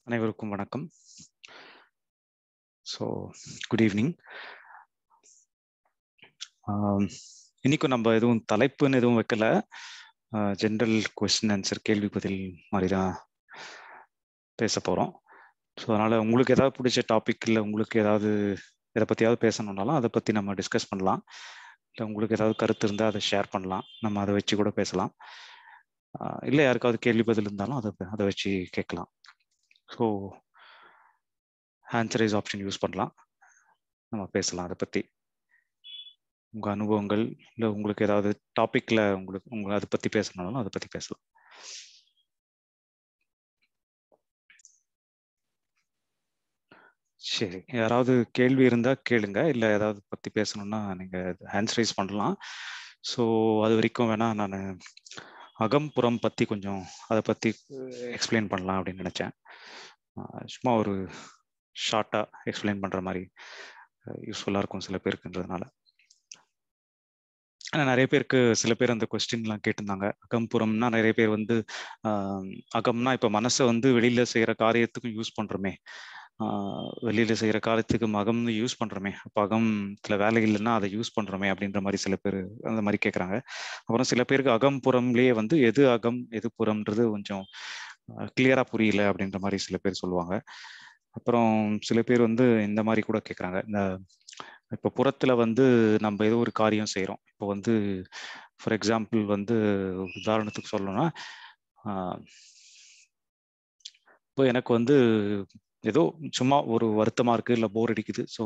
அனைவருக்கும் வணக்கம் so good evening இன்னைக்கும் நம்ம எதுவும் தலைப்புன்னு எதுவும் வைக்கல ஜென்ரல் கொஸ்டின் ஆன்சர் கேள்வி பதில் மாதிரி தான் பேச போகிறோம் ஸோ அதனால் உங்களுக்கு ஏதாவது பிடிச்ச டாபிக் இல்லை உங்களுக்கு ஏதாவது எதை பற்றியாவது பேசணுன்னாலும் அதை பற்றி நம்ம டிஸ்கஸ் பண்ணலாம் இல்லை உங்களுக்கு ஏதாவது கருத்து இருந்தால் அதை ஷேர் பண்ணலாம் நம்ம அதை வச்சு கூட பேசலாம் இல்லை யாருக்காவது கேள்வி பதில் இருந்தாலும் அதை அதை வச்சு கேட்கலாம் ஸோ ஆன்சரைஸ் ஆப்ஷன் யூஸ் பண்ணலாம் நம்ம பேசலாம் அதை பற்றி உங்கள் அனுபவங்கள் இல்லை உங்களுக்கு ஏதாவது டாப்பிக்கில் உங்களுக்கு உங்களை அதை பற்றி பேசணுனாலும் அதை பற்றி பேசலாம் சரி யாராவது கேள்வி இருந்தால் கேளுங்க இல்லை ஏதாவது பற்றி பேசணும்னா நீங்கள் ஆன்சரைஸ் பண்ணலாம் ஸோ அது வரைக்கும் வேணால் நான் அகம்புறம் பற்றி கொஞ்சம் அதை பற்றி எக்ஸ்பிளைன் பண்ணலாம் அப்படின்னு நினச்சேன் சும்மா ஒரு ஷார்ட்டாக எக்ஸ்பிளைன் பண்ணுற மாதிரி யூஸ்ஃபுல்லாக இருக்கும் சில பேருக்குன்றதுனால ஆனால் நிறைய பேருக்கு சில பேர் அந்த கொஸ்டின்லாம் கேட்டிருந்தாங்க அகம்புறம்னா நிறைய பேர் வந்து அகம்னா இப்போ மனசை வந்து வெளியில் செய்கிற காரியத்துக்கும் யூஸ் பண்ணுறோமே வெளியில செய்யற காலத்துக்கு மகம்னு யூஸ் பண்றோமே அப்போ அகம்ல வேலை இல்லைன்னா அதை யூஸ் பண்றோமே அப்படின்ற மாதிரி சில பேர் அந்த மாதிரி கேட்குறாங்க அப்புறம் சில பேருக்கு அகம் புறம்லயே வந்து எது அகம் எது புறம்ன்றது கொஞ்சம் கிளியரா புரியல அப்படின்ற மாதிரி சில பேர் சொல்லுவாங்க அப்புறம் சில பேர் வந்து இந்த மாதிரி கூட கேட்குறாங்க இந்த இப்போ புறத்துல வந்து நம்ம ஏதோ ஒரு காரியம் செய்கிறோம் இப்போ வந்து ஃபார் எக்ஸாம்பிள் வந்து உதாரணத்துக்கு சொல்லணும்னா இப்போ எனக்கு வந்து ஏதோ சும்மா ஒரு வருத்தமாக இருக்குது இல்லை போர் அடிக்குது ஸோ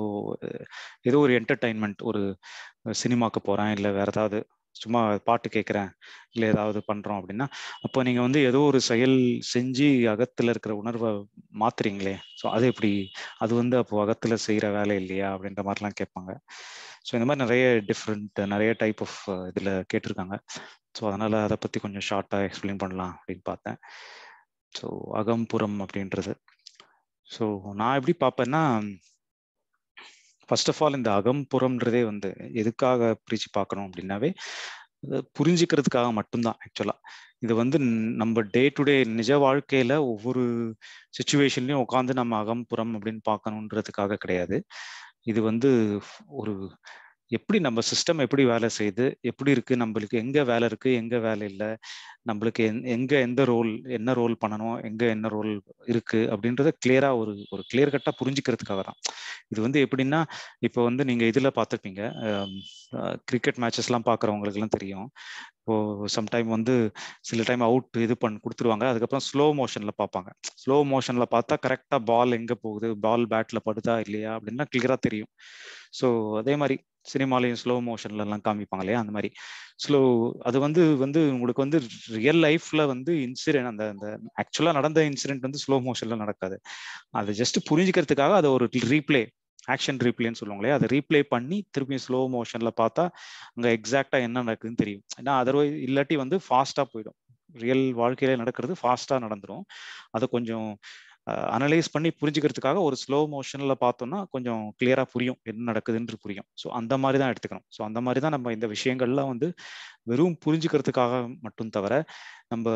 ஏதோ ஒரு என்டர்டைன்மெண்ட் ஒரு சினிமாவுக்கு போகிறேன் இல்லை வேறு ஏதாவது சும்மா பாட்டு கேட்குறேன் இல்லை ஏதாவது பண்ணுறோம் அப்படின்னா அப்போ நீங்கள் வந்து ஏதோ ஒரு செயல் செஞ்சு அகத்தில் இருக்கிற உணர்வை மாத்துறீங்களே ஸோ அது எப்படி அது வந்து அப்போ அகத்தில் செய்கிற வேலை இல்லையா அப்படின்ற மாதிரிலாம் கேட்பாங்க ஸோ இந்த மாதிரி நிறைய டிஃப்ரெண்ட் நிறைய டைப் ஆஃப் இதில் கேட்டிருக்காங்க ஸோ அதனால் அதை பற்றி கொஞ்சம் ஷார்ட்டாக எக்ஸ்பிளைன் பண்ணலாம் அப்படின்னு பார்த்தேன் ஸோ அகம்புறம் அப்படின்றது ஸோ நான் எப்படி பார்ப்பேன்னா ஃபர்ஸ்ட் ஆஃப் ஆல் இந்த அகம்புறம்ன்றதே வந்து எதுக்காக பிரித்து பார்க்கணும் அப்படின்னாவே புரிஞ்சுக்கிறதுக்காக மட்டும்தான் ஆக்சுவலாக இது வந்து நம்ம டே டு டே நிஜ வாழ்க்கையில ஒவ்வொரு சுச்சுவேஷன்லையும் உட்காந்து நம்ம அகம்புறம் அப்படின்னு பார்க்கணுன்றதுக்காக கிடையாது இது வந்து ஒரு எப்படி நம்ம சிஸ்டம் எப்படி வேலை செய்யுது எப்படி இருக்கு நம்மளுக்கு எங்க வேலை இருக்கு எங்க வேலை இல்லை நம்மளுக்கு எங்க எந்த ரோல் என்ன ரோல் பண்ணணும் எங்க என்ன ரோல் இருக்கு அப்படின்றத கிளியரா ஒரு ஒரு கிளியர் கட்டா புரிஞ்சுக்கிறதுக்காக தான் இது வந்து எப்படின்னா இப்போ வந்து நீங்க இதுல பார்த்துருப்பீங்க கிரிக்கெட் மேட்சஸ் எல்லாம் பாக்குறவங்களுக்கு எல்லாம் தெரியும் இப்போ சம்டைம் வந்து சில டைம் அவுட் இது பண்ணி கொடுத்துருவாங்க அதுக்கப்புறம் ஸ்லோ மோஷன்ல பார்ப்பாங்க ஸ்லோ மோஷன்ல பார்த்தா கரெக்டா பால் எங்க போகுது பால் பேட்ல படுதா இல்லையா அப்படின்னா கிளியரா தெரியும் ஸோ அதே மாதிரி சினிமாலையும் ஸ்லோ மோஷன்ல எல்லாம் காமிப்பாங்க இல்லையா அந்த மாதிரி ஸ்லோ அது வந்து வந்து உங்களுக்கு வந்து ரியல் லைஃப்ல வந்து இன்சிடென்ட் அந்த அந்த ஆக்சுவலா நடந்த இன்சிடென்ட் வந்து ஸ்லோ மோஷன்ல நடக்காது அது ஜஸ்ட் புரிஞ்சுக்கிறதுக்காக அதை ஒரு ரீப்ளே ஆக்ஷன் ரீப்ளேன்னு சொல்லுவாங்களே அதை ரீப்ளே பண்ணி திருப்பி ஸ்லோ மோஷன்ல பார்த்தா அங்க எக்ஸாக்டா என்ன நடக்குதுன்னு தெரியும் ஏன்னா அதர்வைஸ் இல்லாட்டி வந்து ஃபாஸ்டா போயிடும் ரியல் வாழ்க்கையில நடக்கிறது ஃபாஸ்டா நடந்துரும் அதை கொஞ்சம் அனலைஸ் பண்ணி புரிஞ்சுக்கிறதுக்காக ஒரு ஸ்லோ மோஷன்ல பார்த்தோம்னா கொஞ்சம் கிளியரா புரியும் என்ன நடக்குதுன்னு புரியும் ஸோ அந்த மாதிரி தான் எடுத்துக்கணும் ஸோ அந்த மாதிரி தான் நம்ம இந்த விஷயங்கள்லாம் வந்து வெறும் புரிஞ்சுக்கிறதுக்காக மட்டும் தவிர நம்ம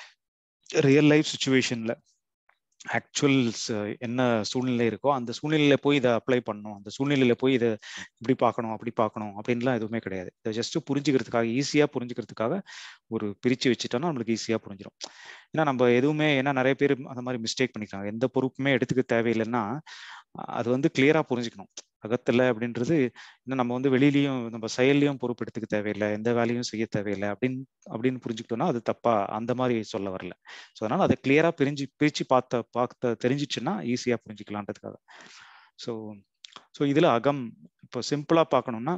ரியல் லைஃப் சுச்சுவேஷன்ல ஆக்சுவல்ஸ் என்ன சூழ்நிலை இருக்கோ அந்த சூழ்நிலையில போய் இதை அப்ளை பண்ணணும் அந்த சூழ்நிலையில போய் இதை இப்படி பார்க்கணும் அப்படி பார்க்கணும் அப்படின்லாம் எதுவுமே கிடையாது இதை ஜஸ்ட் புரிஞ்சுக்கிறதுக்காக ஈஸியா புரிஞ்சுக்கிறதுக்காக ஒரு பிரிச்சு வச்சுட்டோம்னா நம்மளுக்கு ஈஸியா புரிஞ்சிடும் ஏன்னா நம்ம எதுவுமே ஏன்னா நிறைய பேர் அந்த மாதிரி மிஸ்டேக் பண்ணிக்கிறாங்க எந்த பொறுப்புமே எடுத்துக்க தேவையில்லைன்னா அது வந்து கிளியரா புரிஞ்சுக்கணும் அகத்துல அப்படின்றது இன்னும் நம்ம வந்து வெளியிலயும் நம்ம செயல்லையும் பொறுப்பு எடுத்துக்க தேவையில்லை எந்த வேலையும் செய்ய தேவையில்லை அப்படின்னு அப்படின்னு புரிஞ்சுக்கிட்டோம்னா அது தப்பா அந்த மாதிரி சொல்ல வரல ஸோ அதனால அதை கிளியரா பிரிஞ்சு பிரிச்சு பார்த்த பார்த்த தெரிஞ்சிச்சுன்னா ஈஸியா புரிஞ்சுக்கலான்றதுக்காக ஸோ ஸோ இதுல அகம் இப்போ சிம்பிளா பார்க்கணும்னா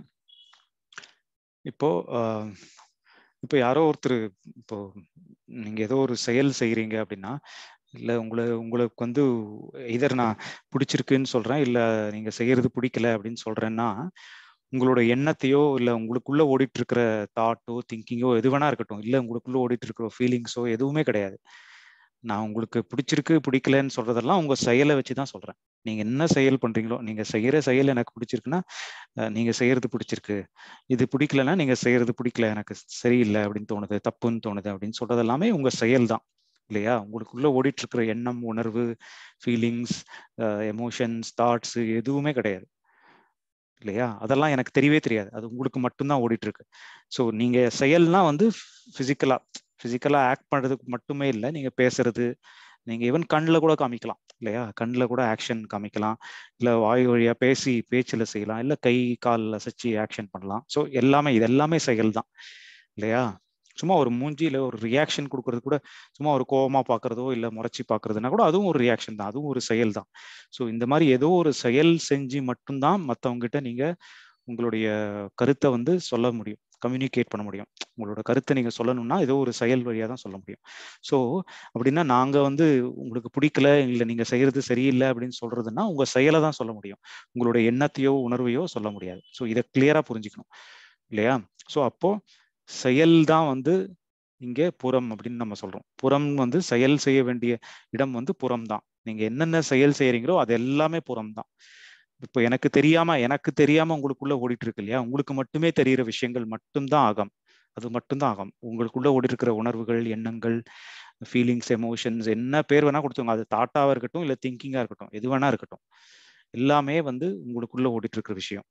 இப்போ இப்போ யாரோ ஒருத்தர் இப்போ நீங்க ஏதோ ஒரு செயல் செய்யறீங்க அப்படின்னா இல்லை உங்களை உங்களுக்கு வந்து இதர் நான் பிடிச்சிருக்குன்னு சொல்றேன் இல்லை நீங்க செய்யறது பிடிக்கல அப்படின்னு சொல்றேன்னா உங்களோட எண்ணத்தையோ இல்லை உங்களுக்குள்ள ஓடிட்டு இருக்கிற தாட்டோ திங்கிங்கோ எது வேணா இருக்கட்டும் இல்லை உங்களுக்குள்ள ஓடிட்டு இருக்கிற ஃபீலிங்ஸோ எதுவுமே கிடையாது நான் உங்களுக்கு பிடிச்சிருக்கு பிடிக்கலன்னு சொல்றதெல்லாம் உங்க செயலை வச்சு தான் சொல்றேன் நீங்க என்ன செயல் பண்றீங்களோ நீங்க செய்யற செயல் எனக்கு பிடிச்சிருக்குன்னா நீங்க செய்யறது பிடிச்சிருக்கு இது பிடிக்கலன்னா நீங்க செய்யறது பிடிக்கல எனக்கு சரியில்லை அப்படின்னு தோணுது தப்புன்னு தோணுது அப்படின்னு சொல்றது எல்லாமே உங்க செயல் தான் இல்லையா உங்களுக்குள்ள ஓடிட்டு இருக்கிற எண்ணம் உணர்வு ஃபீலிங்ஸ் எமோஷன்ஸ் தாட்ஸ் எதுவுமே கிடையாது இல்லையா அதெல்லாம் எனக்கு தெரியவே தெரியாது அது உங்களுக்கு மட்டும்தான் ஓடிட்டு இருக்கு ஸோ நீங்க செயல்னா வந்து பிசிக்கலா பிசிக்கலா ஆக்ட் பண்றதுக்கு மட்டுமே இல்லை நீங்க பேசுறது நீங்க ஈவன் கண்ணில் கூட காமிக்கலாம் இல்லையா கண்ணில் கூட ஆக்ஷன் காமிக்கலாம் இல்லை வாய் வழியா பேசி பேச்சில் செய்யலாம் இல்லை கை காலில் அசைச்சு ஆக்ஷன் பண்ணலாம் ஸோ எல்லாமே இது எல்லாமே செயல் தான் இல்லையா சும்மா ஒரு மூஞ்சியில ஒரு ரியாக்ஷன் கொடுக்கறது கூட சும்மா ஒரு கோபமா பாக்குறதோ இல்ல முறைச்சி பாக்குறதுனா கூட அதுவும் ஒரு ரியாக்ஷன் தான் அதுவும் ஒரு செயல் தான் ஸோ இந்த மாதிரி ஏதோ ஒரு செயல் செஞ்சு மட்டும்தான் மற்றவங்க கிட்ட நீங்க உங்களுடைய கருத்தை வந்து சொல்ல முடியும் கம்யூனிகேட் பண்ண முடியும் உங்களோட கருத்தை நீங்க சொல்லணும்னா ஏதோ ஒரு செயல் வழியா தான் சொல்ல முடியும் ஸோ அப்படின்னா நாங்க வந்து உங்களுக்கு பிடிக்கல இல்லை நீங்க செய்யறது சரியில்லை அப்படின்னு சொல்றதுன்னா உங்க செயலை தான் சொல்ல முடியும் உங்களுடைய எண்ணத்தையோ உணர்வையோ சொல்ல முடியாது ஸோ இதை கிளியரா புரிஞ்சுக்கணும் இல்லையா ஸோ அப்போ செயல் தான் வந்து இங்கே புறம் அப்படின்னு நம்ம சொல்றோம் புறம் வந்து செயல் செய்ய வேண்டிய இடம் வந்து புறம் தான் நீங்க என்னென்ன செயல் செய்யறீங்களோ அது எல்லாமே புறம் தான் இப்போ எனக்கு தெரியாம எனக்கு தெரியாம உங்களுக்குள்ள ஓடிட்டு இருக்கு இல்லையா உங்களுக்கு மட்டுமே தெரிகிற விஷயங்கள் மட்டும்தான் ஆகம் அது மட்டும்தான் ஆகும் உங்களுக்குள்ள ஓடி இருக்கிற உணர்வுகள் எண்ணங்கள் ஃபீலிங்ஸ் எமோஷன்ஸ் என்ன பேர் வேணா கொடுத்துங்க அது தாட்டாவா இருக்கட்டும் இல்லை திங்கிங்கா இருக்கட்டும் எது வேணா இருக்கட்டும் எல்லாமே வந்து உங்களுக்குள்ள ஓடிட்டு இருக்கிற விஷயம்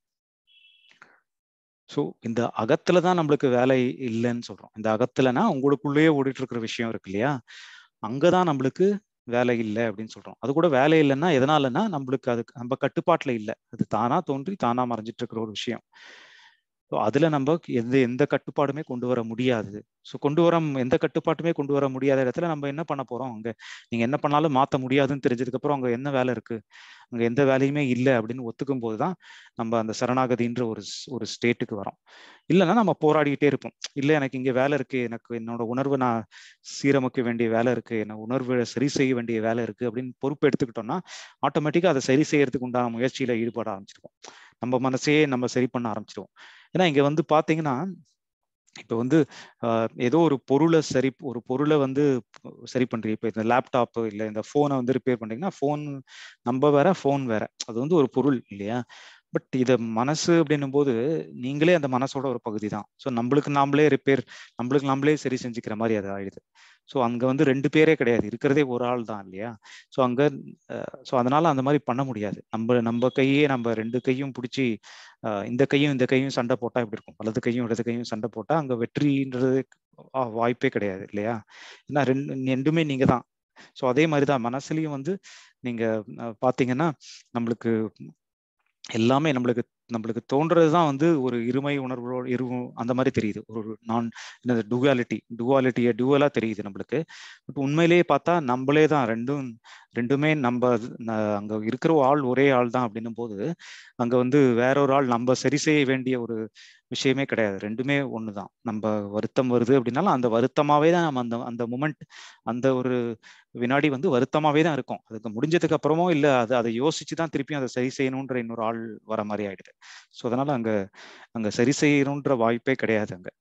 ஸோ இந்த அகத்துல தான் நம்மளுக்கு வேலை இல்லைன்னு சொல்றோம் இந்த அகத்துலனா உங்களுக்குள்ளேயே ஓடிட்டு இருக்கிற விஷயம் இருக்கு இல்லையா அங்கதான் நம்மளுக்கு வேலை இல்லை அப்படின்னு சொல்றோம் அது கூட வேலை இல்லைன்னா எதனாலன்னா நம்மளுக்கு அது நம்ம கட்டுப்பாட்டுல இல்லை அது தானா தோன்றி தானா மறைஞ்சிட்டு இருக்கிற ஒரு விஷயம் ஸோ அதுல நம்ம எந்த எந்த கட்டுப்பாடுமே கொண்டு வர முடியாது ஸோ கொண்டு வர எந்த கட்டுப்பாட்டுமே கொண்டு வர முடியாத இடத்துல நம்ம என்ன பண்ண போறோம் அங்க நீங்க என்ன பண்ணாலும் மாத்த முடியாதுன்னு தெரிஞ்சதுக்கு அப்புறம் அங்க என்ன வேலை இருக்கு அங்க எந்த வேலையுமே இல்லை அப்படின்னு ஒத்துக்கும் போதுதான் நம்ம அந்த சரணாகதின்ற ஒரு ஒரு ஸ்டேட்டுக்கு வரோம் இல்லைன்னா நம்ம போராடிக்கிட்டே இருப்போம் இல்லை எனக்கு இங்க வேலை இருக்கு எனக்கு என்னோட உணர்வை நான் சீரமைக்க வேண்டிய வேலை இருக்கு என்ன உணர்வை சரி செய்ய வேண்டிய வேலை இருக்கு அப்படின்னு பொறுப்பு எடுத்துக்கிட்டோம்னா ஆட்டோமேட்டிக்கா அதை சரி செய்யறதுக்கு உண்டான முயற்சியில ஈடுபட ஆரம்பிச்சிருவோம் நம்ம மனசையே நம்ம சரி பண்ண ஆரம்பிச்சிருவோம் ஏன்னா இங்க வந்து பாத்தீங்கன்னா இப்போ வந்து ஏதோ ஒரு பொருளை சரி ஒரு பொருளை வந்து சரி பண்றீங்க இப்போ இந்த லேப்டாப் இல்லை இந்த ஃபோனை வந்து ரிப்பேர் பண்றீங்கன்னா ஃபோன் நம்ம வேற ஃபோன் வேற அது வந்து ஒரு பொருள் இல்லையா பட் இதை மனசு அப்படின்னும் போது நீங்களே அந்த மனசோட ஒரு பகுதி தான் ஸோ நம்மளுக்கு நாமளே ரிப்பேர் நம்மளுக்கு நாமளே சரி செஞ்சுக்கிற மாதிரி அது ஆயிடுது ஸோ அங்கே வந்து ரெண்டு பேரே கிடையாது இருக்கிறதே ஒரு ஆள் தான் இல்லையா ஸோ அங்கே ஸோ அதனால அந்த மாதிரி பண்ண முடியாது நம்ம நம்ம கையே நம்ம ரெண்டு கையும் பிடிச்சி இந்த கையும் இந்த கையும் சண்டை போட்டால் எப்படி இருக்கும் வலது கையும் இடது கையும் சண்டை போட்டால் அங்கே வெற்றின்றது வாய்ப்பே கிடையாது இல்லையா ஏன்னா ரெண்டு ரெண்டுமே நீங்க தான் ஸோ அதே மாதிரி தான் மனசுலையும் வந்து நீங்க பார்த்தீங்கன்னா நம்மளுக்கு எல்லாமே நம்மளுக்கு நம்மளுக்கு தோன்றது தான் வந்து ஒரு இருமை உணர்வோட இருவும் அந்த மாதிரி தெரியுது ஒரு நான் என்னது டுவாலிட்டி டுவாலிட்டியை டுவலா தெரியுது நம்மளுக்கு பட் உண்மையிலேயே பார்த்தா நம்மளே தான் ரெண்டும் ரெண்டுமே நம்ம அங்க இருக்கிற ஆள் ஒரே ஆள் தான் அப்படின்னும் போது அங்க வந்து வேற ஒரு ஆள் நம்ம சரி செய்ய வேண்டிய ஒரு விஷயமே கிடையாது ரெண்டுமே ஒண்ணுதான் நம்ம வருத்தம் வருது அப்படின்னாலும் அந்த வருத்தமாவே தான் நம்ம அந்த அந்த மூமெண்ட் அந்த ஒரு வினாடி வந்து வருத்தமாவே தான் இருக்கும் அதுக்கு முடிஞ்சதுக்கு அப்புறமோ இல்ல அது அதை யோசிச்சு தான் திருப்பியும் அதை சரி செய்யணுன்ற இன்னொரு ஆள் வர மாதிரி ஆயிடுது ஸோ அதனால அங்க அங்க சரி செய்யணுன்ற வாய்ப்பே கிடையாது அங்க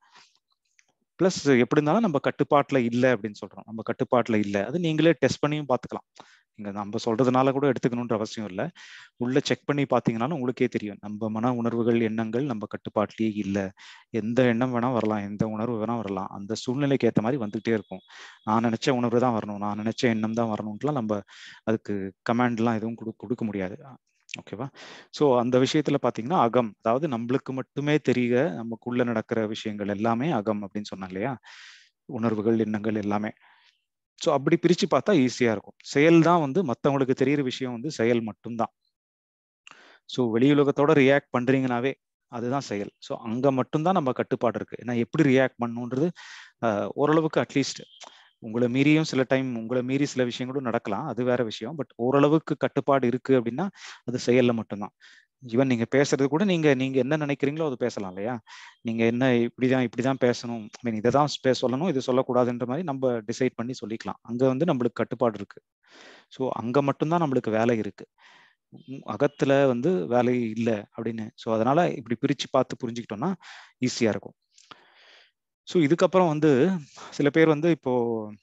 பிளஸ் எப்படி இருந்தாலும் நம்ம கட்டுப்பாட்டுல இல்லை அப்படின்னு சொல்றோம் நம்ம கட்டுப்பாட்டுல இல்லை அது நீங்களே டெஸ்ட் பண்ணியும் பார்த்துக்கலாம் நீங்க நம்ம சொல்றதுனால கூட எடுத்துக்கணுன்ற அவசியம் இல்லை உள்ள செக் பண்ணி பார்த்தீங்கன்னாலும் உங்களுக்கே தெரியும் நம்ம மன உணர்வுகள் எண்ணங்கள் நம்ம கட்டுப்பாட்டிலேயே இல்லை எந்த எண்ணம் வேணா வரலாம் எந்த உணர்வு வேணா வரலாம் அந்த சூழ்நிலைக்கு ஏற்ற மாதிரி வந்துகிட்டே இருக்கும் நான் நினைச்ச உணர்வு தான் வரணும் நான் நினைச்ச எண்ணம் தான் வரணும்ட்டுலாம் நம்ம அதுக்கு கமாண்ட்லாம் எதுவும் கொடு கொடுக்க முடியாது ஓகேவா ஸோ அந்த விஷயத்துல பாத்தீங்கன்னா அகம் அதாவது நம்மளுக்கு மட்டுமே தெரிய நமக்குள்ள நடக்கிற விஷயங்கள் எல்லாமே அகம் அப்படின்னு சொன்னாங்க இல்லையா உணர்வுகள் எண்ணங்கள் எல்லாமே ஸோ அப்படி பிரிச்சு பார்த்தா ஈஸியா இருக்கும் செயல் தான் வந்து மற்றவங்களுக்கு தெரியிற விஷயம் வந்து செயல் மட்டும்தான் ஸோ வெளியுலகத்தோட ரியாக்ட் பண்றீங்கனாவே அதுதான் செயல் ஸோ அங்க மட்டும்தான் நம்ம கட்டுப்பாடு இருக்கு ஏன்னா எப்படி ரியாக்ட் பண்ணுன்றது ஓரளவுக்கு அட்லீஸ்ட் உங்களை மீறியும் சில டைம் உங்களை மீறி சில விஷயங்களும் நடக்கலாம் அது வேற விஷயம் பட் ஓரளவுக்கு கட்டுப்பாடு இருக்கு அப்படின்னா அது செயல்ல மட்டும்தான் ஈவன் நீங்க பேசுறது கூட நீங்க நீங்க என்ன நினைக்கிறீங்களோ அது பேசலாம் இல்லையா நீங்க என்ன இப்படிதான் இப்படிதான் பேசணும் ஐ மீன் இதை தான் சொல்லணும் இது சொல்லக்கூடாதுன்ற மாதிரி நம்ம டிசைட் பண்ணி சொல்லிக்கலாம் அங்க வந்து நம்மளுக்கு கட்டுப்பாடு இருக்கு ஸோ அங்க மட்டும்தான் நம்மளுக்கு வேலை இருக்கு அகத்துல வந்து வேலை இல்லை அப்படின்னு ஸோ அதனால இப்படி பிரிச்சு பார்த்து புரிஞ்சுக்கிட்டோம்னா ஈஸியா இருக்கும் ஸோ இதுக்கப்புறம் வந்து சில பேர் வந்து இப்போ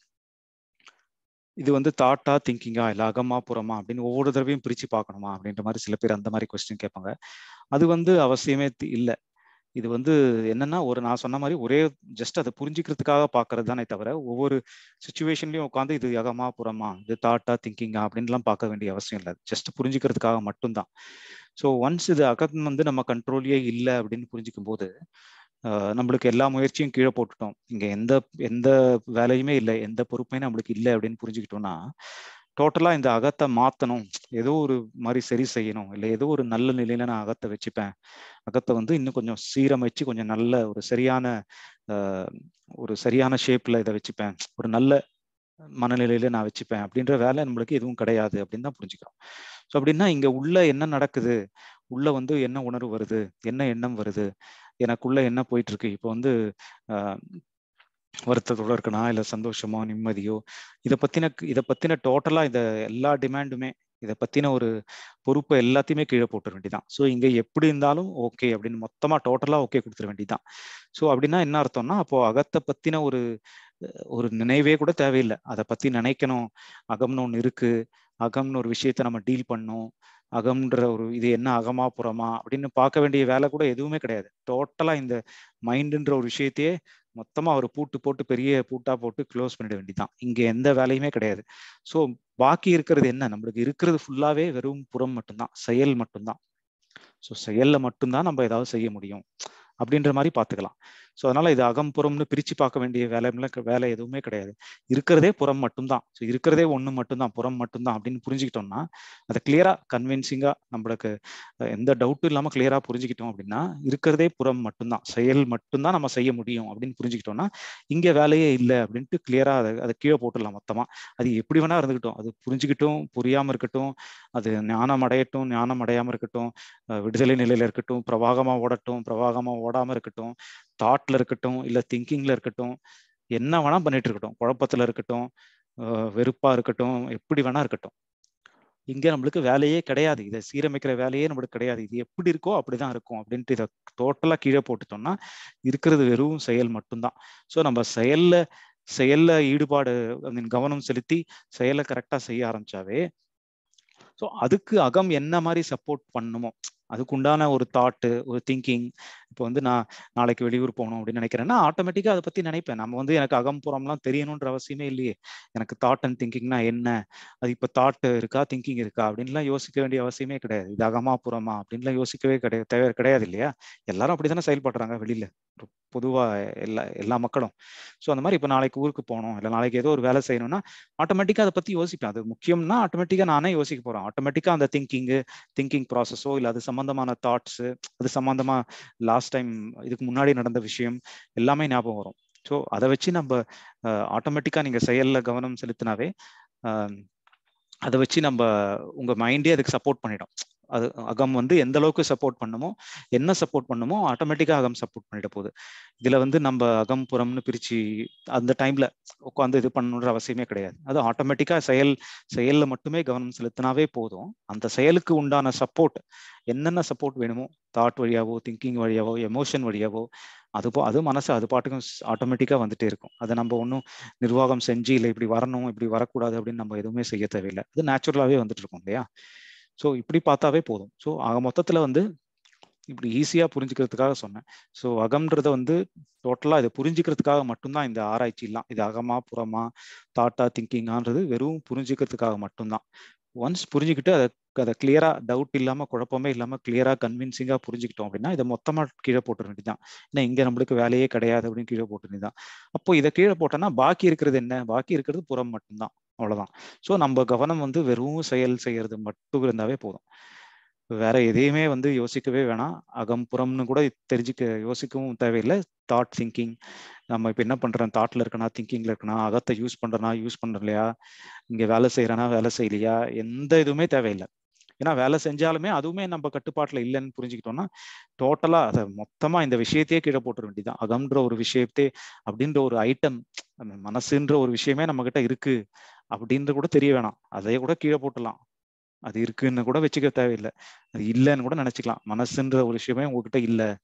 இது வந்து தாட்டா திங்கிங்கா இல்லை அகமா புறமா அப்படின்னு ஒவ்வொரு தடவையும் பிரிச்சு பார்க்கணுமா அப்படின்ற மாதிரி சில பேர் அந்த மாதிரி கொஸ்டின் கேட்பாங்க அது வந்து அவசியமே இல்லை இது வந்து என்னன்னா ஒரு நான் சொன்ன மாதிரி ஒரே ஜஸ்ட் அதை புரிஞ்சுக்கிறதுக்காக பாக்குறது தானே தவிர ஒவ்வொரு சுச்சுவேஷன்லயும் உட்காந்து இது யகமா புறமா இது தாட்டா திங்கிங்கா அப்படின்லாம் பார்க்க வேண்டிய அவசியம் இல்லை ஜஸ்ட் புரிஞ்சுக்கிறதுக்காக மட்டும்தான் ஸோ ஒன்ஸ் இது அகம் வந்து நம்ம கண்ட்ரோல்லே இல்லை அப்படின்னு புரிஞ்சுக்கும் போது நம்மளுக்கு எல்லா முயற்சியும் கீழே போட்டுட்டோம் இங்க எந்த எந்த வேலையுமே இல்லை எந்த பொறுப்பையும் நம்மளுக்கு இல்லை அப்படின்னு புரிஞ்சுக்கிட்டோம்னா டோட்டலா இந்த அகத்தை மாத்தணும் ஏதோ ஒரு மாதிரி சரி செய்யணும் இல்லை ஏதோ ஒரு நல்ல நிலையில நான் அகத்தை வச்சுப்பேன் அகத்தை வந்து இன்னும் கொஞ்சம் சீரமைச்சு கொஞ்சம் நல்ல ஒரு சரியான ஒரு சரியான ஷேப்ல இதை வச்சுப்பேன் ஒரு நல்ல மனநிலையில நான் வச்சுப்பேன் அப்படின்ற வேலை நம்மளுக்கு எதுவும் கிடையாது அப்படின்னு தான் புரிஞ்சுக்கிறோம் ஸோ அப்படின்னா இங்க உள்ள என்ன நடக்குது உள்ள வந்து என்ன உணர்வு வருது என்ன எண்ணம் வருது எனக்குள்ள என்ன போயிட்டு இருக்கு இப்போ வந்து வருத்தத்தோட இருக்கனா இல்ல சந்தோஷமோ நிம்மதியோ இதை பத்தின இதை பத்தின டோட்டலா இந்த எல்லா டிமாண்டுமே இதை பத்தின ஒரு பொறுப்பை எல்லாத்தையுமே கீழே போட்டுற வேண்டியதான் ஸோ இங்க எப்படி இருந்தாலும் ஓகே அப்படின்னு மொத்தமா டோட்டலா ஓகே கொடுத்துட வேண்டியதான் ஸோ அப்படின்னா என்ன அர்த்தம்னா அப்போ அகத்தை பத்தின ஒரு ஒரு நினைவே கூட தேவையில்லை அதை பத்தி நினைக்கணும் அகம்னு ஒன்று இருக்கு அகம்னு ஒரு விஷயத்த நம்ம டீல் பண்ணணும் அகம்ன்ற ஒரு இது என்ன அகமா புறமா அப்படின்னு பார்க்க வேண்டிய வேலை கூட எதுவுமே கிடையாது டோட்டலா இந்த மைண்டுன்ற ஒரு விஷயத்தையே மொத்தமா ஒரு பூட்டு போட்டு பெரிய பூட்டா போட்டு க்ளோஸ் பண்ணிட வேண்டியதான் இங்க எந்த வேலையுமே கிடையாது ஸோ பாக்கி இருக்கிறது என்ன நம்மளுக்கு இருக்கிறது ஃபுல்லாவே வெறும் புறம் மட்டும்தான் செயல் மட்டும்தான் ஸோ செயல்ல மட்டும்தான் நம்ம ஏதாவது செய்ய முடியும் அப்படின்ற மாதிரி பார்த்துக்கலாம் ஸோ அதனால இது அகம் புறம்னு பிரிச்சு பார்க்க வேண்டிய வேலை வேலை எதுவுமே கிடையாது இருக்கிறதே புறம் மட்டும்தான் ஸோ இருக்கிறதே ஒன்று மட்டும்தான் புறம் மட்டும்தான் அப்படின்னு புரிஞ்சுக்கிட்டோம்னா அதை கிளியரா கன்வின்சிங்கா நம்மளுக்கு எந்த டவுட்டும் இல்லாமல் கிளியரா புரிஞ்சுக்கிட்டோம் அப்படின்னா இருக்கிறதே புறம் மட்டும்தான் செயல் மட்டும்தான் நம்ம செய்ய முடியும் அப்படின்னு புரிஞ்சுக்கிட்டோம்னா இங்க வேலையே இல்லை அப்படின்ட்டு கிளியரா அதை அதை கீழே போட்டுடலாம் மொத்தமா அது எப்படி வேணா இருந்துக்கிட்டோம் அது புரிஞ்சுக்கிட்டும் புரியாம இருக்கட்டும் அது ஞானம் அடையட்டும் ஞானம் அடையாம இருக்கட்டும் விடுதலை நிலையில இருக்கட்டும் பிரவாகமா ஓடட்டும் பிரவாகமா ஓடாம இருக்கட்டும் தாட்ல இருக்கட்டும் இல்ல திங்கிங்ல இருக்கட்டும் என்ன வேணா பண்ணிட்டு இருக்கட்டும் குழப்பத்துல இருக்கட்டும் வெறுப்பா இருக்கட்டும் எப்படி வேணா இருக்கட்டும் இங்க நம்மளுக்கு வேலையே கிடையாது இதை சீரமைக்கிற வேலையே நம்மளுக்கு கிடையாது இது எப்படி இருக்கோ அப்படிதான் இருக்கும் அப்படின்ட்டு இதை டோட்டலா கீழே போட்டுட்டோம்னா இருக்கிறது வெறும் செயல் மட்டும்தான் ஸோ நம்ம செயல்ல செயல்ல ஈடுபாடு கவனம் செலுத்தி செயலை கரெக்டா செய்ய ஆரம்பிச்சாவே ஸோ அதுக்கு அகம் என்ன மாதிரி சப்போர்ட் பண்ணுமோ அதுக்கு உண்டான ஒரு தாட்டு ஒரு திங்கிங் இப்போ வந்து நான் நாளைக்கு வெளியூர் போகணும் அப்படின்னு நினைக்கிறேன்னா ஆட்டோமேட்டிக்காக அதை பற்றி நினைப்பேன் நம்ம வந்து எனக்கு அகம்புறம்லாம் தெரியணுன்ற அவசியமே இல்லையே எனக்கு தாட் அண்ட் திங்கிங்னா என்ன அது இப்போ தாட் இருக்கா திங்கிங் இருக்கா அப்படின்லாம் யோசிக்க வேண்டிய அவசியமே கிடையாது இது அகமா புறமா அப்படின்லாம் யோசிக்கவே கிடையாது தேவை கிடையாது இல்லையா எல்லாரும் அப்படி தானே செயல்படுறாங்க வெளியில பொதுவாக எல்லா எல்லா மக்களும் ஸோ அந்த மாதிரி இப்போ நாளைக்கு ஊருக்கு போகணும் இல்லை நாளைக்கு ஏதோ ஒரு வேலை செய்யணும்னா ஆட்டோமேட்டிக்காக அதை பற்றி யோசிப்பேன் அது முக்கியம்னா ஆட்டோமேட்டிக்காக நானே யோசிக்க போகிறேன் ஆட்டோமேட்டிக்காக அந்த திங்கிங்கு திங்கிங் ப்ராசஸோ இல்லை அது சம்மந்தமான தாட்ஸு அது சம்மந்தமாக லாஸ்ட் டைம் இதுக்கு முன்னாடி நடந்த விஷயம் எல்லாமே ஞாபகம் வரும் ஸோ அதை வச்சு நம்ம ஆட்டோமேட்டிக்காக நீங்கள் செயலில் கவனம் செலுத்தினாவே அதை வச்சு நம்ம உங்கள் மைண்டே அதுக்கு சப்போர்ட் பண்ணிடும் அது அகம் வந்து எந்த அளவுக்கு சப்போர்ட் பண்ணுமோ என்ன சப்போர்ட் பண்ணுமோ ஆட்டோமேட்டிக்காக அகம் சப்போர்ட் பண்ணிட போகுது இதுல வந்து நம்ம அகம் புறம்னு பிரிச்சு அந்த டைம்ல உட்காந்து இது பண்ணணுன்ற அவசியமே கிடையாது அது ஆட்டோமேட்டிக்கா செயல் செயல்ல மட்டுமே கவனம் செலுத்தினாவே போதும் அந்த செயலுக்கு உண்டான சப்போர்ட் என்னென்ன சப்போர்ட் வேணுமோ தாட் வழியாவோ திங்கிங் வழியாவோ எமோஷன் வழியாவோ அது போ அது மனசு அது பாட்டுக்கும் ஆட்டோமேட்டிக்காக வந்துட்டே இருக்கும் அதை நம்ம ஒன்றும் நிர்வாகம் செஞ்சு இல்லை இப்படி வரணும் இப்படி வரக்கூடாது அப்படின்னு நம்ம எதுவுமே செய்ய தேவையில்லை அது நேச்சுரலாகவே வந்துட்டு இருக்கும் இல்லையா ஸோ இப்படி பார்த்தாவே போதும் ஸோ ஆக மொத்தத்தில் வந்து இப்படி ஈஸியாக புரிஞ்சுக்கிறதுக்காக சொன்னேன் ஸோ அகம்ன்றத வந்து டோட்டலாக இதை புரிஞ்சுக்கிறதுக்காக மட்டும்தான் இந்த ஆராய்ச்சிலாம் இது அகமா புறமா தாட்டா திங்கிங்கான்றது வெறும் புரிஞ்சுக்கிறதுக்காக மட்டும்தான் ஒன்ஸ் புரிஞ்சுக்கிட்டு அதை அதை கிளியரா டவுட் இல்லாம குழப்பமே இல்லாம கிளியரா கன்வின்சிங்கா புரிஞ்சுக்கிட்டோம் அப்படின்னா இதை மொத்தமா கீழே போட்டுற வேண்டியதான் ஏன்னா இங்க நம்மளுக்கு வேலையே கிடையாது அப்படின்னு கீழே போட்டு வேண்டியதான் அப்போ இதை கீழே போட்டோம்னா பாக்கி இருக்கிறது என்ன பாக்கி இருக்கிறது புறம் மட்டும்தான் அவ்வளவுதான் ஸோ நம்ம கவனம் வந்து வெறும் செயல் செய்யறது மட்டும் இருந்தாவே போதும் வேற எதையுமே வந்து யோசிக்கவே வேணாம் அகம் புறம்னு கூட தெரிஞ்சுக்க யோசிக்கவும் தேவையில்லை தாட் திங்கிங் நம்ம இப்போ என்ன பண்றோம் தாட்ல இருக்கனா திங்கிங்ல இருக்கனா அகத்தை யூஸ் பண்றனா யூஸ் பண்றலையா இங்க வேலை செய்யறனா வேலை செய்யலையா எந்த இதுவுமே தேவையில்லை ஏன்னா வேலை செஞ்சாலுமே அதுவுமே நம்ம கட்டுப்பாட்டுல இல்லைன்னு புரிஞ்சுக்கிட்டோம்னா டோட்டலா அதை மொத்தமா இந்த விஷயத்தையே கீழே போட்டுற வேண்டியதான் அகம்ன்ற ஒரு விஷயத்தே அப்படின்ற ஒரு ஐட்டம் மனசுன்ற ஒரு விஷயமே நம்ம கிட்ட இருக்கு அப்படின்ற கூட தெரிய வேணாம் அதையே கூட கீழே போட்டுடலாம் அது இருக்குன்னு கூட வச்சுக்க தேவையில்லை அது இல்லைன்னு கூட நினைச்சுக்கலாம் மனசுன்ற ஒரு விஷயமே உங்ககிட்ட இல்லை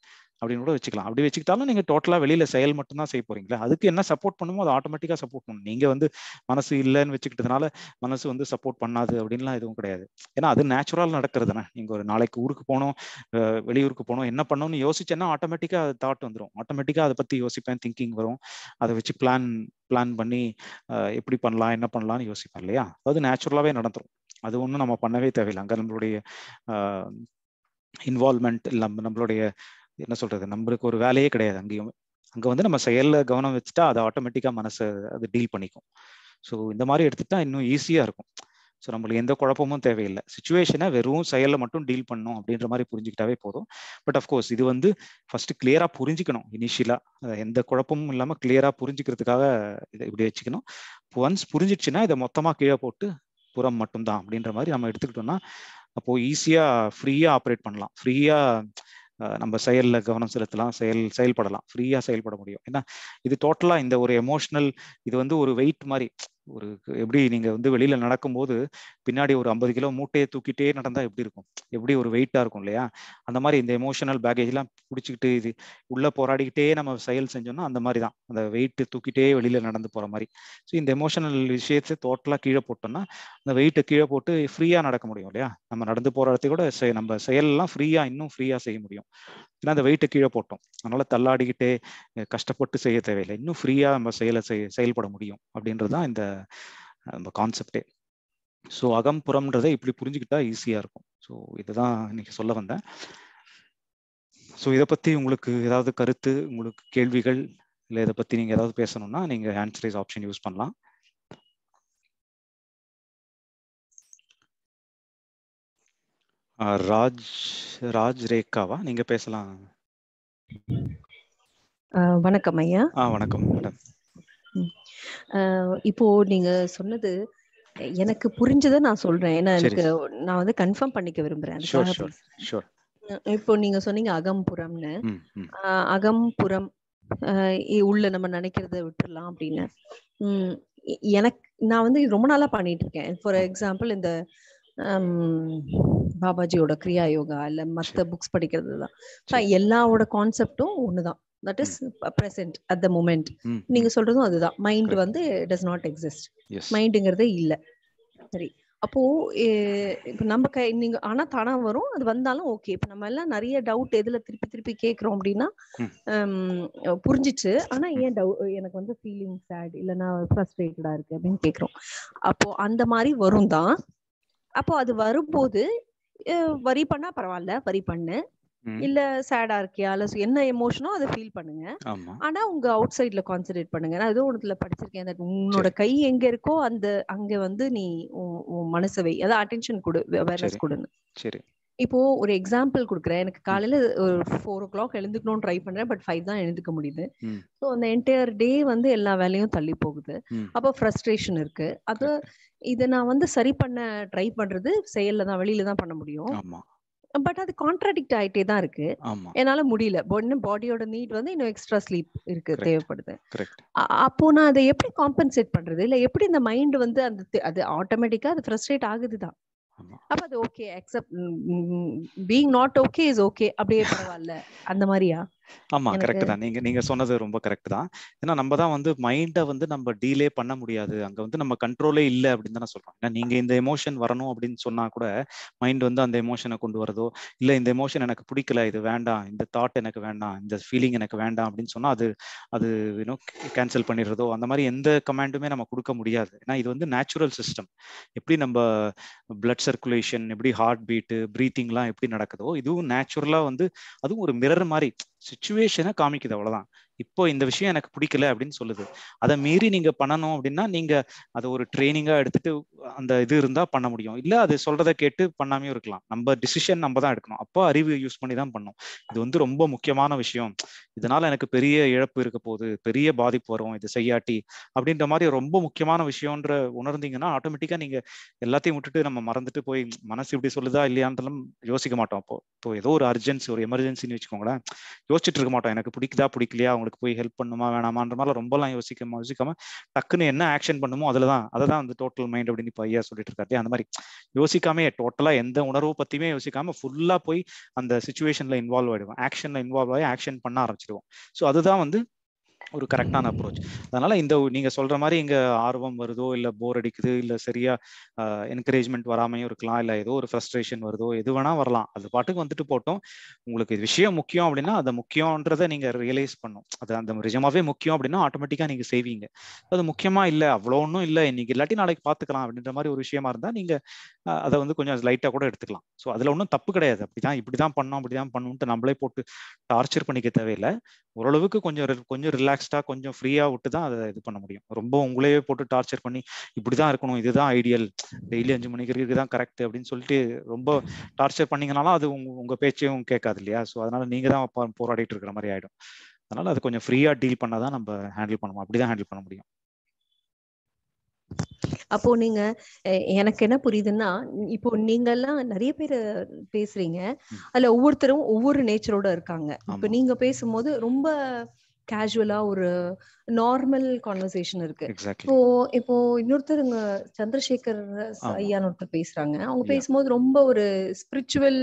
அப்படின்னு கூட வச்சுக்கலாம் அப்படி வச்சுக்கிட்டாலும் நீங்க டோட்டலா வெளியில செயல் மட்டும் தான் செய்ய போறீங்களா அதுக்கு என்ன சப்போர்ட் பண்ணுமோ அது ஆட்டோமேட்டிக்கா சப்போர்ட் பண்ணும் நீங்க வந்து மனசு இல்லைன்னு வச்சுக்கிட்டதுனால மனசு வந்து சப்போர்ட் பண்ணாது அப்படின்லாம் எதுவும் கிடையாது ஏன்னா அது நேச்சுரல் நடக்கிறது தானே நீங்க ஒரு நாளைக்கு ஊருக்கு போனோம் வெளியூருக்கு போனோம் என்ன பண்ணணும்னு யோசிச்சேன்னா ஆட்டோமேட்டிக்கா அது தாட் வந்துடும் ஆட்டோமேட்டிக்கா அதை பத்தி யோசிப்பேன் திங்கிங் வரும் அதை வச்சு பிளான் பிளான் பண்ணி எப்படி பண்ணலாம் என்ன பண்ணலாம்னு யோசிப்பேன் இல்லையா அது நேச்சுரலாவே நடந்துரும் அது ஒன்றும் நம்ம பண்ணவே தேவையில்லை அங்கே நம்மளுடைய இன்வால்மெண்ட் இல்லை நம்மளுடைய என்ன சொல்றது நம்மளுக்கு ஒரு வேலையே கிடையாது அங்கேயும் அங்கே வந்து நம்ம செயலில் கவனம் வச்சுட்டா அது ஆட்டோமேட்டிக்காக மனசை அது டீல் பண்ணிக்கும் ஸோ இந்த மாதிரி எடுத்துட்டா இன்னும் ஈஸியாக இருக்கும் ஸோ நம்மளுக்கு எந்த குழப்பமும் தேவையில்லை சுச்சுவேஷனை வெறும் செயலில் மட்டும் டீல் பண்ணும் அப்படின்ற மாதிரி புரிஞ்சுக்கிட்டாவே போதும் பட் அஃப்கோர்ஸ் இது வந்து ஃபர்ஸ்ட் கிளியரா புரிஞ்சுக்கணும் இனிஷியலா எந்த குழப்பமும் இல்லாமல் கிளியரா புரிஞ்சுக்கிறதுக்காக இதை இப்படி வச்சுக்கணும் ஒன்ஸ் புரிஞ்சிடுச்சுன்னா இதை மொத்தமாக கீழே போட்டு புறம் மட்டும்தான் அப்படின்ற மாதிரி நம்ம எடுத்துக்கிட்டோம்னா அப்போ ஈஸியா ஃப்ரீயா ஆப்ரேட் பண்ணலாம் ஃப்ரீயா நம்ம செயல்ல கவனம் செலுத்தலாம் செயல் செயல்படலாம் ஃப்ரீயா செயல்பட முடியும் ஏன்னா இது டோட்டலா இந்த ஒரு எமோஷனல் இது வந்து ஒரு வெயிட் மாதிரி ஒரு எப்படி நீங்க வந்து வெளியில நடக்கும்போது பின்னாடி ஒரு ஐம்பது கிலோ மூட்டையை தூக்கிட்டே நடந்தா எப்படி இருக்கும் எப்படி ஒரு வெயிட்டா இருக்கும் இல்லையா அந்த மாதிரி இந்த எமோஷனல் பேகேஜ் எல்லாம் பிடிச்சிக்கிட்டு இது உள்ள போராடிக்கிட்டே நம்ம செயல் செஞ்சோம்னா அந்த மாதிரி தான் அந்த வெயிட் தூக்கிட்டே வெளியில நடந்து போற மாதிரி ஸோ இந்த எமோஷனல் விஷயத்தை டோட்டலா கீழே போட்டோம்னா அந்த வெயிட்டை கீழே போட்டு ஃப்ரீயா நடக்க முடியும் இல்லையா நம்ம நடந்து போற இடத்துக்கு கூட நம்ம செயலெல்லாம் ஃப்ரீயா இன்னும் ஃப்ரீயா செய்ய முடியும் ஏன்னா அந்த வெயிட்டை கீழே போட்டோம் அதனால தள்ளாடிக்கிட்டே கஷ்டப்பட்டு செய்ய தேவையில்லை இன்னும் ஃப்ரீயா நம்ம செயலை செய் செயல்பட முடியும் அப்படின்றது தான் இந்த நம்ம கான்செப்டே ஸோ அகம்புறம்ன்றதை இப்படி புரிஞ்சுக்கிட்டா ஈஸியா இருக்கும் ஸோ இதுதான் இன்னைக்கு சொல்ல வந்தேன் ஸோ இதை பத்தி உங்களுக்கு ஏதாவது கருத்து உங்களுக்கு கேள்விகள் இல்லை இதை பத்தி நீங்க ஏதாவது பேசணும்னா நீங்க ஆன்சரைஸ் ஆப்ஷன் யூஸ் பண்ணலாம் ராஜ் ராஜ் ரேகாவா நீங்க பேசலாம் வணக்கம் ஐயா ஆ வணக்கம் மேடம் இப்போ நீங்க சொன்னது எனக்கு புரிஞ்சதை நான் சொல்றேன் ஏன்னா எனக்கு நான் வந்து கன்ஃபார்ம் பண்ணிக்க விரும்புறேன் இப்போ நீங்க சொன்னீங்க அகம்புறம்னு அகம்புறம் உள்ள நம்ம நினைக்கிறத விட்டுறலாம் அப்படின்னு எனக்கு நான் வந்து ரொம்ப நாளா பண்ணிட்டு இருக்கேன் ஃபார் எக்ஸாம்பிள் இந்த பாபாஜியோட கிரியா யோகா இல்ல மத்த புக்ஸ் படிக்கிறது தான் எல்லாவோட கான்செப்டும் ஒண்ணுதான் that is present at the moment நீங்க சொல்றதும் அதுதான் மைண்ட் வந்து டஸ் நாட் எக்ஸிஸ்ட் மைண்டுங்கிறதே இல்ல சரி அப்போ இப்ப நம்ம கை நீங்க ஆனா தானா வரும் அது வந்தாலும் ஓகே இப்ப நம்ம எல்லாம் நிறைய டவுட் எதுல திருப்பி திருப்பி கேக்குறோம் அப்படின்னா புரிஞ்சிச்சு ஆனா ஏன் டவு எனக்கு வந்து ஃபீலிங் சேட் இல்லைன்னா ஃப்ரஸ்ட்ரேட்டடா இருக்கு அப்படின்னு கேக்குறோம் அப்போ அந்த மாதிரி வரும் தான் அப்போ அது வரும்போது வரி பண்ணா பரவாயில்ல வரி பண்ணு இல்ல சேடா இருக்கியா இல்ல என்ன எமோஷனோ அதை ஃபீல் பண்ணுங்க ஆனா உங்க அவுட் சைட்ல கான்சென்ட்ரேட் பண்ணுங்க நான் ஏதோ ஒன்றுல படிச்சிருக்கேன் உன்னோட கை எங்க இருக்கோ அந்த அங்க வந்து நீ உன் மனசை வை அதாவது அட்டென்ஷன் கொடு அவேர்னஸ் கொடுன்னு சரி இப்போ ஒரு எக்ஸாம்பிள் கொடுக்குறேன் எனக்கு காலையில ஒரு ஃபோர் ஓ கிளாக் எழுந்துக்கணும்னு ட்ரை பண்றேன் பட் ஃபைவ் தான் எழுந்துக்க முடியுது ஸோ அந்த என்டையர் டே வந்து எல்லா வேலையும் தள்ளி போகுது அப்போ ஃப்ரஸ்ட்ரேஷன் இருக்கு அது இதை நான் வந்து சரி பண்ண ட்ரை பண்றது செயல்ல தான் வெளியில தான் பண்ண முடியும் பட் அது கான்ட்ராடிக்ட் ஆயிட்டே தான் இருக்கு என்னால முடியல ஒன்னு பாடியோட நீட் வந்து இன்னும் எக்ஸ்ட்ரா ஸ்லீப் இருக்கு தேவைப்படுது அப்போ நான் அதை எப்படி காம்பன்சேட் பண்றது இல்ல எப்படி இந்த மைண்ட் வந்து அந்த அது ஆட்டோமேட்டிக்கா அது ஃப்ரஸ்ட்ரேட் ஆகுதுதான் அப்ப அது okay accept being not okay is okay அப்படியே பரவாயில்ல அந்த மாதிரியா ஆமா கரெக்ட் தான் நீங்க நீங்க சொன்னது ரொம்ப கரெக்ட் தான் ஏன்னா நம்ம தான் வந்து மைண்டை வந்து நம்ம டீலே பண்ண முடியாது அங்க வந்து நம்ம கண்ட்ரோலே இல்லை அப்படின்னு தானே சொல்றோம் ஏன்னா நீங்க இந்த எமோஷன் வரணும் அப்படின்னு சொன்னா கூட மைண்ட் வந்து அந்த எமோஷனை கொண்டு வரதோ இல்ல இந்த எமோஷன் எனக்கு பிடிக்கல இது வேண்டாம் இந்த தாட் எனக்கு வேண்டாம் இந்த ஃபீலிங் எனக்கு வேண்டாம் அப்படின்னு சொன்னா அது அது யூனோ கேன்சல் பண்ணிடுறதோ அந்த மாதிரி எந்த கமாண்டுமே நம்ம கொடுக்க முடியாது ஏன்னா இது வந்து நேச்சுரல் சிஸ்டம் எப்படி நம்ம பிளட் சர்க்குலேஷன் எப்படி ஹார்ட் பீட்டு ப்ரீத்திங்லாம் எப்படி நடக்குதோ இதுவும் நேச்சுரலா வந்து அதுவும் ஒரு மிரர் மாதிரி சுச்சுவேஷனை காமிக்குது அவ்வளவுதான் இப்போ இந்த விஷயம் எனக்கு பிடிக்கல அப்படின்னு சொல்லுது அதை மீறி நீங்க பண்ணணும் அப்படின்னா நீங்க அதை ஒரு ட்ரைனிங்கா எடுத்துட்டு அந்த இது இருந்தா பண்ண முடியும் இல்ல அது சொல்றத கேட்டு பண்ணாமையும் இருக்கலாம் நம்ம டிசிஷன் நம்ம தான் எடுக்கணும் அப்போ அறிவு யூஸ் பண்ணி தான் பண்ணும் இது வந்து ரொம்ப முக்கியமான விஷயம் இதனால எனக்கு பெரிய இழப்பு இருக்க போகுது பெரிய பாதிப்பு வரும் இது செய்யாட்டி அப்படின்ற மாதிரி ரொம்ப முக்கியமான விஷயம்ன்ற உணர்ந்தீங்கன்னா ஆட்டோமேட்டிக்கா நீங்க எல்லாத்தையும் விட்டுட்டு நம்ம மறந்துட்டு போய் மனசு இப்படி சொல்லுதா இல்லையான்றதும் யோசிக்க மாட்டோம் அப்போ இப்போ ஏதோ ஒரு அர்ஜென்சி ஒரு எமர்ஜென்சின்னு வச்சுக்கோங்களேன் யோசிச்சுட்டு இருக்க மாட்டோம் எனக்கு பிடிக்குதா பிடிக்கலையா அவங்களுக்கு போய் ஹெல்ப் பண்ணுமா வேணாமான்ற மாதிரி ரொம்பலாம் யோசிக்காம யோசிக்காம டக்குன்னு என்ன ஆக்ஷன் பண்ணுமோ அதுல தான் அதை தான் வந்து டோட்டல் மைண்ட் அப்படின்னு இப்ப ஐயா சொல்லிட்டு இருக்காரு அந்த மாதிரி யோசிக்காம டோட்டலா எந்த உணர்வு பத்தியுமே யோசிக்காம ஃபுல்லா போய் அந்த சுச்சுவேஷன்ல இன்வால்வ் ஆயிடுவோம் ஆக்ஷன்ல இன்வால்வ் ஆகி ஆக்ஷன் பண்ண ஆரம்பிச்சிடுவோம் ஸோ அதுதான் வந்து ஒரு கரெக்டான அப்ரோச் அதனால இந்த நீங்க சொல்ற மாதிரி இங்க ஆர்வம் வருதோ இல்ல போர் அடிக்குது இல்ல சரியா என்கரேஜ்மெண்ட் வராமையும் இருக்கலாம் இல்ல ஏதோ ஒரு ஃப்ரஸ்ட்ரேஷன் வருதோ எது வேணா வரலாம் அது பாட்டுக்கு வந்துட்டு போட்டோம் உங்களுக்கு விஷயம் முக்கியம் அப்படின்னா அது முக்கியன்றதை நீங்க ரியலைஸ் பண்ணும் அது அந்த நிஜமாவே முக்கியம் அப்படின்னா ஆட்டோமேட்டிக்கா நீங்க செய்வீங்க அது முக்கியமா இல்ல அவ்வளோ ஒன்றும் இல்லை இன்னைக்கு இல்லாட்டி நாளைக்கு பாத்துக்கலாம் அப்படின்ற மாதிரி ஒரு விஷயமா இருந்தா நீங்க அதை வந்து கொஞ்சம் லைட்டா கூட எடுத்துக்கலாம் ஸோ அதுல ஒன்றும் தப்பு கிடையாது அப்படிதான் இப்படிதான் பண்ணோம் அப்படிதான் பண்ணணும்ட்டு நம்மளே போட்டு டார்ச்சர் பண்ணிக்க தேவையில்லை ஓரளவுக்கு கொஞ்சம் கொஞ்சம் ரிலாக்ஸ்டா கொஞ்சம் ஃப்ரீயா விட்டு தான் அதை இது பண்ண முடியும் ரொம்ப உங்களையே போட்டு டார்ச்சர் பண்ணி இப்படிதான் இருக்கணும் இதுதான் ஐடியல் டெய்லி அஞ்சு மணிக்கு இதுதான் கரெக்ட் அப்படின்னு சொல்லிட்டு ரொம்ப டார்ச்சர் பண்ணீங்கனாலும் அது உங்க உங்க பேச்சையும் கேட்காது இல்லையா ஸோ அதனால நீங்க தான் போராடிட்டு இருக்கிற மாதிரி ஆயிடும் அதனால அது கொஞ்சம் ஃப்ரீயா டீல் பண்ணாதான் நம்ம ஹேண்டில் பண்ணணும் அப்படிதான் ஹேண்டில் பண்ண முடியும் அப்போ நீங்க எனக்கு என்ன புரியுதுன்னா இப்போ நீங்க எல்லாம் நிறைய பேர் பேசுறீங்க அதுல ஒவ்வொருத்தரும் ஒவ்வொரு நேச்சரோட இருக்காங்க இப்ப நீங்க பேசும்போது ரொம்ப கேஷுவலா ஒரு நார்மல் கான்வர்சேஷன் இருக்கு இப்போ இப்போ இன்னொருத்தருங்க சந்திரசேகர் ஐயான்னு ஒருத்தர் பேசுறாங்க அவங்க பேசும்போது ரொம்ப ஒரு ஸ்பிரிச்சுவல்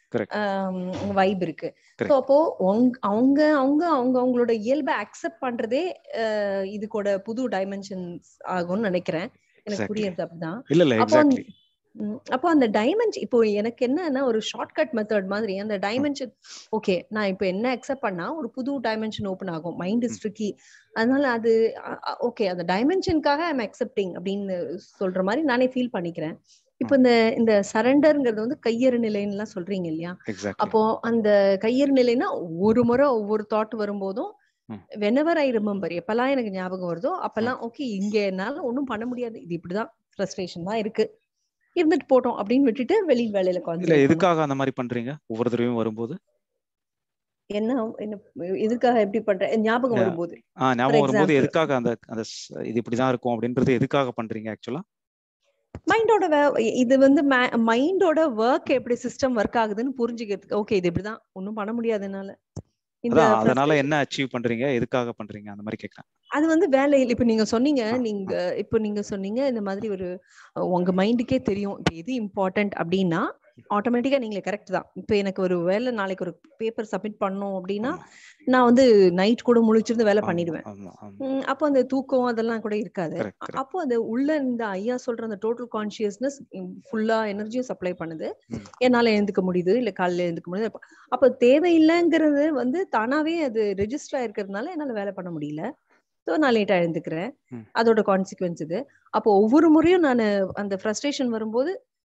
வைப் இருக்கு ஸோ அப்போ அவங்க அவங்க அவங்க அவங்களோட இயல்பை அக்செப்ட் பண்றதே இது கூட புது டைமென்ஷன்ஸ் ஆகும்னு நினைக்கிறேன் எனக்கு புரியுது அப்படிதான் அப்போ அப்போ அந்த டைமென்ஷன் இப்போ எனக்கு என்னன்னா ஒரு ஷார்ட்கட் மெத்தட் மாதிரி அந்த டைமென்ஷன் ஓகே நான் இப்போ என்ன அக்செப்ட் பண்ணா ஒரு புது டைமென்ஷன் ஓப்பன் ஆகும் மைண்ட் இஸ் ட்ரிக்கி அதனால அது ஓகே அந்த டைமென்ஷனுக்காக ஐம் அக்செப்டிங் அப்படின்னு சொல்ற மாதிரி நானே ஃபீல் பண்ணிக்கிறேன் இப்போ இந்த இந்த சரண்டர்ங்கிறது வந்து கையறு நிலைன்னு எல்லாம் சொல்றீங்க இல்லையா அப்போ அந்த கையறு நிலைன்னா ஒரு முறை ஒவ்வொரு தாட் வரும்போதும் வெனவர் ஐ ரிமெம்பர் எப்பெல்லாம் எனக்கு ஞாபகம் வருதோ அப்பெல்லாம் ஓகே இங்க என்னால ஒன்றும் பண்ண முடியாது இது இப்படிதான் ஃப்ரஸ்ட்ரேஷன் தான் இருக்கு இருந்துட்டு போட்டோம் அப்படின்னு விட்டுட்டு வெளி வேலையில இல்ல எதுக்காக அந்த மாதிரி பண்றீங்க ஒவ்வொரு தடவையும் வரும்போது என்ன என்ன எதுக்காக எப்படி பண்ற ஞாபகம் வரும்போது ஆஹ் ஞாபகம் வரும்போது எதுக்காக அந்த அந்த இது இப்படிதான் இருக்கும் அப்படின்றது எதுக்காக பண்றீங்க ஆக்சுவலா மைண்டோட இது வந்து மைண்டோட ஒர்க் எப்படி சிஸ்டம் ஒர்க் ஆகுதுன்னு புரிஞ்சுக்கிறதுக்கு ஓகே இது இப்படிதான் ஒன்றும் பண்ண முடியாது என்னால அதனால என்ன அச்சீவ் பண்றீங்க எதுக்காக பண்றீங்க அந்த மாதிரி கேக்குறேன் அது வந்து வேலையில் இப்ப நீங்க சொன்னீங்க நீங்க இப்ப நீங்க சொன்னீங்க இந்த மாதிரி ஒரு உங்க மைண்டுக்கே தெரியும் இப்ப எது இம்பார்ட்டன்ட் அப்படின்னா ஆட்டோமேட்டிக்கா நீங்களே கரெக்ட் தான் இப்ப எனக்கு ஒரு வேலை நாளைக்கு ஒரு பேப்பர் சப்மிட் பண்ணோம் அப்படின்னா நான் வந்து நைட் கூட முழிச்சிருந்து வேலை பண்ணிடுவேன் அப்போ அந்த தூக்கம் அதெல்லாம் கூட இருக்காது அப்போ அந்த உள்ள இந்த ஐயா சொல்ற அந்த டோட்டல் கான்சியஸ்னஸ் ஃபுல்லா எனர்ஜியும் சப்ளை பண்ணுது என்னால எழுந்துக்க முடியுது இல்ல காலையில எழுந்துக்க முடியுது அப்ப தேவையில்லைங்கிறது வந்து தானாவே அது ரெஜிஸ்டர் ஆயிருக்கிறதுனால என்னால வேலை பண்ண முடியல ஸோ நான் லேட்டா எழுந்துக்கிறேன் அதோட கான்சிக்வன்ஸ் இது அப்போ ஒவ்வொரு முறையும் நான் அந்த ஃப்ரஸ்ட்ரேஷன் வரும்போது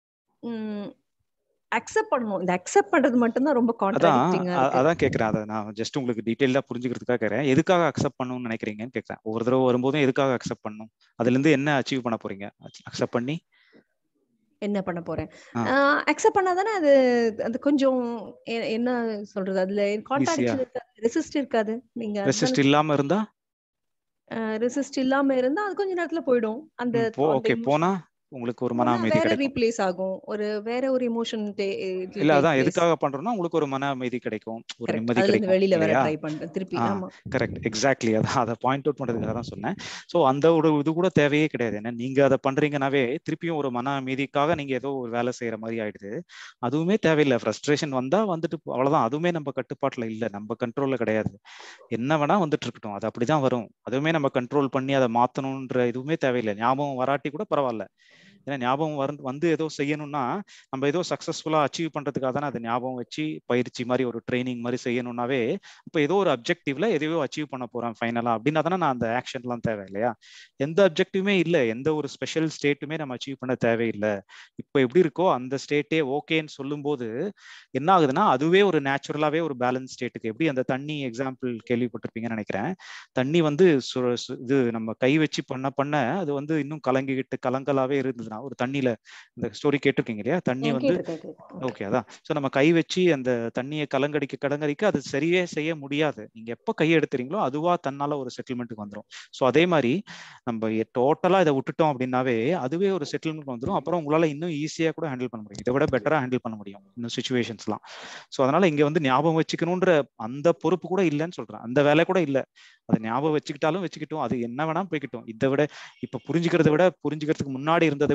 அக்செப்ட் பண்ணணும் இந்த அக்செப்ட் பண்றது மட்டும் தான் ரொம்ப கான்ட்ராடிக்டிங்கா இருக்கு அதான் கேக்குறேன் அதை நான் ஜஸ்ட் உங்களுக்கு டீடைலா புரிஞ்சுக்கிறதுக்காக கேக்குறேன் எதுக்காக அக்செப்ட் பண்ணணும்னு நினைக்கிறீங்கன்னு கேக்குறேன் ஒவ்வொரு தடவை வரும்போதும் எதுக்காக அக்செப்ட் பண்ணணும் அதுல இருந்து என்ன அச்சீவ் பண்ண போறீங்க அக்செப்ட் பண்ணி என்ன பண்ண போறேன் அக்செப்ட் பண்ணாதானே அது அது கொஞ்சம் என்ன சொல்றது அதுல கான்ட்ராடிக்ஷன் இருக்காது ரெசிஸ்ட் இருக்காது நீங்க ரெசிஸ்ட் இல்லாம இருந்தா ரெசிஸ்ட் இல்லாம இருந்தா அது கொஞ்ச நேரத்துல போயிடும் அந்த ஓகே போனா உங்களுக்கு ஒரு மன அமைதி கிடைக்கும் ரீப்ளேஸ் ஆகும் ஒரு வேற ஒரு எமோஷன் இல்ல அதான் எதுக்காக பண்றோம்னா உங்களுக்கு ஒரு மன அமைதி கிடைக்கும் ஒரு நிம்மதி கிடைக்கும் வெளியில வர ட்ரை பண்றேன் திருப்பி ஆமா கரெக்ட் எக்ஸாக்ட்லி அதான் அதை பாயிண்ட் அவுட் பண்றதுக்காக தான் சொன்னேன் சோ அந்த ஒரு இது கூட தேவையே கிடையாது ஏன்னா நீங்க அதை பண்றீங்கனாவே திருப்பியும் ஒரு மன அமைதிக்காக நீங்க ஏதோ ஒரு வேலை செய்யற மாதிரி ஆயிடுது அதுவுமே தேவையில்லை ஃப்ரஸ்ட்ரேஷன் வந்தா வந்துட்டு அவ்வளவுதான் அதுவுமே நம்ம கட்டுப்பாட்டுல இல்ல நம்ம கண்ட்ரோல்ல கிடையாது என்ன வேணா வந்துட்டு இருக்கட்டும் அது அப்படிதான் வரும் அதுவுமே நம்ம கண்ட்ரோல் பண்ணி அதை மாத்தணும்ன்ற இதுவுமே தேவையில்லை ஞாபகம் வராட்டி கூட பரவாயில்ல ஏன்னா ஞாபகம் வர வந்து ஏதோ செய்யணும்னா நம்ம ஏதோ சக்சஸ்ஃபுல்லா அச்சீவ் பண்றதுக்காக தானே அதை ஞாபகம் வச்சு பயிற்சி மாதிரி ஒரு ட்ரைனிங் மாதிரி செய்யணும்னாவே இப்போ ஏதோ ஒரு அப்ஜெக்டிவ்ல எதையோ அச்சீவ் பண்ண போறேன் ஃபைனலா அப்படின்னா தானே நான் அந்த ஆக்ஷன்லாம் தேவை இல்லையா எந்த அப்ஜெக்டிவுமே இல்லை எந்த ஒரு ஸ்பெஷல் ஸ்டேட்டுமே நம்ம அச்சீவ் பண்ண தேவையில்லை இப்போ எப்படி இருக்கோ அந்த ஸ்டேட்டே ஓகேன்னு சொல்லும்போது என்ன ஆகுதுன்னா அதுவே ஒரு நேச்சுரலாவே ஒரு பேலன்ஸ் ஸ்டேட்டுக்கு எப்படி அந்த தண்ணி எக்ஸாம்பிள் கேள்விப்பட்டிருப்பீங்கன்னு நினைக்கிறேன் தண்ணி வந்து இது நம்ம கை வச்சு பண்ண பண்ண அது வந்து இன்னும் கலங்கிக்கிட்டு கலங்கலாவே இருந்தது இருந்ததுன்னா ஒரு தண்ணியில இந்த ஸ்டோரி கேட்டிருக்கீங்க இல்லையா தண்ணி வந்து ஓகே அதான் ஸோ நம்ம கை வச்சு அந்த தண்ணியை கலங்கடிக்க கடங்கடிக்க அது சரியே செய்ய முடியாது நீங்க எப்போ கையை எடுத்துறீங்களோ அதுவா தன்னால ஒரு செட்டில்மெண்ட்டுக்கு வந்துடும் ஸோ அதே மாதிரி நம்ம டோட்டலா இதை விட்டுட்டோம் அப்படின்னாவே அதுவே ஒரு செட்டில்மெண்ட் வந்துடும் அப்புறம் உங்களால இன்னும் ஈஸியா கூட ஹேண்டில் பண்ண முடியும் இதை விட பெட்டரா ஹேண்டில் பண்ண முடியும் இன்னும் சுச்சுவேஷன்ஸ்லாம் ஸோ அதனால இங்க வந்து ஞாபகம் வச்சுக்கணுன்ற அந்த பொறுப்பு கூட இல்லைன்னு சொல்றேன் அந்த வேலை கூட இல்லை அதை ஞாபகம் வச்சுக்கிட்டாலும் வச்சுக்கிட்டோம் அது என்ன வேணா போய்கிட்டோம் இதை விட இப்ப புரிஞ்சுக்கிறத விட புரிஞ்சுக்கிறதுக்கு முன்னாடி இருந்ததை விட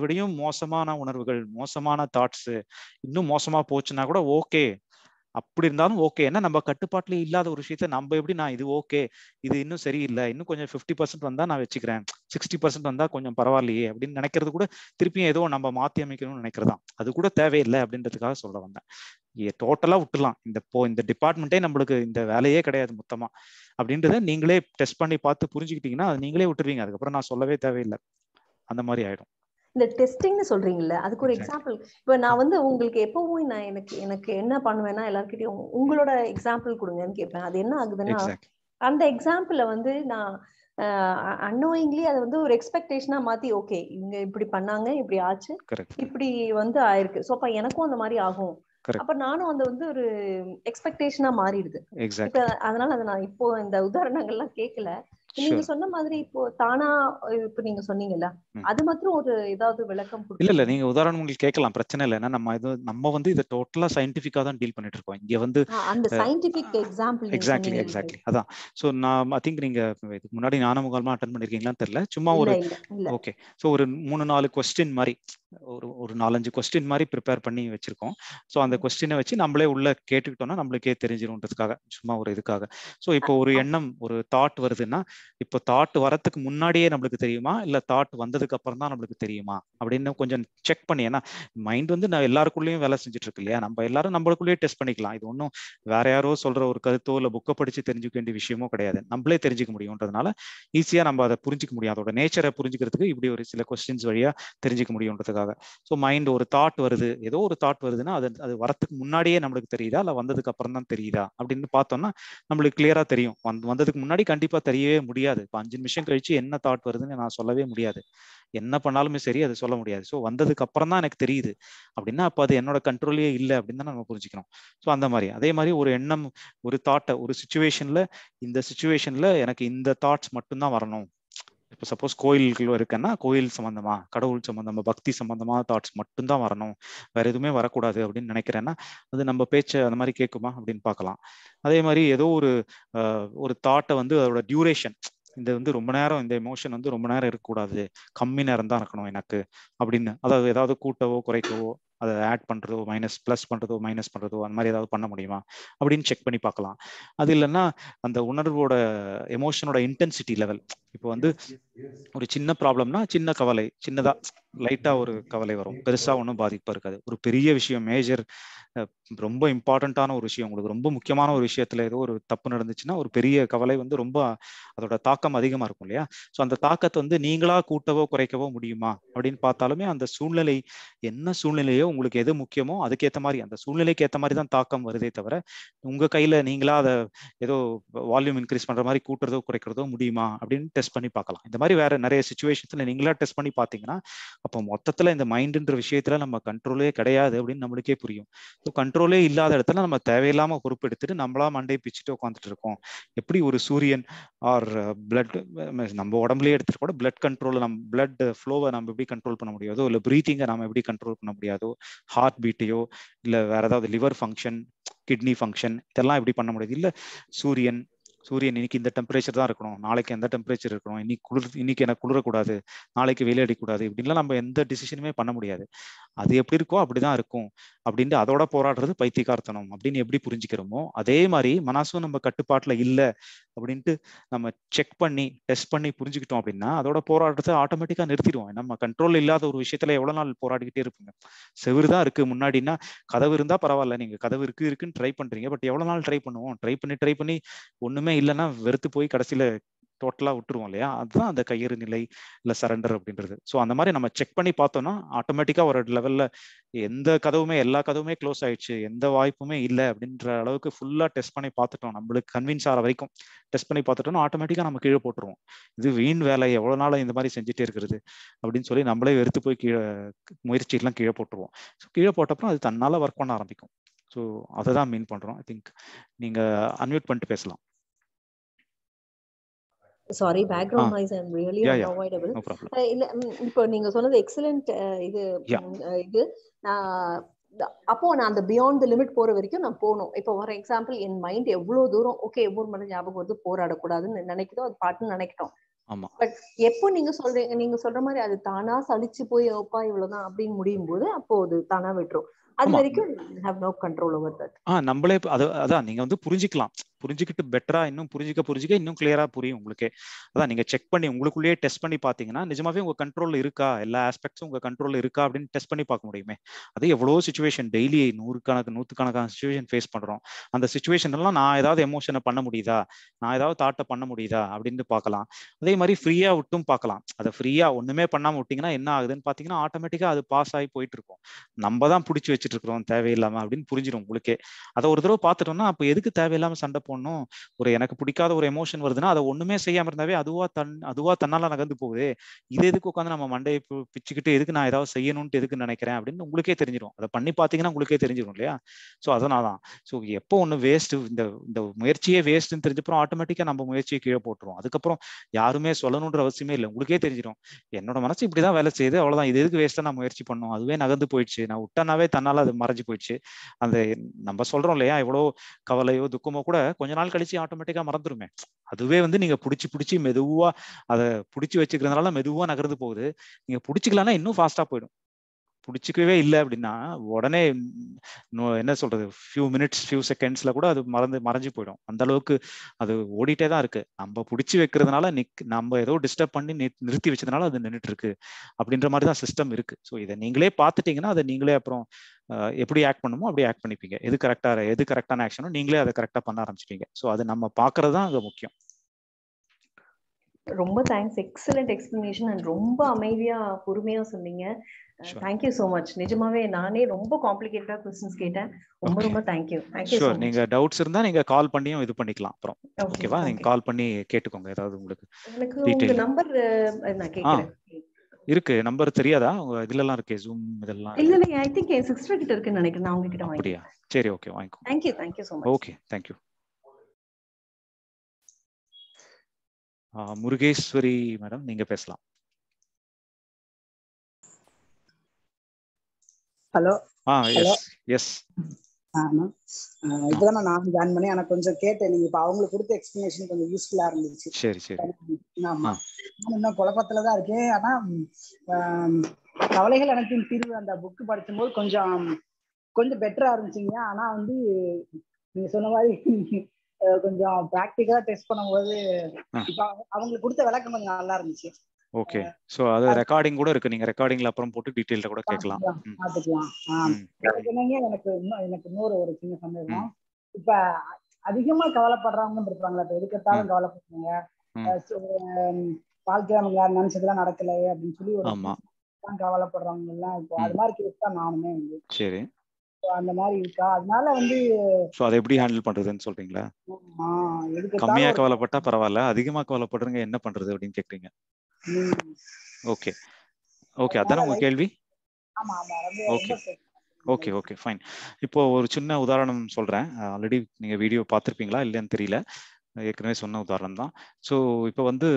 விடையும் மோசமான உணர்வுகள் மோசமான தாட்ஸ் இன்னும் மோசமா போச்சுன்னா கூட ஓகே அப்படி இருந்தாலும் ஓகே ஏன்னா நம்ம கட்டுப்பாட்டுல இல்லாத ஒரு விஷயத்த நம்ம எப்படி நான் இது ஓகே இது இன்னும் சரியில்லை இன்னும் கொஞ்சம் ஃபிஃப்டி பர்சன்ட் வந்தா நான் வச்சுக்கிறேன் சிக்ஸ்டி பர்சன்ட் வந்தா கொஞ்சம் பரவாயில்லையே அப்படின்னு நினைக்கிறது கூட திருப்பியும் ஏதோ நம்ம மாத்தி அமைக்கணும்னு நினைக்கிறதா அது கூட தேவையில்லை அப்படின்றதுக்காக சொல்ல வந்தேன் டோட்டலா விட்டுலாம் இந்த போ இந்த டிபார்ட்மெண்ட்டே நம்மளுக்கு இந்த வேலையே கிடையாது மொத்தமா அப்படின்றத நீங்களே டெஸ்ட் பண்ணி பார்த்து புரிஞ்சுக்கிட்டீங்கன்னா அது நீங்களே விட்டுருவீங்க அதுக்கப்புறம் நான் சொல்லவே தேவையில்லை அந்த மாதிரி ஆயிடும் இந்த டெஸ்டிங்னு சொல்றீங்கல்ல அதுக்கு ஒரு எக்ஸாம்பிள் இப்ப நான் வந்து உங்களுக்கு எப்பவும் நான் எனக்கு எனக்கு என்ன பண்ணுவேன்னா எல்லார்கிட்டயும் உங்களோட எக்ஸாம்பிள் கொடுங்கன்னு கேட்பேன் அது என்ன ஆகுதுன்னா அந்த எக்ஸாம்பிள வந்து நான் அன்னோயிங்லி அதை வந்து ஒரு எக்ஸ்பெக்டேஷனா மாத்தி ஓகே இவங்க இப்படி பண்ணாங்க இப்படி ஆச்சு இப்படி வந்து ஆயிருக்கு சோ அப்ப எனக்கும் அந்த மாதிரி ஆகும் அப்ப நானும் அந்த வந்து ஒரு எக்ஸ்பெக்டேஷனா மாறிடுது அதனால அதை நான் இப்போ இந்த உதாரணங்கள்லாம் கேட்கல நீங்க சொன்ன மாதிரி இப்போ தானா இப்ப நீங்க சொன்னீங்கல்ல அது மாத்திரம் ஒரு ஏதாவது விளக்கம் இல்ல இல்ல நீங்க உதாரணம் உங்களுக்கு கேட்கலாம் பிரச்சனை இல்லை ஏன்னா நம்ம இது நம்ம வந்து இதை டோட்டலா சயின்டிபிக்கா தான் டீல் பண்ணிட்டு இருக்கோம் இங்க வந்து அந்த சயின்டிபிக் எக்ஸாம்பிள் எக்ஸாக்ட்லி எக்ஸாக்ட்லி அதான் சோ நான் ஐ திங்க் நீங்க இதுக்கு முன்னாடி ஞான முகால்மா அட்டன் பண்ணிருக்கீங்களான்னு தெரியல சும்மா ஒரு ஓகே சோ ஒரு மூணு நாலு கொஸ்டின் மாதிரி ஒரு ஒரு நாலஞ்சு கொஸ்டின் மாதிரி ப்ரிப்பேர் பண்ணி வச்சிருக்கோம் ஸோ அந்த கொஸ்டினை வச்சு நம்மளே உள்ள கேட்டுக்கிட்டோம்னா நம்மளுக்கே தெரிஞ்சிரும்ன்றதுக்காக சும்மா ஒரு இதுக்காக ஸோ இப்போ ஒரு எண்ணம் ஒரு தாட் வருதுன்னா இப்போ தாட் வரத்துக்கு முன்னாடியே நம்மளுக்கு தெரியுமா இல்ல தாட் வந்ததுக்கு அப்புறம் தான் நம்மளுக்கு தெரியுமா அப்படின்னு கொஞ்சம் செக் பண்ணி ஏன்னா மைண்ட் வந்து நான் எல்லாருக்குள்ளேயும் வேலை செஞ்சுட்டு இருக்கு இல்லையா நம்ம எல்லாரும் நம்மளுக்குள்ளேயே டெஸ்ட் பண்ணிக்கலாம் இது ஒன்றும் வேற யாரோ சொல்ற ஒரு கருத்தோ இல்ல புக்கை படிச்சு தெரிஞ்சுக்க வேண்டிய விஷயமோ கிடையாது நம்மளே தெரிஞ்சுக்க முடியும்ன்றதுனால ஈஸியா நம்ம அதை புரிஞ்சுக்க முடியும் அதோட நேச்சரை புரிஞ்சுக்கிறதுக்கு இப்படி ஒரு சில கொஸ்டின்ஸ் வழியா தெரிஞ்சுக்க முடியும்ன்றதுக்காக ஸோ மைண்ட் ஒரு தாட் வருது ஏதோ ஒரு தாட் வருதுன்னா அது அது வரத்துக்கு முன்னாடியே நம்மளுக்கு தெரியுதா இல்ல வந்ததுக்கு அப்புறம் தான் தெரியுதா அப்படின்னு பார்த்தோம்னா நம்மளுக்கு கிளியரா தெரியும் வந்ததுக்கு முன்னாடி கண்டிப்பா தெரியவே முடியாது இப்போ அஞ்சு நிமிஷம் கழிச்சு என்ன தாட் வருதுன்னு நான் சொல்லவே முடியாது என்ன பண்ணாலுமே சரி அது சொல்ல முடியாது ஸோ வந்ததுக்கு அப்புறம் தான் எனக்கு தெரியுது அப்படின்னா அப்போ அது என்னோட கண்ட்ரோலே இல்லை அப்படின்னு தான் நம்ம புரிஞ்சுக்கணும் ஸோ அந்த மாதிரி அதே மாதிரி ஒரு எண்ணம் ஒரு தாட்டை ஒரு சுச்சுவேஷன்ல இந்த சுச்சுவேஷன்ல எனக்கு இந்த தாட்ஸ் மட்டும்தான் வரணும் இப்போ சப்போஸ் கோயில்கள் இருக்குன்னா கோயில் சம்பந்தமா கடவுள் சம்பந்தமா பக்தி சம்பந்தமா தாட்ஸ் மட்டும்தான் வரணும் வேற எதுவுமே வரக்கூடாது அப்படின்னு நினைக்கிறேன்னா அது நம்ம பேச்சை அந்த மாதிரி கேட்குமா அப்படின்னு பார்க்கலாம் அதே மாதிரி ஏதோ ஒரு ஒரு தாட்டை வந்து அதோட டியூரேஷன் இந்த வந்து ரொம்ப நேரம் இந்த எமோஷன் வந்து ரொம்ப நேரம் இருக்கக்கூடாது கம்மி நேரம் தான் இருக்கணும் எனக்கு அப்படின்னு அதாவது ஏதாவது கூட்டவோ குறைக்கவோ அதை ஆட் பண்றதோ மைனஸ் பிளஸ் பண்றதோ மைனஸ் பண்றதோ அந்த மாதிரி ஏதாவது பண்ண முடியுமா அப்படின்னு செக் பண்ணி பார்க்கலாம் அது இல்லைன்னா அந்த உணர்வோட எமோஷனோட இன்டென்சிட்டி லெவல் இப்போ வந்து ஒரு சின்ன ப்ராப்ளம்னா சின்ன கவலை சின்னதா லைட்டா ஒரு கவலை வரும் பெருசா ஒன்றும் பாதிப்பு இருக்காது ஒரு பெரிய விஷயம் மேஜர் ரொம்ப இம்பார்ட்டண்ட்டான ஒரு விஷயம் உங்களுக்கு ரொம்ப முக்கியமான ஒரு விஷயத்துல ஏதோ ஒரு தப்பு நடந்துச்சுன்னா ஒரு பெரிய கவலை வந்து ரொம்ப அதோட தாக்கம் அதிகமா இருக்கும் இல்லையா ஸோ அந்த தாக்கத்தை வந்து நீங்களா கூட்டவோ குறைக்கவோ முடியுமா அப்படின்னு பார்த்தாலுமே அந்த சூழ்நிலை என்ன சூழ்நிலையோ உங்களுக்கு எது முக்கியமோ அதுக்கேற்ற மாதிரி அந்த சூழ்நிலைக்கு ஏற்ற மாதிரி தான் தாக்கம் வருதே தவிர உங்க கையில நீங்களா அதை ஏதோ வால்யூம் இன்க்ரீஸ் பண்ற மாதிரி கூட்டுறதோ குறைக்கிறதோ முடியுமா அப்படின்னு டெஸ்ட் பண்ணி பார்க்கலாம் இந்த மாதிரி வேற நிறைய சுச்சுவேஷன்ஸ்ல நீங்களா டெஸ்ட் பண்ணி பார்த்தீங்கன்னா அப்போ மொத்தத்துல இந்த மைண்டுன்ற விஷயத்துல நம்ம கண்ட்ரோலே கிடையாது அப்படின்னு நம்மளுக்கே புரியும் ஸோ கண்ட்ரோலே இல்லாத இடத்துல நம்ம தேவையில்லாம பொறுப்பெடுத்துட்டு நம்மளா மண்டை பிச்சுட்டு உட்காந்துட்டு இருக்கோம் எப்படி ஒரு சூரியன் ஆர் பிளட் நம்ம உடம்புலயே எடுத்துட்டு கூட பிளட் கண்ட்ரோல் நம்ம பிளட் ஃப்ளோவை நம்ம எப்படி கண்ட்ரோல் பண்ண முடியாதோ இல்லை ப்ரீத்திங்கை நம்ம எப்படி கண்ட்ரோல் பண்ண முடியாதோ ஹார்ட் பீட்டையோ இல்லை வேற ஏதாவது லிவர் ஃபங்க்ஷன் கிட்னி ஃபங்க்ஷன் இதெல்லாம் எப்படி பண்ண முடியாது இல்லை சூரியன் சூரியன் இன்னைக்கு இந்த டெம்பரேச்சர் தான் இருக்கணும் நாளைக்கு எந்த டெம்பரேச்சர் இருக்கணும் இன்னைக்கு குளிர் இன்னைக்கு எனக்கு குளிரக்கூடாது நாளைக்கு வெயில் அடிக்கக்கூடாது இப்படின்லாம் நம்ம எந்த டிசிஷனுமே பண்ண முடியாது அது எப்படி இருக்கோ அப்படிதான் இருக்கும் அப்படின்ட்டு அதோட போராடுறது பைத்தியகார்த்தனம் அப்படின்னு எப்படி புரிஞ்சுக்கிறோமோ அதே மாதிரி மனசும் நம்ம கட்டுப்பாட்டுல இல்லை அப்படின்ட்டு நம்ம செக் பண்ணி டெஸ்ட் பண்ணி புரிஞ்சுக்கிட்டோம் அப்படின்னா அதோட போராட்டத்தை ஆட்டோமேட்டிக்கா நிறுத்திடுவோம் நம்ம கண்ட்ரோல் இல்லாத ஒரு விஷயத்துல எவ்வளவு நாள் போராடிக்கிட்டே இருப்பீங்க செவரு தான் இருக்கு முன்னாடினா கதவு இருந்தா பரவாயில்ல நீங்க கதவு இருக்கு இருக்குன்னு ட்ரை பண்றீங்க பட் எவ்வளவு நாள் ட்ரை பண்ணுவோம் ட்ரை பண்ணி ட்ரை பண்ணி ஒண்ணுமே இல்லைன்னா வெறுத்து போய் கடைசியில டோட்டலா விட்டுருவோம் இல்லையா அதுதான் அந்த கையறு நிலை இல்ல சரண்டர் அப்படின்றது ஸோ அந்த மாதிரி நம்ம செக் பண்ணி பார்த்தோம்னா ஆட்டோமேட்டிக்கா ஒரு லெவல்ல எந்த கதவுமே எல்லா கதவுமே க்ளோஸ் ஆயிடுச்சு எந்த வாய்ப்புமே இல்லை அப்படின்ற அளவுக்கு ஃபுல்லா டெஸ்ட் பண்ணி பார்த்துட்டோம் நம்மளுக்கு கன்வின்ஸ் ஆகிற வரைக்கும் டெஸ்ட் பண்ணி பார்த்துட்டோம்னா ஆட்டோமேட்டிக்கா நம்ம கீழே போட்டுருவோம் இது வீண் வேலை எவ்வளவு நாள் இந்த மாதிரி செஞ்சுட்டே இருக்கிறது அப்படின்னு சொல்லி நம்மளே வெறுத்து போய் கீழே முயற்சியெல்லாம் கீழே போட்டுருவோம் ஸோ கீழே போட்டப்பறம் அது தன்னால ஒர்க் பண்ண ஆரம்பிக்கும் ஸோ அதை தான் மீன் பண்றோம் ஐ திங்க் நீங்க அன்மியூட் பண்ணிட்டு பேசலாம் sorry background noise I am really avoidable இல்ல இப்போ நீங்க சொன்னது எக்ஸலண்ட் இது இது நான் அப்போ நான் அந்த பியாண்ட் த லிமிட் போற வரைக்கும் நான் போகணும் இப்போ ஃபார் எக்ஸாம்பிள் என் மைண்ட் எவ்வளவு தூரம் ஓகே ஒவ்வொரு மணி ஞாபகம் வருது போராடக்கூடாதுன்னு நினைக்கிறோம் அது பாட்டுன்னு நினைக்கிறோம் ஆமா பட் எப்போ நீங்க சொல்றீங்க நீங்க சொல்ற மாதிரி அது தானா சலிச்சு போய் ஓப்பா இவ்வளவுதான் அப்படின்னு முடியும் போது அப்போ அது தானா விட்டுரும் அது ஆமா. வரைக்கும் have no control over that ஆ நம்மளே இப்ப அது அதான் நீங்க வந்து புரிஞ்சுக்கலாம் புரிஞ்சுக்கிட்டு பெட்டரா இன்னும் புரிஞ்சுக்க புரிஞ்சுக்க இன்னும் கிளியரா புரியும் உங்களுக்கே அதான் நீங்க செக் பண்ணி உங்களுக்குள்ளேயே டெஸ்ட் பண்ணி பாத்தீங்கன்னா நிஜமாவே உங்க கண்ட்ரோல்ல இருக்கா எல்லா ஆஸ்பெக்ட்ஸும் உங்க கண்ட்ரோல்ல இருக்கா அப்படின்னு டெஸ்ட் பண்ணி பார்க்க முடியுமே அது எவ்வளவு சுச்சுவேஷன் டெய்லி நூறுக்கணக்கு நூத்துக்கணக்கான சுச்சுவேஷன் ஃபேஸ் பண்றோம் அந்த சுச்சுவேஷன் எல்லாம் நான் ஏதாவது எமோஷனை பண்ண முடியுதா நான் ஏதாவது தாட்டை பண்ண முடியுதா அப்படின்னு பார்க்கலாம் அதே மாதிரி ஃப்ரீயா விட்டும் பார்க்கலாம் அதை ஃப்ரீயா ஒண்ணுமே பண்ணாம விட்டீங்கன்னா என்ன ஆகுதுன்னு பாத்தீங்கன்னா ஆட்டோமேட்டிக்கா அது பாஸ் ஆகி போயிட்டு இருக்கும் நம்ம தான் பிடிச்சி வச்சுட்டு இருக்கிறோம் தேவையில்லாம அப்படின்னு புரிஞ்சிடும் உங்களுக்கே அதை ஒரு தடவை பார்த்துட்டோம்னா அப்போ எதுக்கு தேவையில்லாம சண்டை போடணும் ஒரு எனக்கு பிடிக்காத ஒரு எமோஷன் வருதுன்னா அதை ஒண்ணுமே செய்யாம இருந்தாவே அதுவா தன் அதுவா தன்னால நகர்ந்து போகுது இது எதுக்கு உட்காந்து நம்ம மண்டையை பி- பிச்சுக்கிட்டு எதுக்கு நான் ஏதாவது செய்யணும்ட்டு எதுக்கு நினைக்கிறேன் அப்படின்னு உங்களுக்கே தெரிஞ்சிடும் அதை பண்ணி பார்த்தீங்கன்னா உங்களுக்கே தெரிஞ்சிடும் இல்லையா ஸோ அதனால தான் ஸோ எப்போ ஒன்று வேஸ்ட் இந்த இந்த முயற்சியே வேஸ்ட்னு தெரிஞ்சப்பறம் ஆட்டோமேட்டிக்கா நம்ம முயற்சியை கீழே போட்டுருவோம் அதுக்கப்புறம் யாருமே சொல்லணுன்ற அவசியமே இல்லை உங்களுக்கே தெரிஞ்சிடும் என்னோட மனசு இப்படிதான் வேலை செய்யுது அவ்வளவுதான் இது எதுக்கு வேஸ்டா நான் முயற்சி பண்ணோம் அதுவே நகர்ந்து போயிடுச்சு நான் விட்டனாவே தன்னால அது மறைஞ்சு போயிடுச்சு அந்த நம்ம சொல்றோம் இல்லையா எவ்வளோ கவலையோ துக்கமோ கூட கொஞ்ச நாள் கழிச்சு ஆட்டோமேட்டிக்கா மறந்துருமே அதுவே வந்து நீங்க பிடிச்சி பிடிச்சி மெதுவா அதை பிடிச்சி வச்சுக்கிறதுனால மெதுவா நகர்ந்து போகுது நீங்க பிடிச்சிக்கலாம்னா இன்னும் ஃபாஸ்டா போயிடும் பிடிச்சிக்கவே இல்லை அப்படின்னா உடனே நோ- என்ன சொல்றது ஃபியூ மினிட்ஸ் ஃபியூ செகண்ட்ஸ்ல கூட அது மறந்து மறைஞ்சு போயிடும் அந்த அளவுக்கு அது ஓடிட்டே தான் இருக்கு நம்ம பிடிச்சி வைக்கிறதுனால நிக் நம்ம ஏதோ டிஸ்டர்ப் பண்ணி நி- நிறுத்தி வச்சதுனால அது நின்றுட்டு இருக்கு அப்படின்ற மாதிரி தான் சிஸ்டம் இருக்கு ஸோ இதை நீங்களே பார்த்துட்டீங்கன்னா அதை நீங்களே அப்புறம் அஹ், எப்படி ஆக்ட் பண்ணுமோ அப்படி ஆக்ட் பண்ணிப்பீங்க எது கரெக்டா எது கரெக்டான ஆக்ஷனோ நீங்களே அதை கரெக்டா பண்ண ஆரம்பிச்சிட்டீங்க ஸோ அது நம்ம பார்க்கறது தான் அங்கே முக்கியம் ரொம்ப தேங்க்ஸ் எக்ஸலண்ட் எக்ஸ்பிளனேஷன் அண்ட் ரொம்ப அமைதியா பொறுமையா சொன்னீங்க Sure. தேங்க்யூ ஸோ மச் நிஜமாவே நானே ரொம்ப காம்ப்ளிகேட்டடா கொஸ்டின்ஸ் கேட்டேன் ரொம்ப Okay. ரொம்ப தேங்க்யூ தேங்க்யூ ஸோ ஷூர் நீங்க டவுட்ஸ் இருந்தா நீங்க கால் பண்ணியும் இது பண்ணிக்கலாம் அப்புறம் ஓகே ஓகேவா நீங்க கால் பண்ணி கேட்டுக்கோங்க ஏதாவது உங்களுக்கு எனக்கு detail. உங்க நம்பர் நான் கேக்குறேன் இருக்கு நம்பர் தெரியாதா உங்க இதுலலாம் இருக்கே ஜூம் இதெல்லாம் இல்ல இல்ல ஐ திங்க் என் சிஸ்டர் கிட்ட இருக்குன்னு நினைக்கிறேன் நான் உங்ககிட்ட அப்படியா வாங்கிக்கிறேன் சரி ஓகே வாங்கிக்கோ thank you thank you so much okay thank you Murugeswari madam நீங்க பேசலாம் ஹலோ ஆ Hello. எஸ் எஸ் ஆமா ஆஹ் இப்பதான் நான் ஜாயின் பண்ணி எனக்கு கொஞ்சம் கேட்டேன் நீங்க இப்ப அவங்களுக்கு கொடுத்த எக்ஸ்பிளனேஷன் கொஞ்சம் யூஸ்ஃபுல்லா இருந்துச்சு சரி சரி ஆமா ஆ. நான் இன்னும் குழப்பத்துல தான் இருக்கேன் ஆனா ஆம், கவலைகள் அனைத்தும் தீர்வு அந்த புக் படிக்கும்போது கொஞ்சம் கொஞ்சம் பெட்டரா இருந்துச்சுங்க ஆனா வந்து நீங்க சொன்ன மாதிரி அஹ், கொஞ்சம் ப்ராக்டிக்கலா டெஸ்ட் பண்ணும்போது ஆ. இப்ப அவங்க- அவங்களுக்கு கொடுத்த விளக்கம் கொஞ்சம் நல்லா இருந்துச்சு ஓகே ஸோ அது ரெக்கார்டிங் கூட இருக்கு நீங்க ரெக்கார்டிங்ல அப்புறம் போட்டு டீட்டெயில்ட கூட கேட்கலாம் ம், பாத்துக்கலாம் ஆஹ் ம், எனக்கு என்னங்க எனக்கு இன்னும் எனக்கு இன்னொரு ஒரு சின்ன சந்தேகம் இப்ப அதிகமா கவலைப்படுறவங்க இருப்பாங்களா இப்ப எதுக்கெடுத்தாலும் கவலைப்படுறாங்க ம். அஹ் so, ஹம், வாழ்க்கையில அவங்க நினைச்சதெல்லாம் நடக்கலையே அப்படின்னு சொல்லி ஒரு ஆமா. தான் கவலைப்படுறவங்க எல்லாம் இப்போ ம். அது மாதிரி கேஸ் தான் நானுமே வந்து சரி So, அந்த மாதிரி இருக்கா அதனால வந்து ஸோ அதை எப்படி ஹேண்டில் பண்றதுன்னு சொல்றீங்களா ஆஹ் எதுக்கு கம்மியா கவலைப்பட்டா பரவாயில்ல அதிகமா கவலைப்படுறீங்க என்ன பண்றது அப்படின்னு கேக்குறீங்க ஓகே ஓகே அதானே உங்க கேள்வி ஆமா ஆமா ரொம்ப Okay. ரொம்ப சரி. ஓகே ஓகே ஃபைன் இப்போ ஒரு சின்ன உதாரணம் சொல்றேன் ஆல்ரெடி நீங்க வீடியோ பார்த்துருப்பீங்களா இல்லைன்னு தெரியல ஏற்கனவே சொன்ன உதாரணம் தான் ஸோ இப்போ வந்து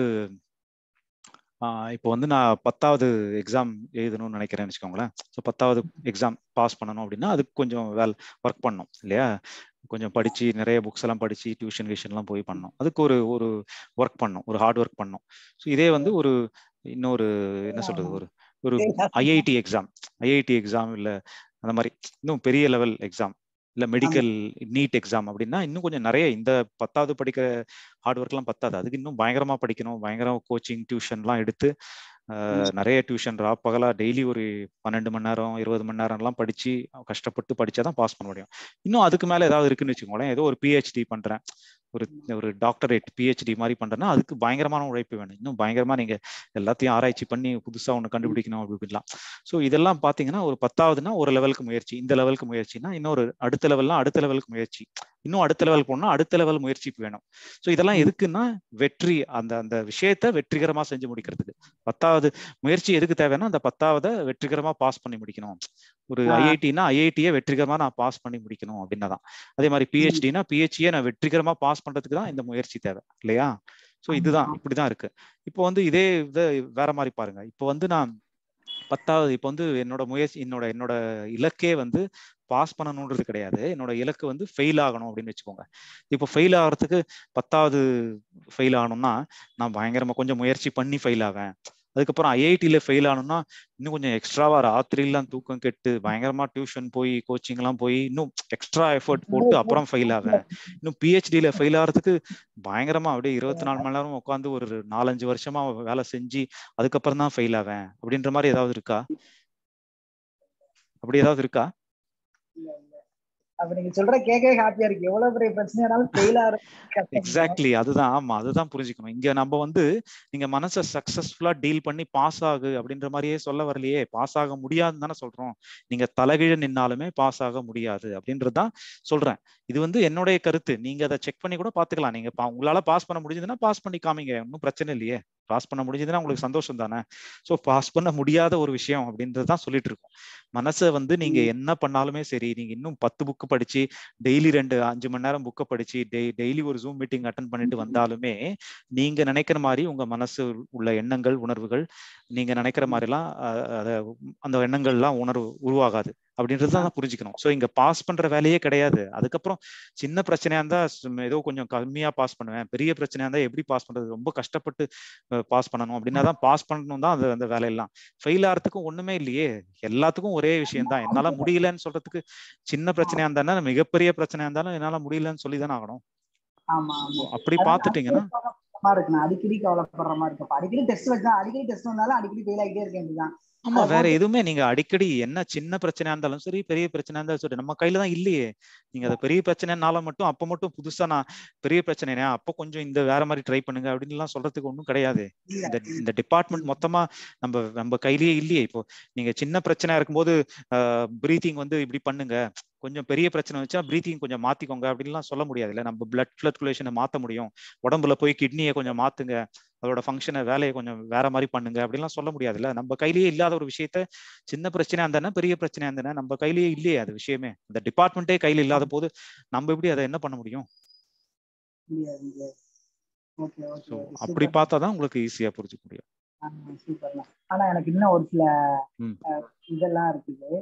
ஆஹ் இப்போ வந்து நான் பத்தாவது எக்ஸாம் எழுதணும்னு நினைக்கிறேன்னு வச்சுக்கோங்களேன் ஸோ பத்தாவது எக்ஸாம் பாஸ் பண்ணணும் அப்படின்னா அதுக்கு கொஞ்சம் வேல் ஒர்க் பண்ணணும் இல்லையா கொஞ்சம் படிச்சு நிறைய புக்ஸ் எல்லாம் படிச்சு டியூஷன் கியூஷன்லாம் போய் பண்ணணும் அதுக்கு ஒரு ஒரு ஒர்க் பண்ணணும் ஒரு ஹார்ட் ஒர்க் பண்ணணும் ஸோ இதே வந்து ஒரு இன்னொரு என்ன சொல்றது ஒரு ஒரு ஐஐடி எக்ஸாம் ஐஐடி எக்ஸாம் இல்ல அந்த மாதிரி இன்னும் பெரிய லெவல் எக்ஸாம் இல்ல மெடிக்கல் நீட் எக்ஸாம் அப்படின்னா இன்னும் கொஞ்சம் நிறைய இந்த பத்தாவது படிக்கிற ஹார்ட் ஒர்க்லாம் பத்தாது அதுக்கு இன்னும் பயங்கரமா படிக்கணும் பயங்கரம் கோச்சிங் டியூஷன்லாம் எடுத்து ஆஹ், நிறைய டியூஷன் ரா பகலா டெய்லி ஒரு பன்னெண்டு மணி நேரம் இருபது மணி நேரம்லாம் படிச்சு கஷ்டப்பட்டு படிச்சாதான் பாஸ் பண்ண முடியும் இன்னும் அதுக்கு மேல ஏதாவது இருக்குன்னு வச்சுக்கோங்களேன் ஏதோ ஒரு பிஹெச்டி பண்றேன் ஒரு ஒரு டாக்டரேட் பிஹெச்டி மாதிரி பண்றேன்னா அதுக்கு பயங்கரமான உழைப்பு வேணும் இன்னும் பயங்கரமா நீங்க எல்லாத்தையும் ஆராய்ச்சி பண்ணி புதுசா ஒண்ணு கண்டுபிடிக்கணும் அப்படி இப்படிலாம் ஸோ இதெல்லாம் பாத்தீங்கன்னா ஒரு பத்தாவதுன்னா ஒரு லெவலுக்கு முயற்சி இந்த லெவலுக்கு முயற்சினா இன்னொரு அடுத்த லெவல்லாம் அடுத்த லெவலுக்கு முயற்சி இன்னும் அடுத்த லெவல் போனா அடுத்த லெவல் முயற்சி வேணும் ஸோ இதெல்லாம் எதுக்குன்னா வெற்றி அந்த அந்த விஷயத்த வெற்றிகரமா செஞ்சு முடிக்கிறதுக்கு பத்தாவது முயற்சி எதுக்கு தேவைன்னா அந்த பத்தாவதை வெற்றிகரமா பாஸ் பண்ணி முடிக்கணும் ஒரு ஆ. ஐஐடினா ஐஐடியை வெற்றிகரமா நான் பாஸ் பண்ணி முடிக்கணும் அப்படின்னா தான் அதே மாதிரி பிஹெச்டினா பிஹெச்டியை நான் வெற்றிகரமா பாஸ் பண்றதுக்கு தான் இந்த முயற்சி தேவை இல்லையா ஸோ இதுதான் ஆமா. இப்படிதான் இருக்கு இப்போ வந்து இதே இதை வேற மாதிரி பாருங்க இப்போ வந்து நான் பத்தாவது இப்போ வந்து என்னோட முயற்சி என்னோட என்னோட இலக்கே வந்து பாஸ் பண்ணணுன்றது கிடையாது என்னோட இலக்கு வந்து ஃபெயில் ஆகணும் அப்படின்னு வச்சுக்கோங்க இப்போ ஃபெயில் ஆகிறதுக்கு பத்தாவது ஃபெயில் ஆகணும்னா நான் பயங்கரமா கொஞ்சம் முயற்சி பண்ணி ஃபெயில் ஆவேன் அதுக்கப்புறம் ஐஐடியில ஃபெயில் ஆகணும்னா இன்னும் கொஞ்சம் எக்ஸ்ட்ராவா ராத்திரிலாம் தூக்கம் கெட்டு பயங்கரமா டியூஷன் போய் கோச்சிங் எல்லாம் போய் இன்னும் எக்ஸ்ட்ரா எஃபர்ட் போட்டு அப்புறம் ஃபெயில் ஆவேன் இன்னும் பிஹெச்டியில ஃபெயில் ஆகிறதுக்கு பயங்கரமா அப்படியே இருபத்தி நாலு மணி நேரம் உட்காந்து ஒரு நாலஞ்சு வருஷமா வேலை செஞ்சு அதுக்கப்புறம் தான் ஃபெயில் ஆவேன் அப்படின்ற மாதிரி ஏதாவது இருக்கா அப்படி ஏதாவது இருக்கா அப்ப நீங்க சொல்ற கேட்கவே ஹாப்பியா இருக்கு எவ்வளவு பெரிய பிரச்சனையானாலும் ஃபெயில் ஆகிற எக்ஸாக்ட்லி அதுதான் ஆமா அதுதான் புரிஞ்சுக்கணும் இங்க நம்ம வந்து நீங்க மனசை சக்சஸ்ஃபுல்லா டீல் பண்ணி பாஸ் ஆகு அப்படின்ற மாதிரியே சொல்ல வரலையே பாஸ் ஆக முடியாதுன்னு தானே சொல்றோம் நீங்க தலைகீழ நின்னாலுமே பாஸ் ஆக முடியாது அப்படின்றதுதான் சொல்றேன் இது வந்து என்னுடைய கருத்து நீங்க அதை செக் பண்ணி கூட பாத்துக்கலாம் நீங்க உங்களால பாஸ் பண்ண முடிஞ்சதுன்னா பாஸ் பண்ணி காமிங்க ஒன்றும் பிரச்சனை இல்லையே பாஸ் பண்ண முடிஞ்சதுன்னா உங்களுக்கு சந்தோஷம் தானே ஸோ பாஸ் பண்ண முடியாத ஒரு விஷயம் அப்படின்றது தான் சொல்லிட்டு இருக்கோம் மனசை வந்து நீங்க என்ன பண்ணாலுமே சரி நீங்க இன்னும் பத்து புக்கு படிச்சு டெய்லி ரெண்டு அஞ்சு மணி நேரம் புக்கை படிச்சு டெய்லி ஒரு ஜூம் மீட்டிங் அட்டன் பண்ணிட்டு வந்தாலுமே நீங்க நினைக்கிற மாதிரி உங்க மனசு உள்ள எண்ணங்கள் உணர்வுகள் நீங்க நினைக்கிற மாதிரிலாம் அத அந்த எண்ணங்கள்லாம் உணர்வு உருவாகாது அப்படின்றது தான் புரிஞ்சுக்கணும் ஸோ இங்க பாஸ் பண்ற வேலையே கிடையாது அதுக்கப்புறம் சின்ன பிரச்சனையா இருந்தா ஏதோ கொஞ்சம் கம்மியா பாஸ் பண்ணுவேன் பெரிய பிரச்சனையா இருந்தா எப்படி பாஸ் பண்றது ரொம்ப கஷ்டப்பட்டு பாஸ் பண்ணணும் அப்படின்னா தான் பாஸ் பண்ணணும் தான் அது அந்த வேலையெல்லாம் ஃபெயில் ஆகிறதுக்கும் ஒண்ணுமே இல்லையே எல்லாத்துக்கும் ஒரே விஷயம் தான் என்னால முடியலன்னு சொல்றதுக்கு சின்ன பிரச்சனையா இருந்தாலும் மிகப்பெரிய பிரச்சனையா இருந்தாலும் என்னால முடியலன்னு சொல்லி தானே ஆகணும் அப்படி பாத்துட்டீங்கன்னா இருக்கு நான் அடிக்கடி கவலைப்படுற மாதிரி இருக்கும் அடிக்கடி டெஸ்ட் வச்சா அடிக்கடி டெஸ்ட் வந்தாலும் அடிக்கடி ஃபெயில் ஆகிட்டே இருக்க வேண்டியதான் ஆமா வேற எதுவுமே நீங்க அடிக்கடி என்ன சின்ன பிரச்சனையா இருந்தாலும் சரி பெரிய பிரச்சனையா இருந்தாலும் சரி நம்ம கையில தான் இல்லையே நீங்க அதை பெரிய பிரச்சனைனால மட்டும் அப்ப மட்டும் புதுசா நான் பெரிய பிரச்சனைனா அப்போ கொஞ்சம் இந்த வேற மாதிரி ட்ரை பண்ணுங்க அப்படின்னு எல்லாம் சொல்றதுக்கு ஒன்றும் கிடையாது இந்த இந்த டிபார்ட்மெண்ட் மொத்தமா நம்ம நம்ம கையிலேயே இல்லையே இப்போ நீங்க சின்ன பிரச்சனையா இருக்கும்போது பிரீத்திங் வந்து இப்படி பண்ணுங்க கொஞ்சம் பெரிய பிரச்சனை வச்சா பிரீத்திங் கொஞ்சம் மாத்திக்கோங்க அப்படின்லாம் சொல்ல முடியாது இல்ல நம்ம பிளட் ஃபிளக்குலேஷனை மாத்த முடியும் உடம்புல போய் கிட்னியை கொஞ்சம் மாத்துங்க அதோட ஃபங்க்ஷனை வேலையை கொஞ்சம் வேற மாதிரி பண்ணுங்க அப்படின்லாம் சொல்ல முடியாதுல்ல நம்ம கையிலேயே இல்லாத ஒரு விஷயத்த சின்ன பிரச்சனையா இருந்தானே பெரிய பிரச்சனையா இருந்தானே நம்ம கையிலேயே இல்லையே அது விஷயமே அந்த டிபார்ட்மெண்ட்டே கையில இல்லாத போது நம்ம எப்படி அதை என்ன பண்ண முடியும் அப்படி பார்த்தாதான் உங்களுக்கு ஈஸியா புரிஞ்சுக்க முடியும் ஆனா எனக்கு இன்னும் ஒரு சில இதெல்லாம் இருக்குது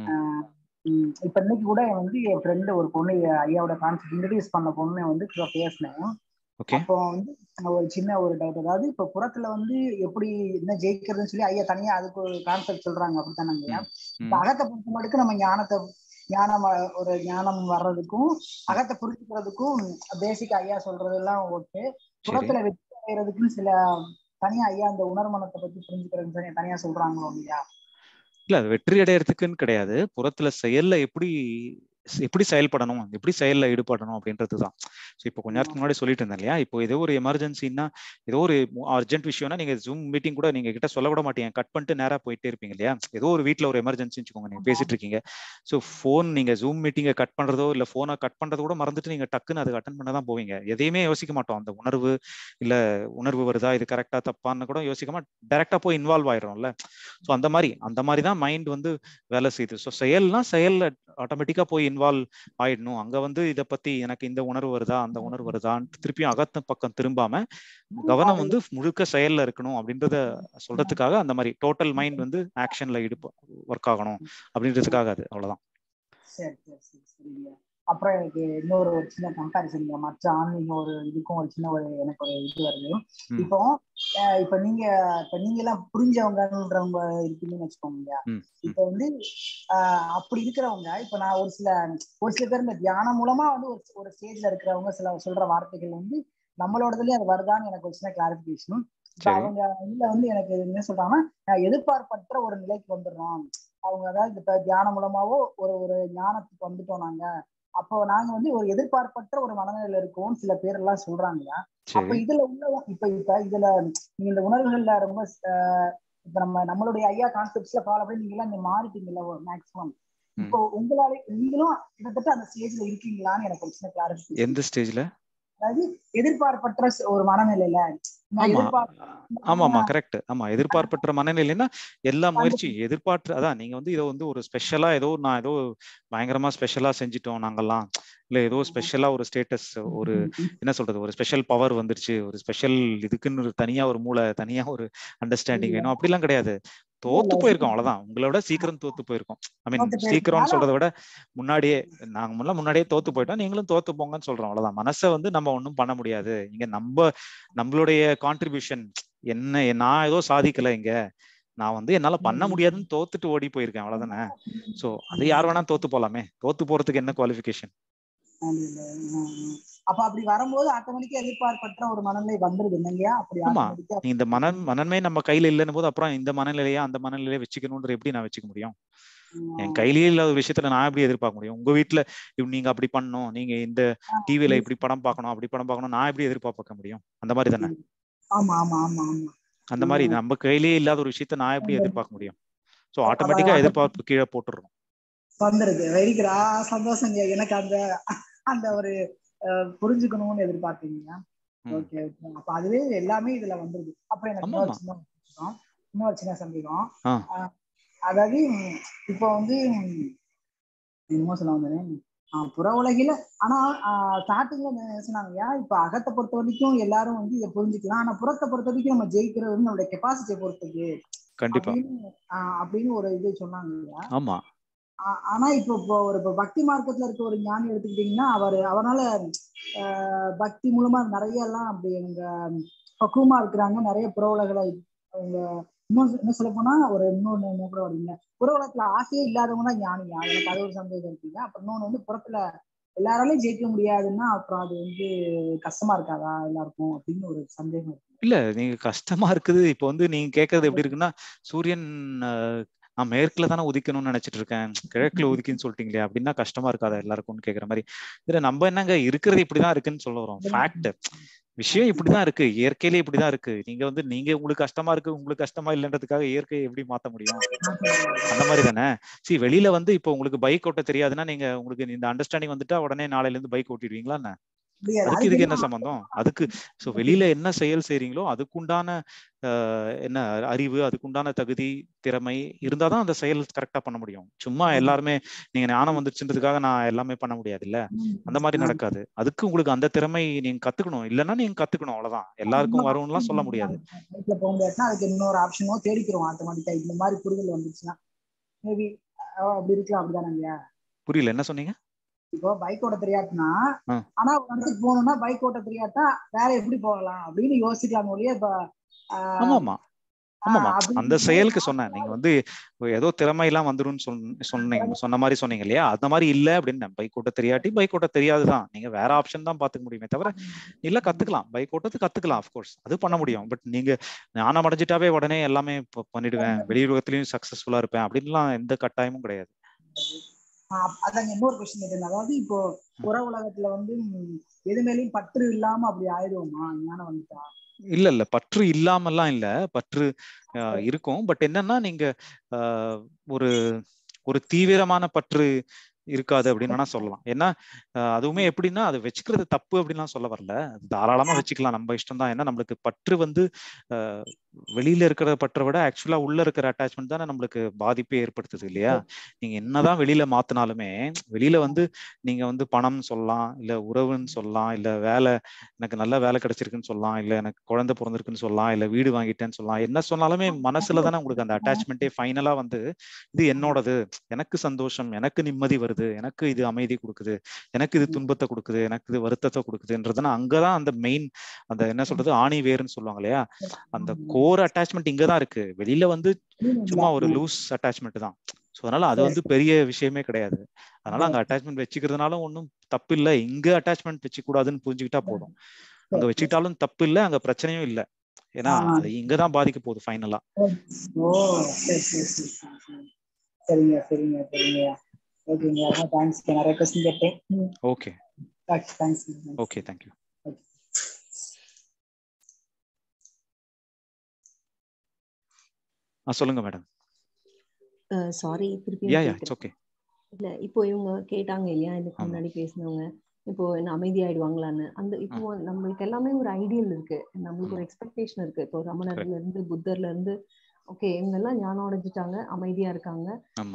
இப்ப இன்னைக்கு கூட வந்து என் ஃப்ரெண்டு ஒரு பொண்ணு ஐயாவோட கான்செப்ட் இன்ட்ரடியூஸ் பண்ண பொண்ணு வந்து பேசினேன் அப்போ வந்து ஒரு சின்ன ஒரு டவுட் அதாவது இப்ப புறத்துல வந்து எப்படி என்ன ஜெயிக்கிறதுன்னு சொல்லி ஐயா தனியா அதுக்கு ஒரு கான்செப்ட் சொல்றாங்க அப்படித்தானே ஐயா இப்ப அகத்தை பொறுத்த மட்டுக்கு நம்ம ஞானத்தை ஞானம் ஒரு ஞானம் வர்றதுக்கும் அகத்தை புரிஞ்சுக்கிறதுக்கும் பேசிக் ஐயா சொல்றதெல்லாம் ஓகே புறத்துல வெற்றி அடைகிறதுக்குன்னு சில தனியா ஐயா அந்த உணர்மனத்தை பத்தி புரிஞ்சுக்கிறதுன்னு தனியா சொல்றாங்களோ இல்லையா இல்ல அது வெற்றி அடையறதுக்குன்னு கிடையாது புறத்துல செயல்ல எப்படி எப்படி செயல்படணும் எப்படி செயல்ல ஈடுபடணும் அப்படின்றதுதான் ஸோ இப்போ கொஞ்ச நேரத்துக்கு முன்னாடி சொல்லிட்டு இருந்தேன் இல்லையா இப்போ ஏதோ ஒரு எமர்ஜென்சின்னா ஏதோ ஒரு அர்ஜென்ட் விஷயம்னா நீங்க ஜூம் மீட்டிங் கூட நீங்க கிட்ட சொல்ல விட மாட்டீங்க கட் பண்ணிட்டு நேரா போயிட்டே இருப்பீங்க இல்லையா ஏதோ ஒரு வீட்டுல ஒரு எமர்ஜென்சி வச்சுக்கோங்க நீங்க பேசிட்டு இருக்கீங்க ஸோ ஃபோன் நீங்க ஜூம் மீட்டிங்கை கட் பண்றதோ இல்ல போனை கட் பண்றதோ கூட மறந்துட்டு நீங்க டக்குன்னு அதுக்கு அட்டன் பண்ண தான் போவீங்க எதையுமே யோசிக்க மாட்டோம் அந்த உணர்வு இல்ல உணர்வு வருதா இது கரெக்டா தப்பான்னு கூட யோசிக்காம டைரக்டா போய் இன்வால்வ் ஆயிடும்ல ஸோ அந்த மாதிரி அந்த மாதிரி தான் மைண்ட் வந்து வேலை செய்யுது ஸோ செயல்னா செயல்ல ஆட்டோமேட்டிக்கா போய் இன்வால்வ் ஆயிடணும் அங்க வந்து இதை பத்தி எனக்கு இந்த உணர்வு வருதா அந்த உணர்வு வருதான்னு திருப்பியும் அகத்த பக்கம் திரும்பாம கவனம் வந்து முழுக்க செயல்ல இருக்கணும் அப்படின்றத சொல்றதுக்காக அந்த மாதிரி டோட்டல் மைண்ட் வந்து ஆக்ஷன்ல ஈடுப ஒர்க் ஆகணும் அப்படின்றதுக்காக அது அவ்வளவுதான் சரி சரி சரி சரிங்க அப்புறம் எனக்கு இன்னொரு ஒரு சின்ன கம்பேரிசன் மற்ற ஆன்மீக ஒரு இதுக்கும் ஒரு சின்ன ஒரு எனக்கு ஒரு இது வருது இப்போ இப்ப நீங்க இப்ப நீங்க எல்லாம் புரிஞ்சவங்கன்றவங்க இருக்கீங்கன்னு வச்சுக்கோங்க இப்ப வந்து ஆஹ் அப்படி இருக்கிறவங்க இப்ப நான் ஒரு சில ஒரு சில பேர் இந்த தியானம் மூலமா வந்து ஒரு ஒரு ஸ்டேஜ்ல இருக்கிறவங்க சில சொல்ற வார்த்தைகள் வந்து நம்மளோடதுலயும் அது வருதான்னு எனக்கு ஒரு சின்ன கிளாரிபிகேஷன் அவங்க இதுல வந்து எனக்கு என்ன சொல்றாங்கன்னா எதிர்பார்ப்பற்ற ஒரு நிலைக்கு வந்துடுறோம் அவங்க அதாவது இப்ப தியானம் மூலமாவோ ஒரு ஒரு ஞானத்துக்கு வந்துட்டோம் நாங்க அப்போ நாங்க வந்து ஒரு எதிர்பார்ப்பற்ற ஒரு மனநிலையில இருக்கோம் சில பேர் எல்லாம் சொல்றாங்க அப்ப இதுல உள்ள இப்ப இப்ப இதுல நீங்க இந்த உணர்வுகள்ல ரொம்ப இப்ப நம்ம நம்மளுடைய ஐயா கான்செப்ட்ஸ்ல ஃபாலோ பண்ணி நீங்க எல்லாம் இங்க மாறிட்டீங்கல்ல மேக்ஸிமம் இப்போ உங்களால நீங்களும் கிட்டத்தட்ட அந்த ஸ்டேஜ்ல இருக்கீங்களான்னு எனக்கு ஒரு சின்ன கிளாரிஃபிகேஷன் எந்த ஸ்டேஜ்ல அதாவது எதிர்பார்ப்பற்ற ஒரு மனநிலையில ஆமா ஆமா கரெக்ட் ஆமா எதிர்பார்ப்பற்ற மனநிலைன்னா எல்லா முயற்சி எதிர்பார்த்து அதான் நீங்க வந்து இதை வந்து ஒரு ஸ்பெஷலா ஏதோ நான் ஏதோ பயங்கரமா ஸ்பெஷலா செஞ்சிட்டோம் நாங்கெல்லாம் இல்ல ஏதோ ஸ்பெஷலா ஒரு ஸ்டேட்டஸ் ஒரு என்ன சொல்றது ஒரு ஸ்பெஷல் பவர் வந்துருச்சு ஒரு ஸ்பெஷல் இதுக்குன்னு ஒரு தனியா ஒரு மூளை தனியா ஒரு அண்டர்ஸ்டாண்டிங் வேணும் அப்படிலாம் கிடையாது தோத்து போயிருக்கோம் அவ்வளவுதான் உங்களை விட சீக்கிரம் தோத்து போயிருக்கோம் ஐ மீன் சீக்கிரம் சொல்றதை விட முன்னாடியே நாங்க முன்ன முன்னாடியே தோத்து போயிட்டோம் நீங்களும் தோத்து போங்கன்னு சொல்றோம் அவ்வளவுதான் மனசை வந்து நம்ம ஒன்றும் பண்ண முடியாது இங்க நம்ம நம்மளுடைய கான்ட்ரிபியூஷன் என்ன நான் ஏதோ சாதிக்கல இங்க நான் வந்து என்னால பண்ண முடியாதுன்னு தோத்துட்டு ஓடி போயிருக்கேன் அவ்வளவுதானே சோ அது யார் வேணா தோத்து போலாமே தோத்து போறதுக்கு என்ன குவாலிபிகேஷன் அப்ப அப்படி வரும்போது ஆட்டோமேட்டிக்கா எதிர்பார்ப்பற்ற ஒரு மனநிலை வந்துருது இல்லையா அப்படி ஆமா இந்த மன மனமே நம்ம கையில இல்லைன்னு போது அப்புறம் இந்த மனநிலையா அந்த மனநிலையை வச்சுக்கணும்ன்ற எப்படி நான் வச்சுக்க முடியும் என் கையிலேயே இல்லாத விஷயத்துல நான் எப்படி எதிர்பார்க்க முடியும் உங்க வீட்டுல நீங்க அப்படி பண்ணணும் நீங்க இந்த டிவில இப்படி படம் பார்க்கணும் அப்படி படம் பார்க்கணும் நான் எப்படி எதிர்பார்க்க முடியும் அந்த மாதிரி தானே ஆமா ஆமா ஆமா ஆமா அந்த மாதிரி நம்ம கையிலேயே இல்லாத ஒரு விஷயத்த நான் எப்படி எதிர்பார்க்க முடியும் சோ ஆட்டோமேட்டிக்கா எதிர்பார்ப்பு கீழே போட்டுடுறோம் வந்துருது வெரிக்கிறா சந்தோஷங்க எனக்கு அந்த அந்த ஒரு புரிஞ்சுக்கணும்னு எதிர்பார்த்தீங்க ஓகே ஓகே அப்ப அதுவே எல்லாமே இதுல வந்துருது அப்புறம் எனக்கு இன்னொரு சின்ன இன்னொரு சின்ன சந்தேகம் அதாவது இப்போ வந்து என்னமோ சொல்ல வந்தேன் புற உலகில ஆனா ஸ்டார்டிங்ல சொன்னாங்க இப்ப அகத்தை பொறுத்த வரைக்கும் எல்லாரும் வந்து இதை புரிஞ்சுக்கலாம் ஆனா புறத்தை பொறுத்த வரைக்கும் நம்ம ஜெயிக்கிறது வந்து நம்மளுடைய கெப்பாசிட்டியை பொறுத்தது கண்டிப்பா அப்படின்னு ஒரு இது சொன்னாங்க ஆமா ஆனா இப்போ இப்போ ஒரு இப்போ பக்தி மார்க்கத்துல இருக்க ஒரு ஞானி எடுத்துக்கிட்டீங்கன்னா அவர் அவரால் பக்தி மூலமா நிறைய எல்லாம் அப்படி எங்க பக்குவமா இருக்கிறாங்க நிறைய புற உலகளை அவங்க இன்னும் என்ன சொல்ல போனா ஒரு இன்னொன்னு கூட வரீங்க புற உலகத்துல ஆசையே இல்லாதவங்க தான் ஞானியா எனக்கு அது ஒரு சந்தேகம் இருக்குங்க அப்புறம் இன்னொன்னு வந்து புறத்துல எல்லாராலையும் ஜெயிக்க முடியாதுன்னா அப்புறம் அது வந்து கஷ்டமா இருக்காதா எல்லாருக்கும் அப்படின்னு ஒரு சந்தேகம் இருக்கு இல்ல நீங்க கஷ்டமா இருக்குது இப்போ வந்து நீங்க கேக்குறது எப்படி இருக்குன்னா சூரியன் நான் மேற்குல தானே உதிக்கணும்னு நினைச்சிட்டு இருக்கேன் கிழக்குல உதிக்குன்னு சொல்லிட்டீங்களே அப்படின்னா கஷ்டமா இருக்காதா எல்லாருக்கும்னு கேக்குற மாதிரி இதுல நம்ம என்னங்க இருக்கிறது இப்படிதான் இருக்குன்னு சொல்ல வரோம் ஃபேக்ட் விஷயம் இப்படிதான் இருக்கு இயற்கையிலே இப்படிதான் இருக்கு நீங்க வந்து நீங்க உங்களுக்கு கஷ்டமா இருக்கு உங்களுக்கு கஷ்டமா இல்லைன்றதுக்காக இயற்கையை எப்படி மாத்த முடியும் அந்த மாதிரி தானே சி வெளியில வந்து இப்போ உங்களுக்கு பைக் ஓட்ட தெரியாதுன்னா நீங்க உங்களுக்கு இந்த அண்டர்ஸ்டாண்டிங் வந்துட்டா உடனே நாளையில இருந்து பைக் ஓட்டிடுவீங்களா என்ன அதுக்கு இதுக்கு என்ன சம்பந்தம் அதுக்கு சோ வெளியில என்ன செயல் செய்றீங்களோ அதுக்குண்டான என்ன அறிவு அதுக்குண்டான தகுதி திறமை இருந்தாதான் அந்த செயல் கரெக்டா பண்ண முடியும் சும்மா எல்லாருமே நீங்க ஞானம் வந்துருச்சுன்றதுக்காக நான் எல்லாமே பண்ண முடியாது இல்ல அந்த மாதிரி நடக்காது அதுக்கு உங்களுக்கு அந்த திறமை நீங்க கத்துக்கணும் இல்லைன்னா நீங்க கத்துக்கணும் அவ்வளவுதான் எல்லாருக்கும் வரும்லாம் சொல்ல முடியாது போக முடியாதுன்னா அதுக்கு இன்னொரு ஆப்ஷனோ தேடிக்கிறோம் ஆட்டோமேட்டிக்கா இந்த மாதிரி புரிதல் வந்துச்சுன்னா மேபி அப்படி இருக்கலாம் அப்படிதானங்க புரியல என்ன சொன்னீங்க இப்போ பைக் ஓட்ட தெரியாதுன்னா ஆனா ஒரு இடத்துக்கு போகணும்னா பைக் ஓட்ட தெரியாட்டா வேற எப்படி போகலாம் அப்படின்னு யோசிக்கலாம் ஒழிய இப்ப ஆமாமா ஆமாமா அந்த செயலுக்கு சொன்னேன் நீங்க வந்து ஏதோ திறமை எல்லாம் வந்துரும்னு சொன்னீங்க சொன்ன மாதிரி சொன்னீங்க இல்லையா அந்த மாதிரி இல்ல அப்படின்னு பைக் ஓட்ட தெரியாட்டி பைக் ஓட்ட தெரியாதுதான் நீங்க வேற ஆப்ஷன் தான் பாத்துக்க முடியுமே தவிர இல்ல கத்துக்கலாம் பைக் ஓட்டத்து கத்துக்கலாம் அப்கோர்ஸ் அது பண்ண முடியும் பட் நீங்க ஞானம் அடைஞ்சிட்டாவே உடனே எல்லாமே பண்ணிடுவேன் வெளியுலகத்திலயும் சக்சஸ்ஃபுல்லா இருப்பேன் அப்படின்லாம் எந்த கட்டாயமும் கிடையாது அதாங்க இன்னொரு கொஸ்டின் இருக்கு அதாவது இப்போ புற உலகத்துல வந்து எது மேலேயும் பற்று இல்லாம அப்படி ஆயிடுவோமா ஞானம் வந்துட்டா இல்ல இல்ல பற்று இல்லாமல்லாம் இல்ல பற்று இருக்கும் பட் என்னன்னா நீங்க ஒரு ஒரு தீவிரமான பற்று இருக்காது அப்படின்னு வேணா சொல்லலாம் ஏன்னா அதுவுமே எப்படின்னா அது வச்சுக்கிறது தப்பு அப்படின்லாம் சொல்ல வரல தாராளமா வச்சுக்கலாம் நம்ம இஷ்டம் தான் ஏன்னா நம்மளுக்கு பற்று வந்து வெளியில இருக்கிற பற்றை விட ஆக்சுவலா உள்ள இருக்கிற அட்டாச்மெண்ட் தானே நம்மளுக்கு பாதிப்பே ஏற்படுத்துது இல்லையா நீங்க என்னதான் வெளியில மாத்தினாலுமே வெளியில வந்து நீங்க வந்து பணம் சொல்லலாம் இல்ல உறவுன்னு சொல்லலாம் இல்ல வேலை எனக்கு நல்ல வேலை கிடைச்சிருக்குன்னு சொல்லலாம் இல்ல எனக்கு குழந்தை பிறந்திருக்குன்னு சொல்லலாம் இல்ல வீடு வாங்கிட்டேன்னு சொல்லலாம் என்ன சொன்னாலுமே மனசுல தானே உங்களுக்கு அந்த அட்டாச்மெண்ட்டே ஃபைனலா வந்து இது என்னோடது எனக்கு சந்தோஷம் எனக்கு நிம்மதி வருது எனக்கு இது அமைதி கொடுக்குது எனக்கு இது துன்பத்தை கொடுக்குது எனக்கு இது வருத்தத்தை கொடுக்குதுன்றதுன்னா அங்கதான் அந்த மெயின் அந்த என்ன சொல்றது ஆணி வேர்னு சொல்லுவாங்க இல்லையா அந்த கோர் அட்டாச்மெண்ட் இங்கதான் இருக்கு வெளியில வந்து சும்மா ஒரு லூஸ் அட்டாச்மெண்ட் தான் ஸோ அதனால அது வந்து பெரிய விஷயமே கிடையாது அதனால அங்க அட்டாச்மெண்ட் வச்சுக்கிறதுனால ஒன்றும் தப்பு இல்லை இங்க அட்டாச்மெண்ட் வச்சு கூடாதுன்னு புரிஞ்சுக்கிட்டா போதும் அங்க வச்சுக்கிட்டாலும் தப்பு இல்லை அங்க பிரச்சனையும் இல்லை ஏன்னா அது இங்கதான் பாதிக்க போகுது ஃபைனலா சரிங்க சரிங்க சரிங்க ஓகேங்க ரொம்ப தேங்க்ஸ் நிறைய கொஸ்டின் கேட்டேன் ஓகே தேங்க்ஸ் ஓகே தேங்க்யூ ஆ சொல்லுங்க மேடம் சாரி திருப்பி யா யா இட்ஸ் ஓகே இல்ல இப்போ இவங்க கேட்டாங்க இல்லையா இதுக்கு முன்னாடி பேசினவங்க இப்போ என்ன அமைதியாயிடுவாங்களான்னு அந்த இப்போ நம்மளுக்கு எல்லாமே ஒரு ஐடியல் இருக்கு நம்மளுக்கு ஒரு எக்ஸ்பெக்டேஷன் இருக்கு இப்போ ரமணர்ல இருந்து புத்தர்ல இருந்து ஓகே இவங்க எல்லாம் ஞானம் அடைஞ்சிட்டாங்க அமைதியா இருக்காங்க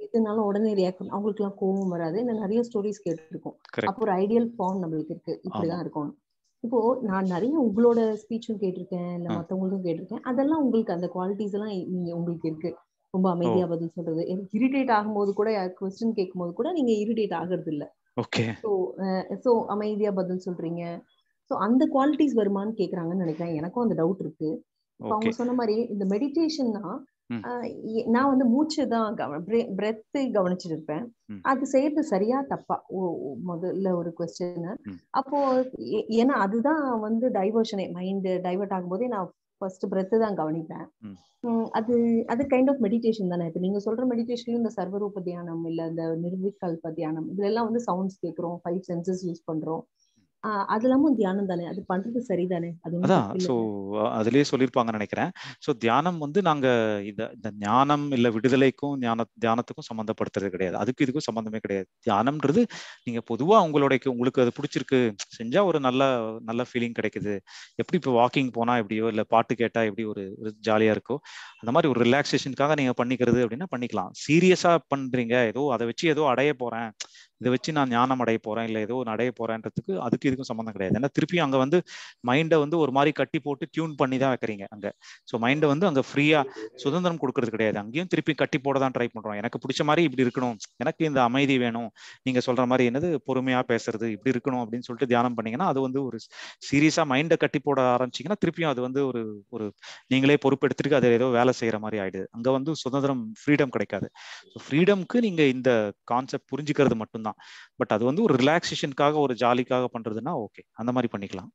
இதனால உடனே ரியாக்ட் பண்ணும் அவங்களுக்கு எல்லாம் கோவம் வராது நான் நிறைய ஸ்டோரிஸ் கேட்டுருக்கோம் அப்போ ஒரு ஐடியல் ஃபார்ம் நம்மளுக்கு இருக்கு இப்படிதான் இருக்கும் இப்போ நான் நிறைய உங்களோட ஸ்பீச்சும் கேட்டிருக்கேன் இல்ல மத்தவங்களுக்கும் கேட்டிருக்கேன் அதெல்லாம் உங்களுக்கு அந்த குவாலிட்டிஸ் எல்லாம் நீங்க உங்களுக்கு இருக்கு ரொம்ப அமைதியா பதில் சொல்றது எனக்கு இரிட்டேட் ஆகும்போது கூட கொஸ்டின் கேட்கும் போது கூட நீங்க இரிட்டேட் ஆகுறது இல்ல ஓகே ஸோ ஸோ அமைதியா பதில் சொல்றீங்க ஸோ அந்த குவாலிட்டிஸ் வருமானு கேக்குறாங்கன்னு நினைக்கிறேன் எனக்கும் அந்த டவுட் இருக்கு அவங்க சொன்ன மாதிரி இந்த மெடிடேஷன்னா நான் வந்து மூச்சு தான் பிரெத்து கவனிச்சுட்டு இருப்பேன் அது செய்யறது சரியா தப்பா முதல்ல ஒரு கொஸ்டின் அப்போ ஏன்னா அதுதான் வந்து டைவர்ஷனே மைண்ட் டைவர்ட் ஆகும்போதே நான் ஃபர்ஸ்ட் பிரெத்து தான் கவனிப்பேன் அது அது கைண்ட் ஆஃப் மெடிடேஷன் தானே இப்போ நீங்க சொல்ற மெடிடேஷன்ல இந்த சர்வரூப தியானம் இல்ல இந்த நிர்விகல்ப தியானம் இதுல எல்லாம் வந்து சவுண்ட்ஸ் கேட்கறோம் ஃபைவ் சென்சஸ் யூஸ் பண்றோம் அது இல்லாம தியானம் தானே அது பண்றது சரிதானே அது அதான் சோ அதுலயே சொல்லிருப்பாங்கன்னு நினைக்கிறேன் சோ தியானம் வந்து நாங்க இந்த இந்த ஞானம் இல்ல விடுதலைக்கும் ஞான தியானத்துக்கும் சம்மந்தப்படுத்துறது கிடையாது அதுக்கு இதுக்கும் சம்மந்தமே கிடையாது தியானம்ன்றது நீங்க பொதுவா உங்களுடைய உங்களுக்கு அது பிடிச்சிருக்கு செஞ்சா ஒரு நல்ல நல்ல ஃபீலிங் கிடைக்குது எப்படி இப்போ வாக்கிங் போனா எப்படியோ இல்ல பாட்டு கேட்டா எப்படி ஒரு ஒரு ஜாலியா இருக்கோ அந்த மாதிரி ஒரு ரிலாக்ஸேஷனுக்காக நீங்க பண்ணிக்கிறது அப்படின்னா பண்ணிக்கலாம் சீரியஸா பண்றீங்க ஏதோ அதை வச்சு ஏதோ அடைய போறேன் இதை வச்சு நான் ஞானம் அடைய போறேன் இல்லை ஏதோ ஒன்று அடைய போறேன்றதுக்கு அதுக்கு இதுக்கும் சம்மந்தம் கிடையாது ஏன்னா திருப்பியும் அங்கே வந்து மைண்டை வந்து ஒரு மாதிரி கட்டி போட்டு டியூன் பண்ணி தான் வைக்கிறீங்க அங்கே ஸோ மைண்டை வந்து அங்கே ஃப்ரீயா சுதந்திரம் கொடுக்கறது கிடையாது அங்கேயும் திருப்பி கட்டி போட தான் ட்ரை பண்றோம் எனக்கு பிடிச்ச மாதிரி இப்படி இருக்கணும் எனக்கு இந்த அமைதி வேணும் நீங்க சொல்ற மாதிரி என்னது பொறுமையா பேசுறது இப்படி இருக்கணும் அப்படின்னு சொல்லிட்டு தியானம் பண்ணீங்கன்னா அது வந்து ஒரு சீரியஸா மைண்டை கட்டி போட ஆரம்பிச்சிங்கன்னா திருப்பியும் அது வந்து ஒரு ஒரு நீங்களே பொறுப்பெடுத்துட்டு அது ஏதோ வேலை செய்யற மாதிரி ஆயிடுது அங்க வந்து சுதந்திரம் ஃப்ரீடம் கிடைக்காது ஃப்ரீடம்க்கு நீங்க இந்த கான்செப்ட் புரிஞ்சுக்கிறது மட்டும்தான் தான் பட் அது வந்து ஒரு ரிலாக்ஸேஷனுக்காக ஒரு ஜாலிக்காக பண்றதுன்னா ஓகே அந்த மாதிரி பண்ணிக்கலாம்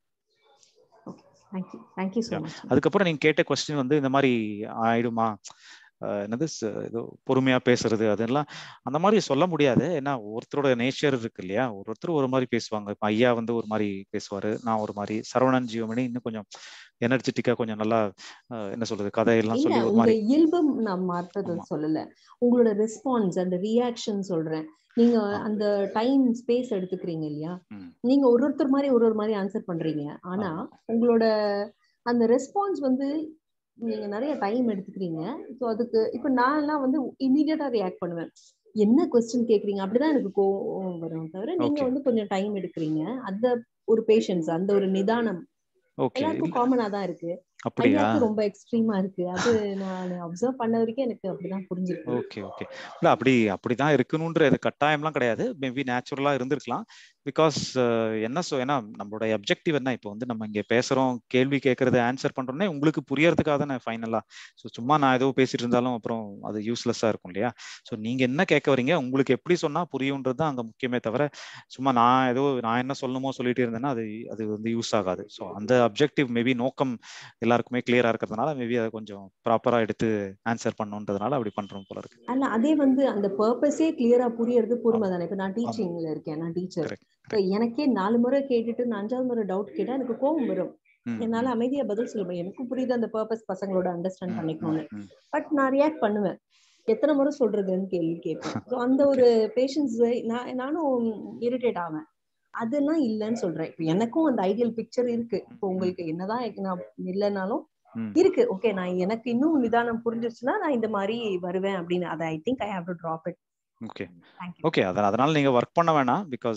அதுக்கப்புறம் நீங்க கேட்ட கொஸ்டின் வந்து இந்த மாதிரி ஆயிடுமா என்னது ஏதோ பொறுமையா பேசுறது அதெல்லாம் அந்த மாதிரி சொல்ல முடியாது ஏன்னா ஒருத்தரோட நேச்சர் இருக்கு இல்லையா ஒருத்தர் ஒரு மாதிரி பேசுவாங்க இப்ப ஐயா வந்து ஒரு மாதிரி பேசுவாரு நான் ஒரு மாதிரி சரவணன் ஜீவமணி இன்னும் கொஞ்சம் எனர்ஜெட்டிக்கா கொஞ்சம் நல்லா என்ன சொல்றது கதையெல்லாம் சொல்லி ஒரு மாதிரி இயல்பு நான் மாற்றத சொல்லல உங்களோட ரெஸ்பான்ஸ் அந்த ரியாக்ஷன் சொல்றேன் நீங்க அந்த டைம் ஸ்பேஸ் எடுத்துக்கிறீங்க இல்லையா நீங்க ஒரு ஒருத்தர் மாதிரி ஒரு ஒரு மாதிரி ஆன்சர் பண்றீங்க ஆனா உங்களோட அந்த ரெஸ்பான்ஸ் வந்து நீங்க நிறைய டைம் எடுத்துக்கிறீங்க ஸோ அதுக்கு இப்போ நான் எல்லாம் வந்து இமீடியட்டா ரியாக்ட் பண்ணுவேன் என்ன கொஸ்டின் கேக்குறீங்க அப்படிதான் எனக்கு கோவம் வரும் தவிர நீங்க வந்து கொஞ்சம் டைம் எடுக்கிறீங்க அந்த ஒரு பேஷன்ஸ் அந்த ஒரு நிதானம் எல்லாருக்கும் காமனா தான் இருக்கு அப்படியா ரொம்ப எக்ஸ்ட்ரீமா இருக்கு அது நான் அப்சர்வ் பண்ண வரைக்கும் எனக்கு அப்படிதான் புரிஞ்சிருக்கு ஓகே ஓகே இல்ல அப்படி அப்படிதான் இருக்கணும்ன்ற கட்டாயம்லாம் கிடையாது மேபி நேச்சுரலா இருந்திருக்கலாம் பிகாஸ் என்ன சொ ஏன்னா நம்மளோட அப்ஜெக்டிவ் என்ன இப்போ வந்து நம்ம இங்க பேசுறோம் கேள்வி கேட்கறது ஆன்சர் பண்றோம்னே உங்களுக்கு புரியறதுக்காக தானே ஃபைனலா ஸோ சும்மா நான் ஏதோ பேசிட்டு இருந்தாலும் அப்புறம் அது யூஸ்லெஸ்ஸா இருக்கும் இல்லையா ஸோ நீங்க என்ன கேட்க வரீங்க உங்களுக்கு எப்படி சொன்னா புரியுன்றது தான் அங்க முக்கியமே தவிர சும்மா நான் ஏதோ நான் என்ன சொல்லணுமோ சொல்லிட்டு இருந்தேன்னா அது அது வந்து யூஸ் ஆகாது ஸோ அந்த அப்ஜெக்டிவ் மேபி நோக்கம் எல்லாருக்குமே கிளியரா இருக்கிறதுனால மேபி அதை கொஞ்சம் ப்ராப்பரா எடுத்து ஆன்சர் பண்ணுன்றதுனால அப்படி பண்றோம் போல இருக்கு அல்ல அதே வந்து அந்த பர்பஸே கிளியரா புரியறது பொறுமை தானே இப்ப நான் டீச்சிங்ல இருக்கேன் நான் டீச்சர் எனக்கே நாலு முறை கேட்டுட்டு நான் அஞ்சாவது முறை டவுட் கேட்டா எனக்கு கோவம் வரும் என்னால அமைதியா பதில் சொல்ல முடியும் எனக்கும் புரியுது அந்த பர்பஸ் பசங்களோட அண்டர்ஸ்டாண்ட் பண்ணிக்கணும்னு பட் நான் ரியாக்ட் பண்ணுவேன் எத்தனை முறை சொல்றதுன்னு கேள்வி கேட்பேன் ஸோ அந்த ஒரு பேஷன்ஸ் நான் நானும் இரிட்டேட் ஆவேன் அதெல்லாம் இல்லைன்னு சொல்றேன் இப்போ எனக்கும் அந்த ஐடியல் பிக்சர் இருக்கு இப்போ உங்களுக்கு என்னதான் நான் இல்லைனாலும் இருக்கு ஓகே நான் எனக்கு இன்னும் நிதானம் புரிஞ்சிருச்சுன்னா நான் இந்த மாதிரி வருவேன் அப்படின்னு அதை I think I have to drop it okay okay அதனால நீங்க ஒர்க் பண்ண வேணாம் பிகாஸ்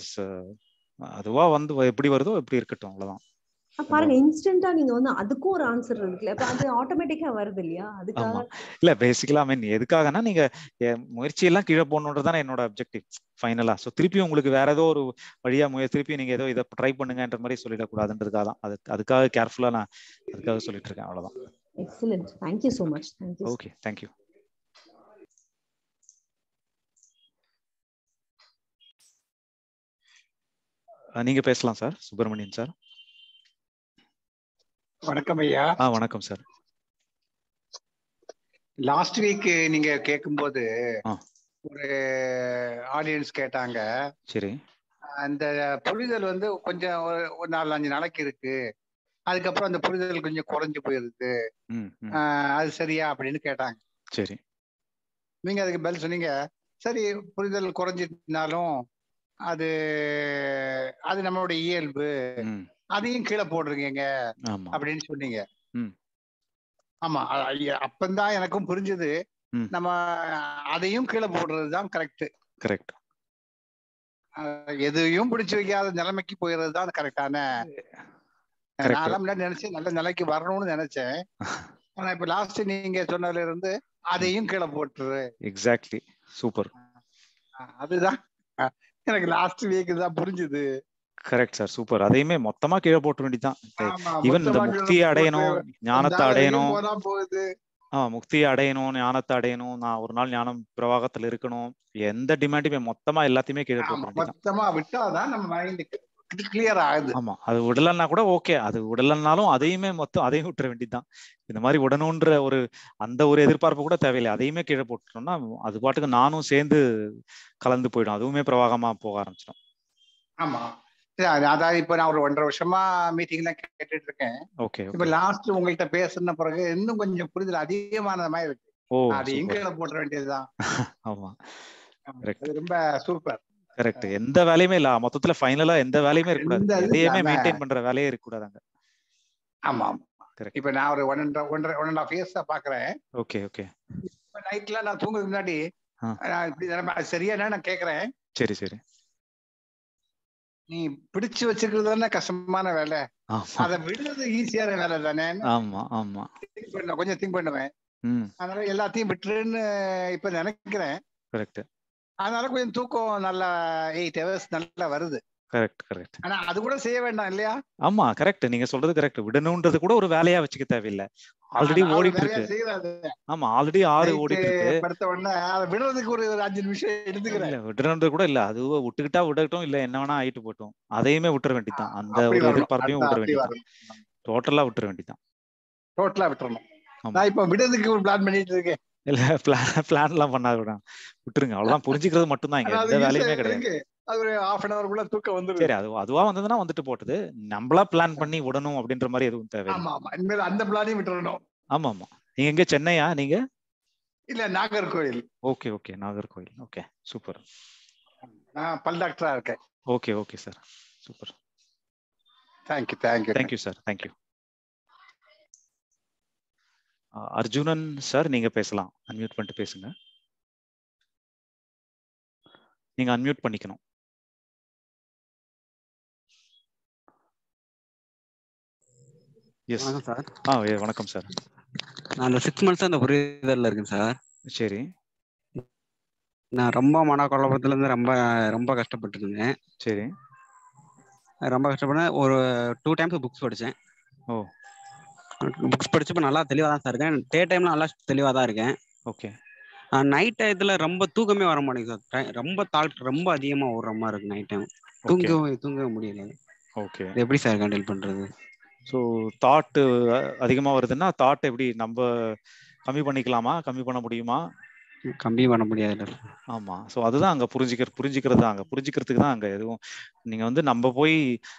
அதுவா வந்து எப்படி வருதோ எப்படி இருக்கட்டும் அவ்வளவுதான் பாருங்க இன்ஸ்டன்டா நீங்க வந்து அதுக்கும் ஒரு ஆன்சர் இருக்குல்ல அப்ப அது ஆட்டோமேட்டிக்கா வருது இல்லையா அதுக்காக இல்ல பேசிக்கலா மீன் எதுக்காகனா நீங்க முயற்சி எல்லாம் கீழே போடணுன்றதானே என்னோட அப்ஜெக்டிவ் ஃபைனலா சோ திருப்பி உங்களுக்கு வேற ஏதோ ஒரு வழியா முயற்சி திருப்பி நீங்க ஏதோ இதை ட்ரை பண்ணுங்கன்ற மாதிரி சொல்லிடக்கூடாதுன்றதுக்காக தான் அது அதுக்காக கேர்ஃபுல்லா நான் அதுக்காக சொல்லிட்டு இருக்கேன் அவ்வளவுதான் excellent thank you so much thank you okay thank you நீங்க பேசலாம் சார் சுப்பிரமணியன் சார் வணக்கம் ஐயா ஆ வணக்கம் சார் லாஸ்ட் வீக் நீங்க கேட்கும்போது ஒரு ஆடியன்ஸ் கேட்டாங்க சரி அந்த புரிதல் வந்து கொஞ்சம் ஒரு நாலு அஞ்சு நாளைக்கு இருக்கு அதுக்கப்புறம் அந்த புரிதல் கொஞ்சம் குறைஞ்சு போயிருது அது சரியா அப்படின்னு கேட்டாங்க சரி நீங்க அதுக்கு பதில் சொன்னீங்க சரி புரிதல் குறைஞ்சிருந்தாலும் அது அது நம்மளோட இயல்பு அதையும் கீழே போடுறீங்க அப்படின்னு சொன்னீங்க ஆமா அப்பந்தான் எனக்கும் புரிஞ்சது நம்ம அதையும் கீழே போடுறது தான் கரெக்ட் கரெக்ட் எதையும் பிடிச்சு வைக்காத நிலைமைக்கு போயிடுறது தான் கரெக்டான நான் முன்னாடி நினைச்சேன் நல்ல நிலைக்கு வரணும்னு நினைச்சேன் ஆனா இப்ப லாஸ்ட் நீங்க சொன்னதுல இருந்து அதையும் கீழே போட்டுரு எக்ஸாக்ட்லி சூப்பர் அதுதான் எனக்கு லாஸ்ட் வீக் தான் புரிஞ்சுது கரெக்ட் சார் சூப்பர் அதையுமே மொத்தமா கீழே போட்ட வேண்டியதான் ஈவன் இந்த முக்தியை அடையணும் ஞானத்தை அடையணும் ஆஹ் முக்தியை அடையணும் ஞானத்தை அடையணும் நான் ஒரு நாள் ஞானம் பிரவாகத்துல இருக்கணும் எந்த டிமாண்டுமே மொத்தமா எல்லாத்தையுமே கீழே போட்ட மொத்தமா விட்டாதான் நம்ம மைண்டுக்கு கிளியர் ஆகுது ஆமா அது விடலன்னா கூட ஓகே அது விடலன்னாலும் அதையுமே மொத்தம் அதையும் விட்டுற வேண்டியதுதான் இந்த மாதிரி விடணுன்ற ஒரு அந்த ஒரு எதிர்பார்ப்பு கூட தேவையில்லை அதையுமே கீழே போட்டுட்டோம்னா அது பாட்டுக்கு நானும் சேர்ந்து கலந்து போயிடும் அதுவுமே பிரவாகமா போக ஆரம்பிச்சிடும் ஆமா அதாவது இப்ப நான் ஒரு ஒன்றரை வருஷமா மீட்டிங்ல கேட்டுட்டு இருக்கேன் ஓகே இப்ப லாஸ்ட் உங்கள்கிட்ட பேசுன பிறகு இன்னும் கொஞ்சம் புரிதல் அதிகமான மாதிரி இருக்கு ஓ அது இங்கில போட்ட வேண்டியதுதான் ஆமா ரொம்ப சூப்பர் கரெக்ட் எந்த வேலையுமே இல்ல மொத்தத்துல ஃபைனலா எந்த வேலையுமே இருக்கக்கூடாது எதையுமே மெயின்டைன் பண்ற வேலையே இருக்கக்கூடாதாங்க ஆமா இப்ப நான் ஒரு ஒன் அண்ட் ஒன்றரை ஒன் அண்ட் ஆஃப் இயர்ஸ் பாக்குறேன் ஓகே ஓகே இப்ப நைட்ல நான் தூங்குறதுக்கு முன்னாடி இப்படி சரியா நான் கேக்குறேன் சரி சரி நீ பிடிச்சு வச்சுக்கிறது தானே கஷ்டமான வேலை அத விடுறது ஈஸியான வேலை தானே ஆமா ஆமா திங்க் பண்ண கொஞ்சம் திங்க் பண்ணுவேன் அதனால எல்லாத்தையும் விட்டுருன்னு இப்ப நினைக்கிறேன் கரெக்ட் அதனால கொஞ்சம் தூக்கம் நல்லா எயிட் ஹவர்ஸ் நல்லா வருது கரெக்ட் கரெக்ட் ஆனா அது கூட செய்ய வேண்டாம் இல்லையா ஆமா கரெக்ட் நீங்க சொல்றது கரெக்ட் விடணும்ன்றது கூட ஒரு வேலையா வச்சுக்க தேவையில்லை ஆல்ரெடி ஓடிட்டு இருக்கு ஆமா ஆல்ரெடி ஆறு ஓடிட்டு இருக்கு படுத்த உடனே அதை விடுறதுக்கு ஒரு அஞ்சு நிமிஷம் எடுத்துக்கிறேன் விடுறது கூட இல்ல அது விட்டுக்கிட்டா விடட்டும் இல்ல என்ன வேணா ஆயிட்டு போட்டும் அதையுமே விட்டுற வேண்டியதுதான் அந்த ஒரு எதிர்பார்ப்பையும் விட்டுற வேண்டியதுதான் டோட்டலா விட்டுற வேண்டியதுதான் டோட்டலா விட்டுறணும் நான் இப்ப விடுறதுக்கு ஒரு பிளான் பண்ணிட்டு இருக்கேன் இல்ல பிளான் பிளான் எல்லாம் பண்ணாத விட விட்டுருங்க அவ்வளவுதான் புரிஞ்சுக்கிறது மட்டும் தான் இங்க எந்த வேலையுமே கிடையாது அது ஒரு ஹாஃப் அன் அவருக்குள்ள தூக்கம் வந்துடும் சரி அது அதுவா வந்ததுன்னா வந்துட்டு போட்டது நம்மளா பிளான் பண்ணி விடணும் அப்படின்ற மாதிரி எதுவும் தேவை ஆமா ஆமா இனிமேல் அந்த பிளானையும் விட்டுறணும் ஆமா ஆமா நீங்க எங்க சென்னையா நீங்க இல்ல Nagercoil okay okay Nagercoil okay super நான் பல் டாக்டரா இருக்கேன் okay okay sir super thank you thank you thank you sir thank you Arjunan sir நீங்க பேசலாம் அன்மியூட் பண்ணிட்டு பேசுங்க நீங்க அன்மியூட் பண்ணிக்கணும் எஸ் சார் ஆ வணக்கம் சார் நான் அந்த சிக்ஸ் மந்த்ஸ் அந்த புரிதல்ல இருக்கேன் சார் சரி நான் ரொம்ப மனக்குழப்பத்துல இருந்து ரொம்ப ரொம்ப கஷ்டப்பட்டு இருந்தேன் சரி ரொம்ப கஷ்டப்பட்டேன் ஒரு டூ டைம்ஸ் புக்ஸ் படித்தேன் ஓ புக்ஸ் படிச்சப்ப நல்லா தெளிவாக தான் சார் இருக்கேன் டே டைம்ல நல்லா தெளிவாக தான் இருக்கேன் ஓகே நைட் டயத்துல ரொம்ப தூக்கமே வர மாட்டேங்குது சார் ரொம்ப தாட் ரொம்ப அதிகமா ஓடுற மாதிரி இருக்கு நைட் டைம் தூங்கவே தூங்கவே முடியல ஓகே எப்படி சார் ஹேண்டில் பண்றது ஸோ தாட் அதிகமா வருதுன்னா தாட் எப்படி நம்ம கம்மி பண்ணிக்கலாமா கம்மி பண்ண முடியுமா கம்மி பண்ண முடியாது ஆமா ஸோ அதுதான் அங்க புரிஞ்சுக்கிற புரிஞ்சுக்கிறது தான் அங்க புரிஞ்சுக்கிறதுக்கு தான் அங்க எதுவும் நீங்க வந்து நம்ம போய்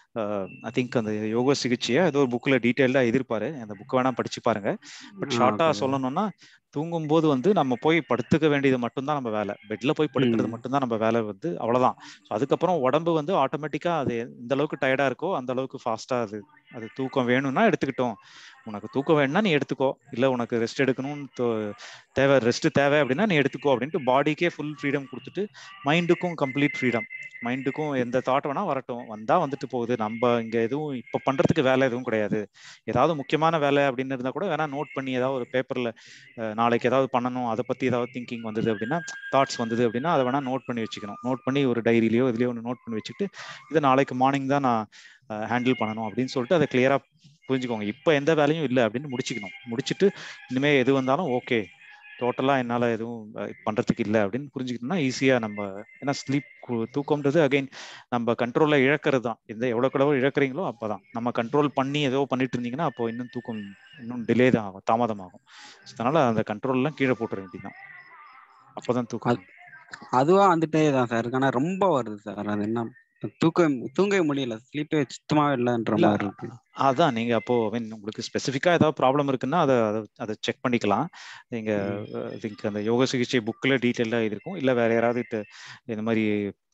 ஐ திங்க் அந்த யோக சிகிச்சையை ஏதோ ஒரு புக்ல டீட்டெயில்டா எதிர்ப்பாரு அந்த புக் வேணா படிச்சு பாருங்க பட் ஷார்ட்டா சொல்லணும்னா தூங்கும் போது வந்து நம்ம போய் படுத்துக்க வேண்டியது மட்டும்தான் நம்ம வேலை பெட்ல போய் படுக்கிறது மட்டும்தான் நம்ம வேலை வந்து அவ்வளவுதான் அதுக்கப்புறம் உடம்பு வந்து ஆட்டோமேட்டிக்கா அது எந்த அளவுக்கு டயர்டா இருக்கோ அந்த அளவுக்கு ஃபாஸ்டா அது அது தூக்கம் வேணும்னா எடுத்துக்கிட்டோம் உனக்கு தூக்கம் வேணும்னா நீ எடுத்துக்கோ இல்ல உனக்கு ரெஸ்ட் எடுக்கணும்னு தேவை ரெஸ்ட் தேவை அப்படின்னா நீ எடுத்துக்கோ அப்படின்ட்டு பாடிக்கே ஃபுல் ஃப்ரீடம் கொடுத்துட்டு மைண்டுக்கும் கம்ப்ளீட் ஃப்ரீடம் மைண்டுக்கும் எந்த தாட் வேணா வரட்டும் வந்தா வந்துட்டு போகுது நம்ம இங்க எதுவும் இப்ப பண்றதுக்கு வேலை எதுவும் கிடையாது ஏதாவது முக்கியமான வேலை அப்படின்னு இருந்தா கூட வேணா நோட் பண்ணி ஏதாவது ஒரு பேப்பர்ல நாளைக்கு ஏதாவது பண்ணணும் அதை பத்தி ஏதாவது திங்கிங் வந்தது அப்படின்னா தாட்ஸ் வந்தது அப்படின்னா அதை வேணா நோட் பண்ணி வச்சுக்கணும் நோட் பண்ணி ஒரு டைரியிலயோ இதுலயோ ஒன்று நோட் பண்ணி வச்சுட்டு இதை நாளைக்கு மார்னிங் தான் நான் ஹேண்டில் பண்ணணும் அப்படின்னு சொல்லிட்டு அதை கிளியரா புரிஞ்சுக்கோங்க இப்போ எந்த வேலையும் இல்லை அப்படின்னு முடிச்சுக்கணும் முடிச்சுட்டு இனிமே எது வந்தாலும் ஓகே டோட்டலா என்னால எதுவும் பண்றதுக்கு இல்லை அப்படின்னு புரிஞ்சுக்கிட்டோம்னா ஈஸியா நம்ம ஏன்னா ஸ்லீப் தூக்கம்ன்றது அகைன் நம்ம கண்ட்ரோல்ல இழக்கிறது தான் எந்த எவ்வளோக்கு எவ்வளோ இழக்கிறீங்களோ அப்பதான் நம்ம கண்ட்ரோல் பண்ணி ஏதோ பண்ணிட்டு இருந்தீங்கன்னா அப்போ இன்னும் தூக்கம் இன்னும் டிலே தான் ஆகும் தாமதமாகும் அதனால அந்த கண்ட்ரோல்லாம் கீழே போட்டுற வேண்டியதான் அப்பதான் தூக்கம் அதுவா வந்துட்டே தான் சார் ஆனா ரொம்ப வருது சார் அது என்ன தூக்க தூங்கவே முடியல ஸ்லீப்பே சுத்தமாவே இல்லைன்ற மாதிரி இருக்கு அதான் நீங்க அப்போ மீன் உங்களுக்கு ஸ்பெசிஃபிக்கா ஏதாவது ப்ராப்ளம் இருக்குன்னா அதை அதை செக் பண்ணிக்கலாம் நீங்க திங்க் அந்த யோக சிகிச்சை புக்ல டீட்டெயிலாக இருக்கும் இல்ல வேற யாராவது இந்த மாதிரி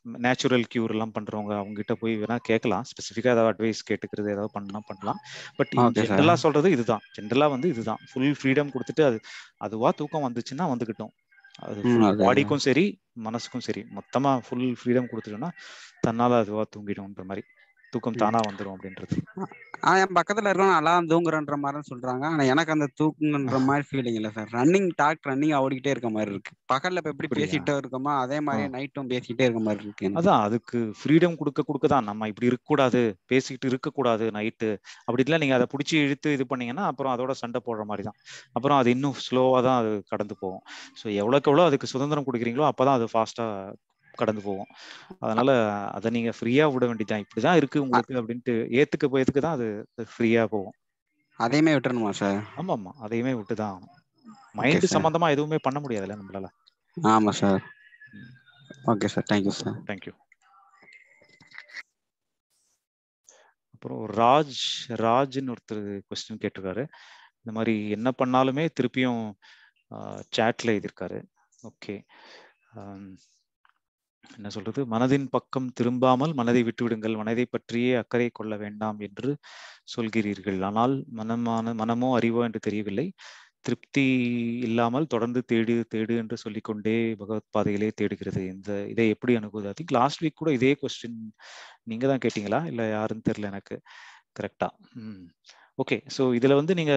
நேச்சுரல் கியூர் எல்லாம் பண்றவங்க அவங்க கிட்ட போய் வேணா கேட்கலாம் ஸ்பெசிஃபிக்கா ஏதாவது அட்வைஸ் கேட்டுக்கிறது ஏதாவது பண்ணலாம் பண்ணலாம் பட் ஜென்ரலா சொல்றது இதுதான் ஜென்ரலா வந்து இதுதான் ஃபுல் ஃப்ரீடம் கொடுத்துட்டு அது அதுவா தூக்கம் வந்துச்சுன்னா வந்துகிட்டோம் அது பாடிக்கும் சரி மனசுக்கும் சரி மொத்தமா ஃபுல் ஃப்ரீடம் கொடுத்துட்டோம்னா தன்னால அதுவா தூங்கிடும்ன்ற மாதிரி தூக்கம் தானா வந்துடும் அப்படின்றது என் பக்கத்துல இருக்கவங்க நல்லா தூங்குறன்ற மாதிரி சொல்றாங்க ஆனா எனக்கு அந்த தூக்குன்ற மாதிரி ஃபீலிங் இல்ல சார் ரன்னிங் டாக் ரன்னிங் ஓடிக்கிட்டே இருக்க மாதிரி இருக்கு பகல்ல இப்ப எப்படி பேசிட்டே இருக்கோமோ அதே மாதிரி நைட்டும் பேசிக்கிட்டே இருக்க மாதிரி இருக்கு அதான் அதுக்கு ஃப்ரீடம் கொடுக்க கொடுக்க தான் நம்ம இப்படி இருக்க கூடாது பேசிக்கிட்டு இருக்க கூடாது நைட்டு அப்படி இல்லை நீங்க அதை பிடிச்சி இழுத்து இது பண்ணீங்கன்னா அப்புறம் அதோட சண்டை போடுற மாதிரி தான் அப்புறம் அது இன்னும் ஸ்லோவா தான் அது கடந்து போகும் ஸோ எவ்வளோக்கு எவ்வளோ அதுக்கு சுதந்திரம் கொடுக்குறீங்களோ அப்பதான் அது ஃபாஸ்டா கடந்து போவோம் அதனால அதை நீங்க ஃப்ரீயா விட வேண்டியதான் இப்படிதான் இருக்கு உங்களுக்கு அப்படின்ட்டு ஏத்துக்க போயதுக்கு தான் அது ஃப்ரீயா போகும் அதையுமே விட்டுறணுமா சார் ஆமா ஆமா அதையுமே விட்டுதான் மைண்ட் சம்பந்தமா எதுவுமே பண்ண முடியாதுல்ல நம்மளால ஆமா sir okay sir thank you sir thank you அப்புறம் ராஜ் ராஜ்னு ஒருத்தர் கொஸ்டின் கேட்டிருக்காரு இந்த மாதிரி என்ன பண்ணாலுமே திருப்பியும் சேட்ல எழுதியிருக்காரு ஓகே என்ன சொல்றது மனதின் பக்கம் திரும்பாமல் மனதை விட்டுவிடுங்கள் மனதை பற்றியே அக்கறை கொள்ள வேண்டாம் என்று சொல்கிறீர்கள் ஆனால் மனமான மனமோ அறிவோ என்று தெரியவில்லை திருப்தி இல்லாமல் தொடர்ந்து தேடு தேடு என்று சொல்லிக்கொண்டே பகவத் பாதையிலே தேடுகிறது இந்த இதை எப்படி அணுகுவது ஐ திங்க் லாஸ்ட் வீக் கூட இதே கொஸ்டின் நீங்க தான் கேட்டீங்களா இல்ல யாருன்னு தெரியல எனக்கு கரெக்டா ம் ஓகே ஸோ இதுல வந்து நீங்க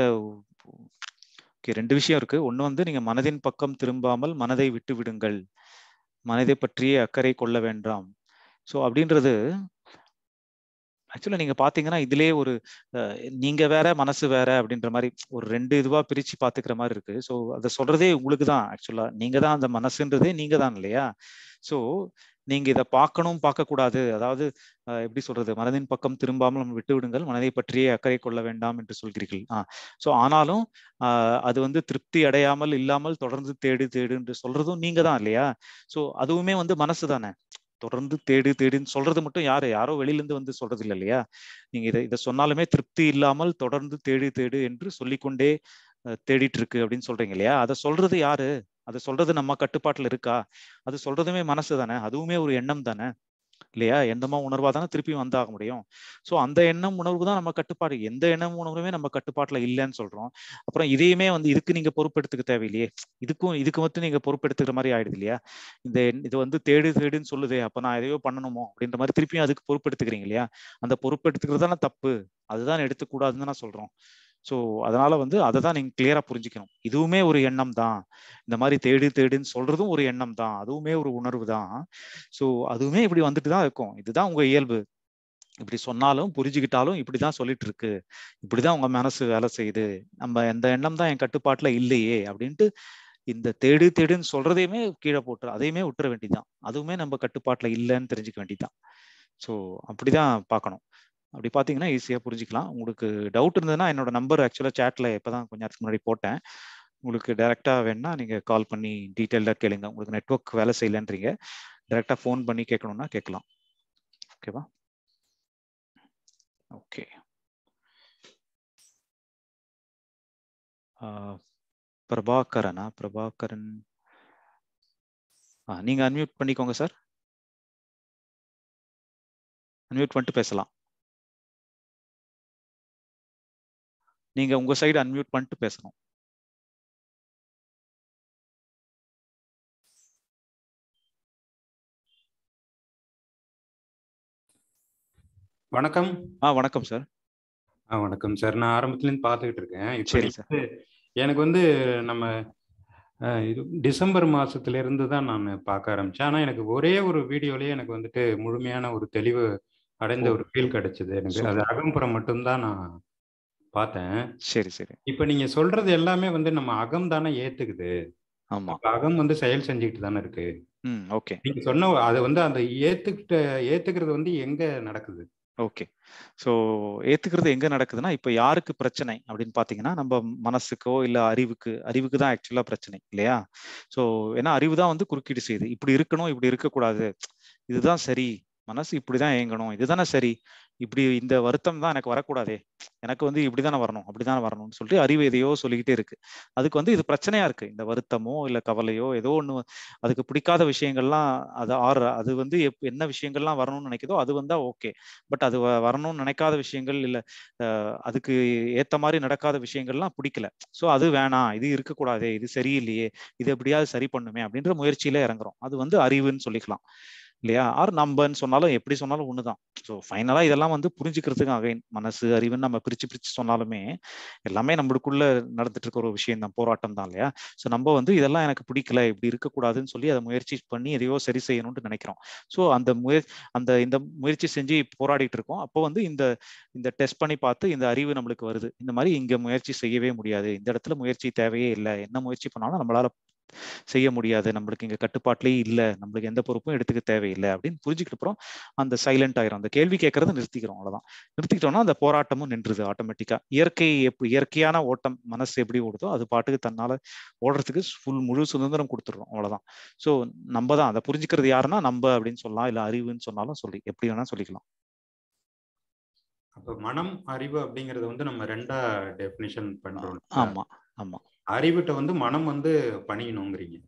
ஓகே ரெண்டு விஷயம் இருக்கு ஒன்று வந்து நீங்க மனதின் பக்கம் திரும்பாமல் மனதை விட்டு விடுங்கள் மனதை பற்றியே அக்கறை கொள்ள வேண்டாம் ஸோ அப்படின்றது ஆக்சுவலா நீங்க பாத்தீங்கன்னா இதுலயே ஒரு நீங்க வேற மனசு வேற அப்படின்ற மாதிரி ஒரு ரெண்டு இதுவா பிரிச்சு பாத்துக்கிற மாதிரி இருக்கு ஸோ அதை சொல்றதே உங்களுக்கு தான் ஆக்சுவலா நீங்க தான் அந்த மனசுன்றதே நீங்க தான் இல்லையா ஸோ நீங்க இதை பார்க்கணும் பார்க்க கூடாது அதாவது எப்படி சொல்றது மனதின் பக்கம் திரும்பாமல் நம்ம விட்டு விடுங்கள் மனதை பற்றியே அக்கறை கொள்ள வேண்டாம் என்று சொல்கிறீர்கள் ஆ ஸோ ஆனாலும் அது வந்து திருப்தி அடையாமல் இல்லாமல் தொடர்ந்து தேடு தேடு என்று சொல்றதும் நீங்க தான் இல்லையா ஸோ அதுவுமே வந்து மனசு தானே தொடர்ந்து தேடு தேடுன்னு சொல்றது மட்டும் யாரு யாரோ வெளியில இருந்து வந்து சொல்றது இல்லை இல்லையா நீங்க இதை இதை சொன்னாலுமே திருப்தி இல்லாமல் தொடர்ந்து தேடு தேடு என்று சொல்லிக்கொண்டே தேடிட்டு இருக்கு அப்படின்னு சொல்றீங்க இல்லையா அதை சொல்றது யாரு அதை சொல்றது நம்ம கட்டுப்பாட்டுல இருக்கா அது சொல்றதுமே மனசு தானே அதுவுமே ஒரு எண்ணம் தானே இல்லையா எந்தமா உணர்வா தானே திருப்பி வந்தாக முடியும் ஸோ அந்த எண்ணம் உணர்வு தான் நம்ம கட்டுப்பாடு எந்த எண்ணம் உணர்வுமே நம்ம கட்டுப்பாட்டுல இல்லைன்னு சொல்றோம் அப்புறம் இதையுமே வந்து இதுக்கு நீங்க பொறுப்பெடுத்துக்க தேவையில்லையே இதுக்கும் இதுக்கு மட்டும் நீங்க பொறுப்பெடுத்துக்கிற மாதிரி ஆயிடுது இல்லையா இந்த இது வந்து தேடு தேடுன்னு சொல்லுதே அப்ப நான் எதையோ பண்ணணுமோ அப்படின்ற மாதிரி திருப்பியும் அதுக்கு பொறுப்பெடுத்துக்கிறீங்க இல்லையா அந்த பொறுப்பெடுத்துக்கிறது தானே தப்பு அதுதான் எடுத்துக்கூடாதுன்னு நான் சொல்றோம் ஸோ அதனால வந்து அதை தான் நீங்க கிளியரா புரிஞ்சுக்கணும் இதுவுமே ஒரு எண்ணம் தான் இந்த மாதிரி தேடு தேடுன்னு சொல்றதும் ஒரு எண்ணம் தான் அதுவுமே ஒரு உணர்வு தான் ஸோ அதுவுமே இப்படி வந்துட்டு தான் இருக்கும் இதுதான் உங்க இயல்பு இப்படி சொன்னாலும் புரிஞ்சுக்கிட்டாலும் இப்படிதான் சொல்லிட்டு இருக்கு இப்படிதான் உங்க மனசு வேலை செய்யுது நம்ம எந்த எண்ணம் தான் என் கட்டுப்பாட்டுல இல்லையே அப்படின்ட்டு இந்த தேடு தேடுன்னு சொல்றதையுமே கீழே போட்டு அதையுமே விட்டுற வேண்டியதுதான் அதுவுமே நம்ம கட்டுப்பாட்டுல இல்லைன்னு தெரிஞ்சுக்க வேண்டியதுதான் ஸோ அப்படிதான் பார்க்கணும் அப்படி பார்த்தீங்கன்னா ஈஸியாக புரிஞ்சுக்கலாம் உங்களுக்கு டவுட் இருந்ததுன்னா என்னோட நம்பர் ஆக்சுவலாக சேட்டில் இப்போ தான் கொஞ்ச நேரத்துக்கு முன்னாடி போட்டேன் உங்களுக்கு டைரெக்டாக வேணா நீங்கள் கால் பண்ணி டீட்டெயிலாக கேளுங்க உங்களுக்கு நெட்ஒர்க் வேலை செய்யலைன்றீங்க டைரெக்டாக ஃபோன் பண்ணி கேட்கணும்னா கேட்கலாம் ஓகேவா ஓகே பிரபாகரனா பிரபாகரன் ஆ நீங்கள் அன்மியூட் பண்ணிக்கோங்க சார் அன்மியூட் பண்ணிட்டு பேசலாம் நீங்க உங்க சைடு அன்மியூட் பண்ணிட்டு பேசணும் வணக்கம் ஆ வணக்கம் சார் ஆ வணக்கம் சார் நான் ஆரம்பத்துல இருந்து பார்த்துக்கிட்டு இருக்கேன் இப்போ சரி சார் எனக்கு வந்து நம்ம இது டிசம்பர் மாசத்துல இருந்து தான் நான் பார்க்க ஆரம்பிச்சேன் ஆனா எனக்கு ஒரே ஒரு வீடியோலயே எனக்கு வந்துட்டு முழுமையான ஒரு தெளிவு அடைந்த ஒரு ஃபீல் கிடைச்சது எனக்கு அது அகம்புறம் மட்டும்தான் நான் பார்த்தேன் சரி சரி இப்ப நீங்க சொல்றது எல்லாமே வந்து நம்ம அகம் தானே ஏத்துக்குது ஆமா அகம் வந்து செயல் செஞ்சுக்கிட்டு தானே இருக்கு ம் ஓகே நீங்க சொன்ன அது வந்து அந்த ஏத்துக்கிட்ட ஏத்துக்கிறது வந்து எங்க நடக்குது ஓகே ஸோ ஏத்துக்கிறது எங்க நடக்குதுன்னா இப்போ யாருக்கு பிரச்சனை அப்படின்னு பாத்தீங்கன்னா நம்ம மனசுக்கோ இல்ல அறிவுக்கு அறிவுக்கு தான் ஆக்சுவலா பிரச்சனை இல்லையா ஸோ ஏன்னா அறிவு தான் வந்து குறுக்கீடு செய்யுது இப்படி இருக்கணும் இப்படி இருக்கக்கூடாது இதுதான் சரி மனசு இப்படிதான் இயங்கணும் இதுதானே சரி இப்படி இந்த வருத்தம் தான் எனக்கு வரக்கூடாதே எனக்கு வந்து இப்படிதானே வரணும் அப்படிதானே வரணும்னு சொல்லிட்டு அறிவு எதையோ சொல்லிக்கிட்டே இருக்கு அதுக்கு வந்து இது பிரச்சனையா இருக்கு இந்த வருத்தமோ இல்ல கவலையோ ஏதோ ஒண்ணு அதுக்கு பிடிக்காத விஷயங்கள்லாம் அது ஆறு அது வந்து என்ன விஷயங்கள்லாம் வரணும்னு நினைக்குதோ அது வந்தா ஓகே பட் அது வரணும்னு நினைக்காத விஷயங்கள் இல்ல அதுக்கு ஏத்த மாதிரி நடக்காத விஷயங்கள்லாம் பிடிக்கல ஸோ அது வேணாம் இது இருக்கக்கூடாதே இது சரியில்லையே இது எப்படியாவது சரி பண்ணுமே அப்படின்ற முயற்சியில இறங்குறோம் அது வந்து அறிவுன்னு சொல்லிக்கலாம் இல்லையா ஆர் நம்பன்னு சொன்னாலும் எப்படி சொன்னாலும் ஒண்ணுதான் ஸோ ஃபைனலா இதெல்லாம் வந்து புரிஞ்சுக்கிறதுக்கு அகைன் மனசு அறிவுன்னு நம்ம பிரிச்சு பிரிச்சு சொன்னாலுமே எல்லாமே நம்மளுக்குள்ள நடந்துட்டு இருக்க ஒரு விஷயம் தான் போராட்டம் தான் இல்லையா ஸோ நம்ம வந்து இதெல்லாம் எனக்கு பிடிக்கல இப்படி இருக்கக்கூடாதுன்னு சொல்லி அதை முயற்சி பண்ணி எதையோ சரி செய்யணும்னு நினைக்கிறோம் ஸோ அந்த முய அந்த இந்த முயற்சி செஞ்சு போராடிட்டு இருக்கோம் அப்போ வந்து இந்த இந்த டெஸ்ட் பண்ணி பார்த்து இந்த அறிவு நம்மளுக்கு வருது இந்த மாதிரி இங்க முயற்சி செய்யவே முடியாது இந்த இடத்துல முயற்சி தேவையே இல்லை என்ன முயற்சி பண்ணாலும் நம்மளால செய்ய முடியாது நம்மளுக்கு இங்க கட்டுப்பாட்டிலேயே இல்லை நம்மளுக்கு எந்த பொறுப்பும் எடுத்துக்க தேவையில்லை அப்படின்னு புரிஞ்சுக்கிட்டு அப்புறம் அந்த சைலண்ட் ஆயிரும் அந்த கேள்வி கேட்கறத நிறுத்திக்கிறோம் அவ்வளவுதான் நிறுத்திக்கிட்டோம்னா அந்த போராட்டமும் நின்றுது ஆட்டோமேட்டிக்கா இயற்கை எப்படி இயற்கையான ஓட்டம் மனசு எப்படி ஓடுதோ அது பாட்டுக்கு தன்னால ஓடுறதுக்கு ஃபுல் முழு சுதந்திரம் கொடுத்துடுறோம் அவ்வளவுதான் ஸோ நம்ம தான் அதை புரிஞ்சுக்கிறது யாருன்னா நம்ம அப்படின்னு சொல்லலாம் இல்ல அறிவுன்னு சொன்னாலும் சொல்லி எப்படி வேணா சொல்லிக்கலாம் அப்ப மனம் அறிவு அப்படிங்கறத வந்து நம்ம ரெண்டா டெபினிஷன் பண்றோம் ஆமா ஆமா அறிவிட்ட வந்து மனம் வந்து பணியணுங்கிறீங்க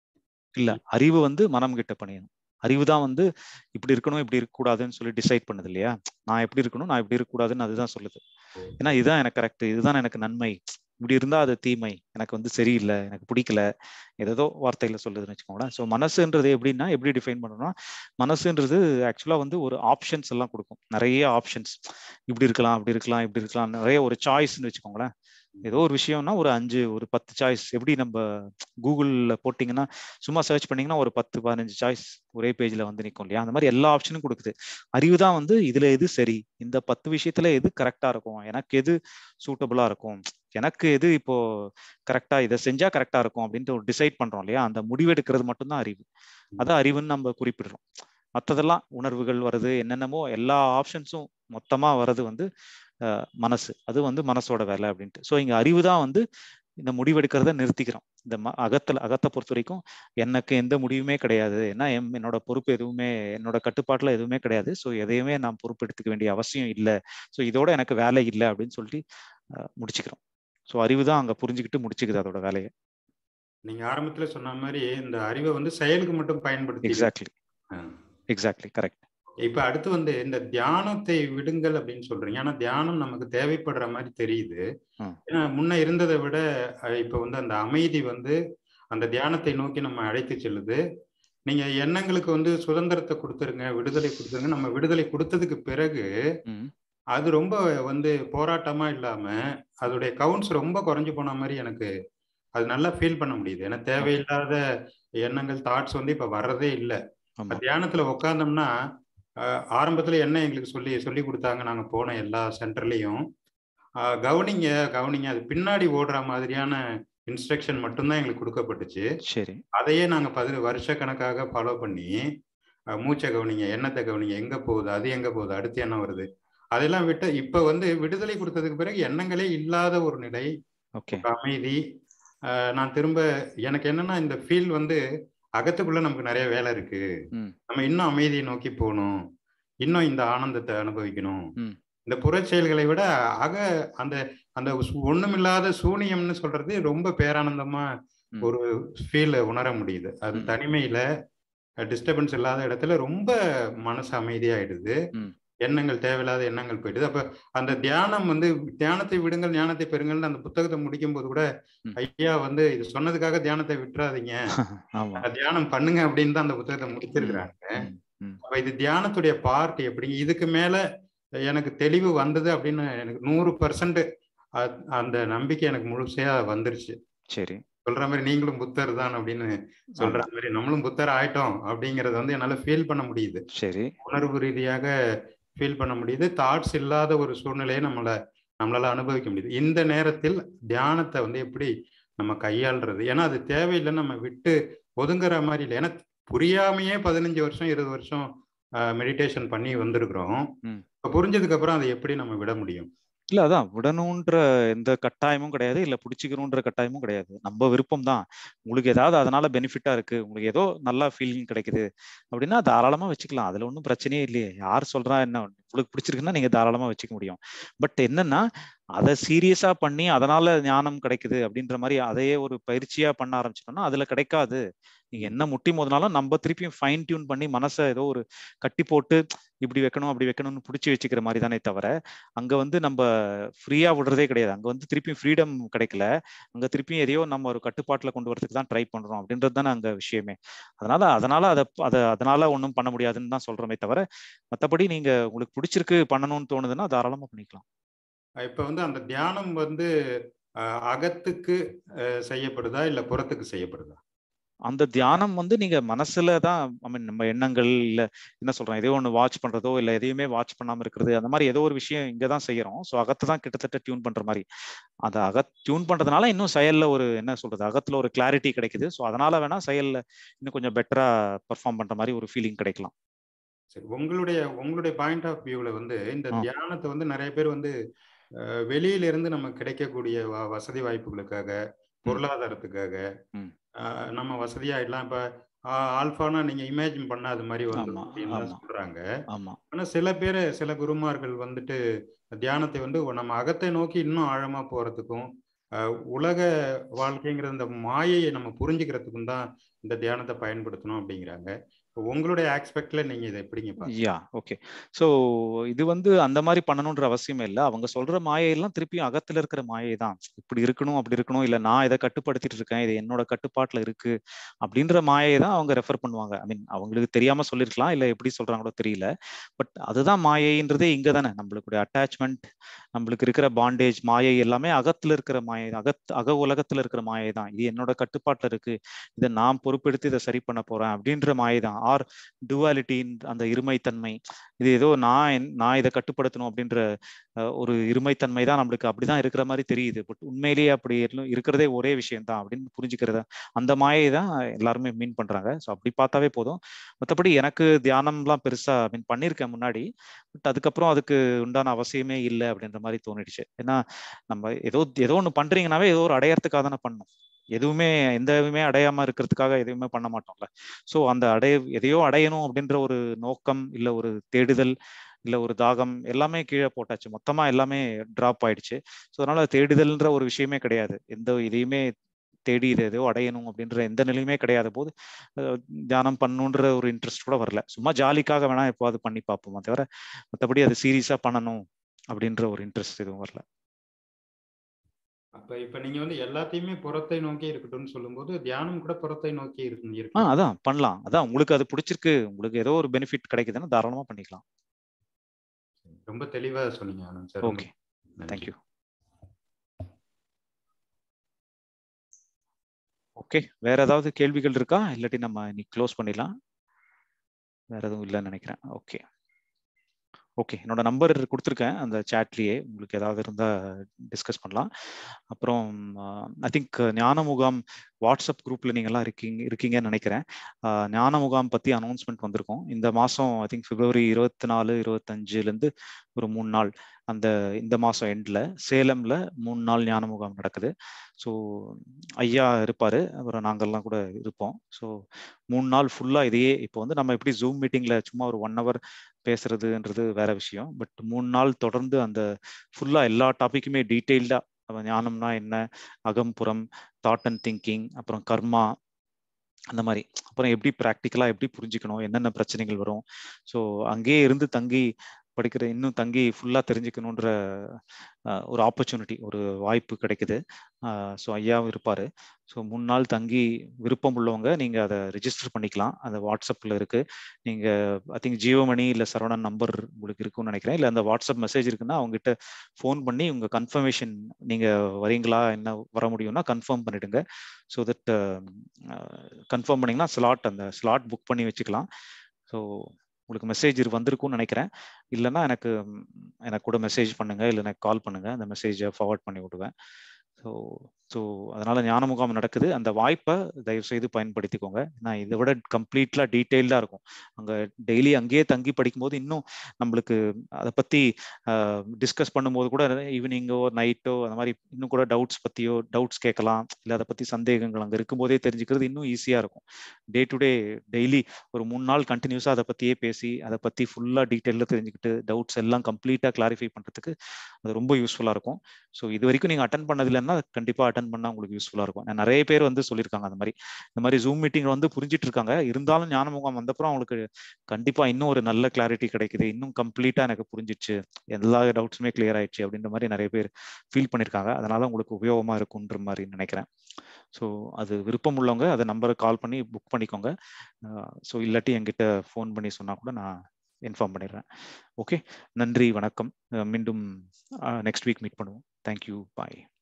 இல்ல அறிவு வந்து மனம் கிட்ட பணியணும் அறிவு தான் வந்து இப்படி இருக்கணும் இப்படி இருக்கக்கூடாதுன்னு சொல்லி டிசைட் பண்ணுது இல்லையா நான் எப்படி இருக்கணும் நான் இப்படி இருக்கக்கூடாதுன்னு அதுதான் சொல்லுது ஏன்னா இதுதான் எனக்கு கரெக்ட் இதுதான் எனக்கு நன்மை இப்படி இருந்தா அது தீமை எனக்கு வந்து சரியில்லை எனக்கு பிடிக்கல ஏதோ வார்த்தையில சொல்லுதுன்னு வச்சுக்கோங்களேன் ஸோ மனசுன்றது எப்படின்னா எப்படி டிஃபைன் பண்ணணும்னா மனசுன்றது ஆக்சுவலா வந்து ஒரு ஆப்ஷன்ஸ் எல்லாம் கொடுக்கும் நிறைய ஆப்ஷன்ஸ் இப்படி இருக்கலாம் அப்படி இருக்கலாம் இப்படி இருக்கலாம் நிறைய ஒரு சாய்ஸ்ன்னு வச்சுக்கோங்களேன் ஏதோ ஒரு விஷயம்னா ஒரு அஞ்சு ஒரு பத்து சாய்ஸ் எப்படி நம்ம கூகுளில் போட்டிங்கன்னா சும்மா சர்ச் பண்ணிங்கன்னா ஒரு பத்து பதினஞ்சு சாய்ஸ் ஒரே பேஜில் வந்து நிற்கும் இல்லையா அந்த மாதிரி எல்லா ஆப்ஷனும் கொடுக்குது அறிவு தான் வந்து இதில் எது சரி இந்த பத்து விஷயத்துல எது கரெக்டாக இருக்கும் எனக்கு எது சூட்டபுளாக இருக்கும் எனக்கு எது இப்போ கரெக்டா இதை செஞ்சா கரெக்டா இருக்கும் அப்படின்ட்டு ஒரு டிசைட் பண்றோம் இல்லையா அந்த முடிவெடுக்கிறது மட்டும்தான் அறிவு அதான் அறிவுன்னு நம்ம குறிப்பிடுறோம் மற்றதெல்லாம் உணர்வுகள் வருது என்னென்னமோ எல்லா ஆப்ஷன்ஸும் மொத்தமா வர்றது வந்து மனசு அது வந்து மனசோட வேலை அப்படின்ட்டு ஸோ இங்க அறிவு தான் வந்து இந்த முடிவெடுக்கிறத நிறுத்திக்கிறோம் இந்த ம அகத்துல அகத்தை பொறுத்த வரைக்கும் எனக்கு எந்த முடிவுமே கிடையாது ஏன்னா எம் என்னோட பொறுப்பு எதுவுமே என்னோட கட்டுப்பாட்டுல எதுவுமே கிடையாது ஸோ எதையுமே நான் பொறுப்பு எடுத்துக்க வேண்டிய அவசியம் இல்லை ஸோ இதோட எனக்கு வேலை இல்லை அப்படின்னு சொல்லிட்டு முடிச்சுக்கிறோம் ஸோ அறிவு தான் அங்க புரிஞ்சுக்கிட்டு முடிச்சுக்குது அதோட வேலையை நீங்க ஆரம்பத்துல சொன்ன மாதிரி இந்த அறிவை வந்து செயலுக்கு மட்டும் பயன்படுத்தி எக்ஸாக்ட்லி எக்ஸாக்ட்லி கரெக்ட் இப்ப அடுத்து வந்து இந்த தியானத்தை விடுங்கள் அப்படின்னு சொல்றீங்க ஆனா தியானம் நமக்கு தேவைப்படுற மாதிரி தெரியுது ஏன்னா முன்ன இருந்ததை விட இப்ப வந்து அந்த அமைதி வந்து அந்த தியானத்தை நோக்கி நம்ம அழைத்து செல்லுது நீங்க எண்ணங்களுக்கு வந்து சுதந்திரத்தை கொடுத்துருங்க விடுதலை கொடுத்துருங்க நம்ம விடுதலை கொடுத்ததுக்கு பிறகு அது ரொம்ப வந்து போராட்டமா இல்லாம அதோடைய கவுண்ட்ஸ் ரொம்ப குறைஞ்சு போன மாதிரி எனக்கு அது நல்லா ஃபீல் பண்ண முடியுது ஏன்னா தேவையில்லாத எண்ணங்கள் தாட்ஸ் வந்து இப்ப வர்றதே இல்லை தியானத்துல உட்காந்தோம்னா ஆரம்பத்துல என்ன எங்களுக்கு சொல்லி சொல்லி கொடுத்தாங்க நாங்க போன எல்லா சென்டர்லயும் கவனிங்க கவனிங்க அது பின்னாடி ஓடுற மாதிரியான இன்ஸ்ட்ரக்ஷன் மட்டும்தான் எங்களுக்கு கொடுக்கப்பட்டுச்சு சரி அதையே நாங்க பதின வருஷ கணக்காக ஃபாலோ பண்ணி மூச்சை கவனிங்க எண்ணத்தை கவனிங்க எங்க போகுது அது எங்க போகுது அடுத்து என்ன வருது அதெல்லாம் விட்டு இப்ப வந்து விடுதலை கொடுத்ததுக்கு பிறகு எண்ணங்களே இல்லாத ஒரு நிலை அமைதி நான் திரும்ப எனக்கு என்னன்னா இந்த ஃபீல் வந்து அகத்துக்குள்ள நமக்கு நிறைய வேலை இருக்கு நம்ம இன்னும் அமைதியை நோக்கி போகணும் இன்னும் இந்த ஆனந்தத்தை அனுபவிக்கணும் இந்த புற செயல்களை விட அக அந்த அந்த ஒண்ணுமில்லாத சூனியம்னு சொல்றது ரொம்ப பேரானந்தமா ஒரு ஃபீல் உணர முடியுது அது தனிமையில டிஸ்டர்பன்ஸ் இல்லாத இடத்துல ரொம்ப மனசு அமைதியாயிடுது எண்ணங்கள் தேவையில்லாத எண்ணங்கள் போயிடுது அப்ப அந்த தியானம் வந்து தியானத்தை விடுங்கள் ஞானத்தை பெறுங்கள் அந்த புத்தகத்தை முடிக்கும் போது கூட ஐயா வந்து இது சொன்னதுக்காக தியானத்தை விட்டுறாதீங்க தியானம் பண்ணுங்க அப்படின்னு தான் அந்த புத்தகத்தை முடிச்சிருக்கிறாங்க அப்ப இது தியானத்துடைய பார்ட் எப்படி இதுக்கு மேல எனக்கு தெளிவு வந்தது அப்படின்னு எனக்கு நூறு பர்சன்ட் அந்த நம்பிக்கை எனக்கு முழுசையா வந்துருச்சு சரி சொல்ற மாதிரி நீங்களும் புத்தர் தான் அப்படின்னு சொல்ற மாதிரி நம்மளும் புத்தர் ஆயிட்டோம் அப்படிங்கறத வந்து என்னால ஃபீல் பண்ண முடியுது சரி உணர்வு ரீதியாக ஃபீல் பண்ண முடியுது தாட்ஸ் இல்லாத ஒரு சூழ்நிலையை நம்மள நம்மளால அனுபவிக்க முடியுது இந்த நேரத்தில் தியானத்தை வந்து எப்படி நம்ம கையாளுறது ஏன்னா அது தேவையில்லைன்னு நம்ம விட்டு ஒதுங்குற மாதிரி இல்லை ஏன்னா புரியாமையே பதினஞ்சு வருஷம் இருபது வருஷம் மெடிடேஷன் பண்ணி வந்திருக்கிறோம் இப்போ புரிஞ்சதுக்கு அப்புறம் அதை எப்படி நம்ம விட முடியும் இல்ல அதான் விடணுன்ற எந்த கட்டாயமும் கிடையாது இல்ல பிடிச்சிக்கணுன்ற கட்டாயமும் கிடையாது நம்ம விருப்பம் தான் உங்களுக்கு ஏதாவது அதனால பெனிஃபிட்டா இருக்கு உங்களுக்கு ஏதோ நல்லா ஃபீலிங் கிடைக்குது அப்படின்னா தாராளமா வச்சுக்கலாம் அதுல ஒன்றும் பிரச்சனையே இல்லையே யார் சொல்றா என்ன உங்களுக்கு பிடிச்சிருக்குன்னா நீங்க தாராளமா வச்சுக்க முடியும் பட் என்னன்னா அதை சீரியஸா பண்ணி அதனால ஞானம் கிடைக்குது அப்படின்ற மாதிரி அதையே ஒரு பயிற்சியா பண்ண ஆரம்பிச்சிட்டோம்னா அதுல கிடைக்காது நீங்க என்ன முட்டி மோதினாலும் நம்ம திருப்பியும் ஃபைன் டியூன் பண்ணி மனசை ஏதோ ஒரு கட்டி போட்டு இப்படி வைக்கணும் அப்படி வைக்கணும்னு பிடிச்சி வச்சுக்கிற மாதிரி தானே தவிர அங்க வந்து நம்ம ஃப்ரீயா விடுறதே கிடையாது அங்க வந்து திருப்பியும் ஃப்ரீடம் கிடைக்கல அங்க திருப்பியும் எதையோ நம்ம ஒரு கட்டுப்பாட்டுல கொண்டு வரதுக்கு தான் ட்ரை பண்றோம் அப்படின்றது தானே அங்க விஷயமே அதனால அதனால அதை அதை அதனால ஒன்றும் பண்ண முடியாதுன்னு தான் சொல்றோமே தவிர மற்றபடி நீங்க உங்களுக்கு பிடிச்சிருக்கு பண்ணணும்னு தோணுதுன்னா தாராளமா பண்ணிக்கலாம் இப்ப வந்து அந்த தியானம் வந்து அகத்துக்கு செய்யப்படுதா இல்ல புறத்துக்கு செய்யப்படுதா அந்த தியானம் வந்து நீங்க மனசுல தான் ஐ மீன் நம்ம எண்ணங்கள் இல்ல என்ன சொல்றோம் எதையோ ஒன்று வாட்ச் பண்றதோ இல்ல எதையுமே வாட்ச் பண்ணாம இருக்கிறது அந்த மாதிரி ஏதோ ஒரு விஷயம் இங்க தான் செய்யறோம் ஸோ அகத்தை தான் கிட்டத்தட்ட டியூன் பண்ற மாதிரி அந்த அக டியூன் பண்றதுனால இன்னும் செயல்ல ஒரு என்ன சொல்றது அகத்துல ஒரு கிளாரிட்டி கிடைக்குது ஸோ அதனால வேணா செயல்ல இன்னும் கொஞ்சம் பெட்டரா பெர்ஃபார்ம் பண்ற மாதிரி ஒரு ஃபீலிங் கிடைக்கலாம் சரி உங்களுடைய உங்களுடைய பாயிண்ட் ஆஃப் வியூல வந்து இந்த தியானத்தை வந்து நிறைய பேர் வந்து வெளியில இருந்து நமக்கு கிடைக்கக்கூடிய வசதி வாய்ப்புகளுக்காக பொருளாதாரத்துக்காக நம்ம வசதியாயிடலாம் இப்ப ஆல்பானா நீங்க இமேஜின் பண்ண அது மாதிரி வந்து அப்படின்னு சொல்றாங்க ஆனா சில பேர் சில குருமார்கள் வந்துட்டு தியானத்தை வந்து நம்ம அகத்தை நோக்கி இன்னும் ஆழமா போறதுக்கும் உலக வாழ்க்கைங்கிற இந்த மாயையை நம்ம புரிஞ்சுக்கிறதுக்கும் தான் இந்த தியானத்தை பயன்படுத்தணும் அப்படிங்கிறாங்க உங்களுடைய ஆஸ்பெக்ட்ல நீங்க இதை எப்படிங்க யா ஓகே ஸோ இது வந்து அந்த மாதிரி பண்ணணுன்ற அவசியமே இல்லை அவங்க சொல்ற மாயையெல்லாம் திருப்பியும் அகத்துல இருக்கிற மாயை தான் இப்படி இருக்கணும் அப்படி இருக்கணும் இல்லை நான் இதை கட்டுப்படுத்திட்டு இருக்கேன் இது என்னோட கட்டுப்பாட்டுல இருக்கு அப்படின்ற மாயை தான் அவங்க ரெஃபர் பண்ணுவாங்க ஐ மீன் அவங்களுக்கு தெரியாம சொல்லிருக்கலாம் இல்லை எப்படி சொல்றாங்களோ தெரியல பட் அதுதான் மாயைன்றதே இங்க தானே நம்மளுக்குடைய அட்டாச்மெண்ட் நம்மளுக்கு இருக்கிற பாண்டேஜ் மாயை எல்லாமே அகத்துல இருக்கிற மாயை அகத் அக உலகத்துல இருக்கிற மாயை தான் இது என்னோட கட்டுப்பாட்டுல இருக்கு இதை நான் பொறுப்பெடுத்து இதை சரி பண்ண போறேன் அப்படின்ற மாயை தான் ஆர் டுவாலிட்டின் அந்த இருமைத்தன்மை இது ஏதோ நான் நான் இதை கட்டுப்படுத்தணும் அப்படின்ற ஒரு இருமைத்தன்மை தான் நம்மளுக்கு அப்படிதான் இருக்கிற மாதிரி தெரியுது பட் உண்மையிலேயே அப்படி இருக்கிறதே ஒரே விஷயம் தான் அப்படின்னு புரிஞ்சுக்கிறத அந்த மாயை தான் எல்லாருமே மீன் பண்றாங்க ஸோ அப்படி பார்த்தாவே போதும் மற்றபடி எனக்கு தியானம்லாம் பெருசா மீன் பண்ணியிருக்கேன் முன்னாடி பட் அதுக்கப்புறம் அதுக்கு உண்டான அவசியமே இல்லை அப்படின்ற மாதிரி தோணிடுச்சு ஏன்னா நம்ம ஏதோ ஏதோ ஒன்று பண்றீங்கன்னாவே ஏதோ ஒரு அடையறதுக்காக தானே பண்ணும் எதுவுமே எந்த இதுவுமே அடையாம இருக்கிறதுக்காக எதுவுமே பண்ண மாட்டோம்ல ஸோ அந்த அடைய எதையோ அடையணும் அப்படின்ற ஒரு நோக்கம் இல்லை ஒரு தேடுதல் இல்லை ஒரு தாகம் எல்லாமே கீழே போட்டாச்சு மொத்தமா எல்லாமே டிராப் ஆயிடுச்சு ஸோ அதனால தேடுதல்ன்ற ஒரு விஷயமே கிடையாது எந்த இதையுமே தேடி இது எதோ அடையணும் அப்படின்ற எந்த நிலையுமே கிடையாத போது தியானம் பண்ணுன்ற ஒரு இன்ட்ரெஸ்ட் கூட வரல சும்மா ஜாலிக்காக வேணா எப்போது பண்ணி பார்ப்போம் தவிர மற்றபடி அது சீரியஸா பண்ணணும் அப்படின்ற ஒரு இன்ட்ரெஸ்ட் எதுவும் வரல அப்ப இப்ப நீங்க வந்து எல்லாத்தையுமே புறத்தை நோக்கி இருக்கட்டும்னு சொல்லும்போது தியானம் கூட புறத்தை நோக்கி இருக்கு ஆ அதான் பண்ணலாம் அதான் உங்களுக்கு அது பிடிச்சிருக்கு உங்களுக்கு ஏதோ ஒரு பெனிஃபிட் கிடைக்குதுன்னா தாராளமா பண்ணிக்கலாம் ரொம்ப தெளிவா சொன்னீங்க Anand sir okay thank you okay வேற ஏதாவது கேள்விகள் இருக்கா இல்லாட்டி நம்ம இன்னைக்கு க்ளோஸ் பண்ணிடலாம் வேற எதுவும் இல்லைன்னு நினைக்கிறேன் ஓகே ஓகே என்னோட நம்பர் கொடுத்துருக்கேன் அந்த சேட்லேயே உங்களுக்கு ஏதாவது இருந்தால் டிஸ்கஸ் பண்ணலாம் அப்புறம் ஐ திங்க் ஞான முகாம் வாட்ஸ்அப் குரூப்பில் நீங்கள்லாம் இருக்கீங்க இருக்கீங்கன்னு நினைக்கிறேன் ஞான முகாம் பற்றி அனௌன்ஸ்மெண்ட் வந்திருக்கும் இந்த மாதம் ஐ திங்க் பிப்ரவரி இருபத்தி நாலு இருபத்தஞ்சுலேருந்து ஒரு மூணு நாள் அந்த இந்த மாதம் எண்டில் சேலமில் மூணு நாள் ஞான முகாம் நடக்குது ஸோ ஐயா இருப்பார் அப்புறம் நாங்கள்லாம் கூட இருப்போம் ஸோ மூணு நாள் ஃபுல்லாக இதையே இப்போ வந்து நம்ம எப்படி ஜூம் மீட்டிங்கில் சும்மா ஒரு ஒன் ஹவர் பேசுறதுன்றது வேற விஷயம் பட் மூணு நாள் தொடர்ந்து அந்த ஃபுல்லாக எல்லா டாப்பிக்குமே டீட்டெயில்டாக ஞானம்னா என்ன அகம்புறம் தாட் அண்ட் திங்கிங் அப்புறம் கர்மா அந்த மாதிரி அப்புறம் எப்படி ப்ராக்டிக்கலாக எப்படி புரிஞ்சுக்கணும் என்னென்ன பிரச்சனைகள் வரும் ஸோ அங்கேயே இருந்து தங்கி படிக்கிற இன்னும் தங்கி ஃபுல்லாக தெரிஞ்சுக்கணுன்ற ஒரு ஆப்பர்ச்சுனிட்டி ஒரு வாய்ப்பு கிடைக்குது ஸோ ஐயாவும் இருப்பார் ஸோ மூணு நாள் தங்கி விருப்பம் உள்ளவங்க நீங்கள் அதை ரிஜிஸ்டர் பண்ணிக்கலாம் அந்த வாட்ஸ்அப்பில் இருக்குது நீங்கள் ஐ திங்க் ஜியோமணி இல்லை சரவணன் நம்பர் உங்களுக்கு இருக்குன்னு நினைக்கிறேன் இல்லை அந்த வாட்ஸ்அப் மெசேஜ் இருக்குன்னா அவங்ககிட்ட ஃபோன் பண்ணி உங்கள் கன்ஃபர்மேஷன் நீங்கள் வரீங்களா என்ன வர முடியும்னா கன்ஃபார்ம் பண்ணிடுங்க ஸோ தட் கன்ஃபார்ம் பண்ணிங்கன்னா ஸ்லாட் அந்த ஸ்லாட் புக் பண்ணி வச்சுக்கலாம் ஸோ உங்களுக்கு மெசேஜ் வந்திருக்கும்னு நினைக்கிறேன் இல்லைன்னா எனக்கு எனக்கு கூட மெசேஜ் பண்ணுங்க இல்லை எனக்கு கால் பண்ணுங்க அந்த மெசேஜை ஃபார்வர்ட் பண்ணி விடுவேன் ஸோ ஸோ அதனால ஞான முகாம் நடக்குது அந்த வாய்ப்பை தயவு செய்து பயன்படுத்திக்கோங்க நான் இதை விட கம்ப்ளீட்லா டீட்டெயில்டாக இருக்கும் அங்கே டெய்லி அங்கேயே தங்கி படிக்கும்போது இன்னும் நம்மளுக்கு அதை பற்றி டிஸ்கஸ் பண்ணும்போது கூட ஈவினிங்கோ நைட்டோ அந்த மாதிரி இன்னும் கூட டவுட்ஸ் பற்றியோ டவுட்ஸ் கேட்கலாம் இல்லை அதை பற்றி சந்தேகங்கள் அங்கே இருக்கும்போதே தெரிஞ்சுக்கிறது இன்னும் ஈஸியாக இருக்கும் டே டு டே டெய்லி ஒரு மூணு நாள் கண்டினியூஸாக அதை பற்றியே பேசி அதை பற்றி ஃபுல்லாக டீட்டெயிலில் தெரிஞ்சுக்கிட்டு டவுட்ஸ் எல்லாம் கம்ப்ளீட்டாக கிளாரிஃபை பண்ணுறதுக்கு அது ரொம்ப யூஸ்ஃபுல்லாக இருக்கும் ஸோ இது வரைக்கும் நீங்கள் அட்டன் பண்ணதில்லைன்னா கண்டிப்பாக அட்டன் பண்ணால் உங்களுக்கு யூஸ்ஃபுல்லாக இருக்கும் நிறைய பேர் வந்து சொல்லியிருக்காங்க அந்த மாதிரி இந்த மாதிரி ஜூம் மீட்டிங் வந்து புரிஞ்சிட்டு இருக்காங்க இருந்தாலும் ஞான முகாம் வந்தப்புறம் அவங்களுக்கு கண்டிப்பாக இன்னும் ஒரு நல்ல கிளாரிட்டி கிடைக்குது இன்னும் கம்ப்ளீட்டாக எனக்கு புரிஞ்சிச்சு எல்லா டவுட்ஸுமே கிளியர் ஆயிடுச்சு அப்படின்ற மாதிரி நிறைய பேர் ஃபீல் பண்ணியிருக்காங்க அதனால உங்களுக்கு உபயோகமாக இருக்குன்ற மாதிரி நினைக்கிறேன் ஸோ அது விருப்பம் உள்ளவங்க அதை நம்பரை கால் பண்ணி புக் பண்ணிக்கோங்க ஸோ இல்லாட்டி என்கிட்ட ஃபோன் பண்ணி சொன்னால் கூட நான் இன்ஃபார்ம் பண்ணிடுறேன் ஓகே நன்றி வணக்கம் மீண்டும் நெக்ஸ்ட் வீக் மீட் பண்ணுவோம் தேங்க்யூ பாய்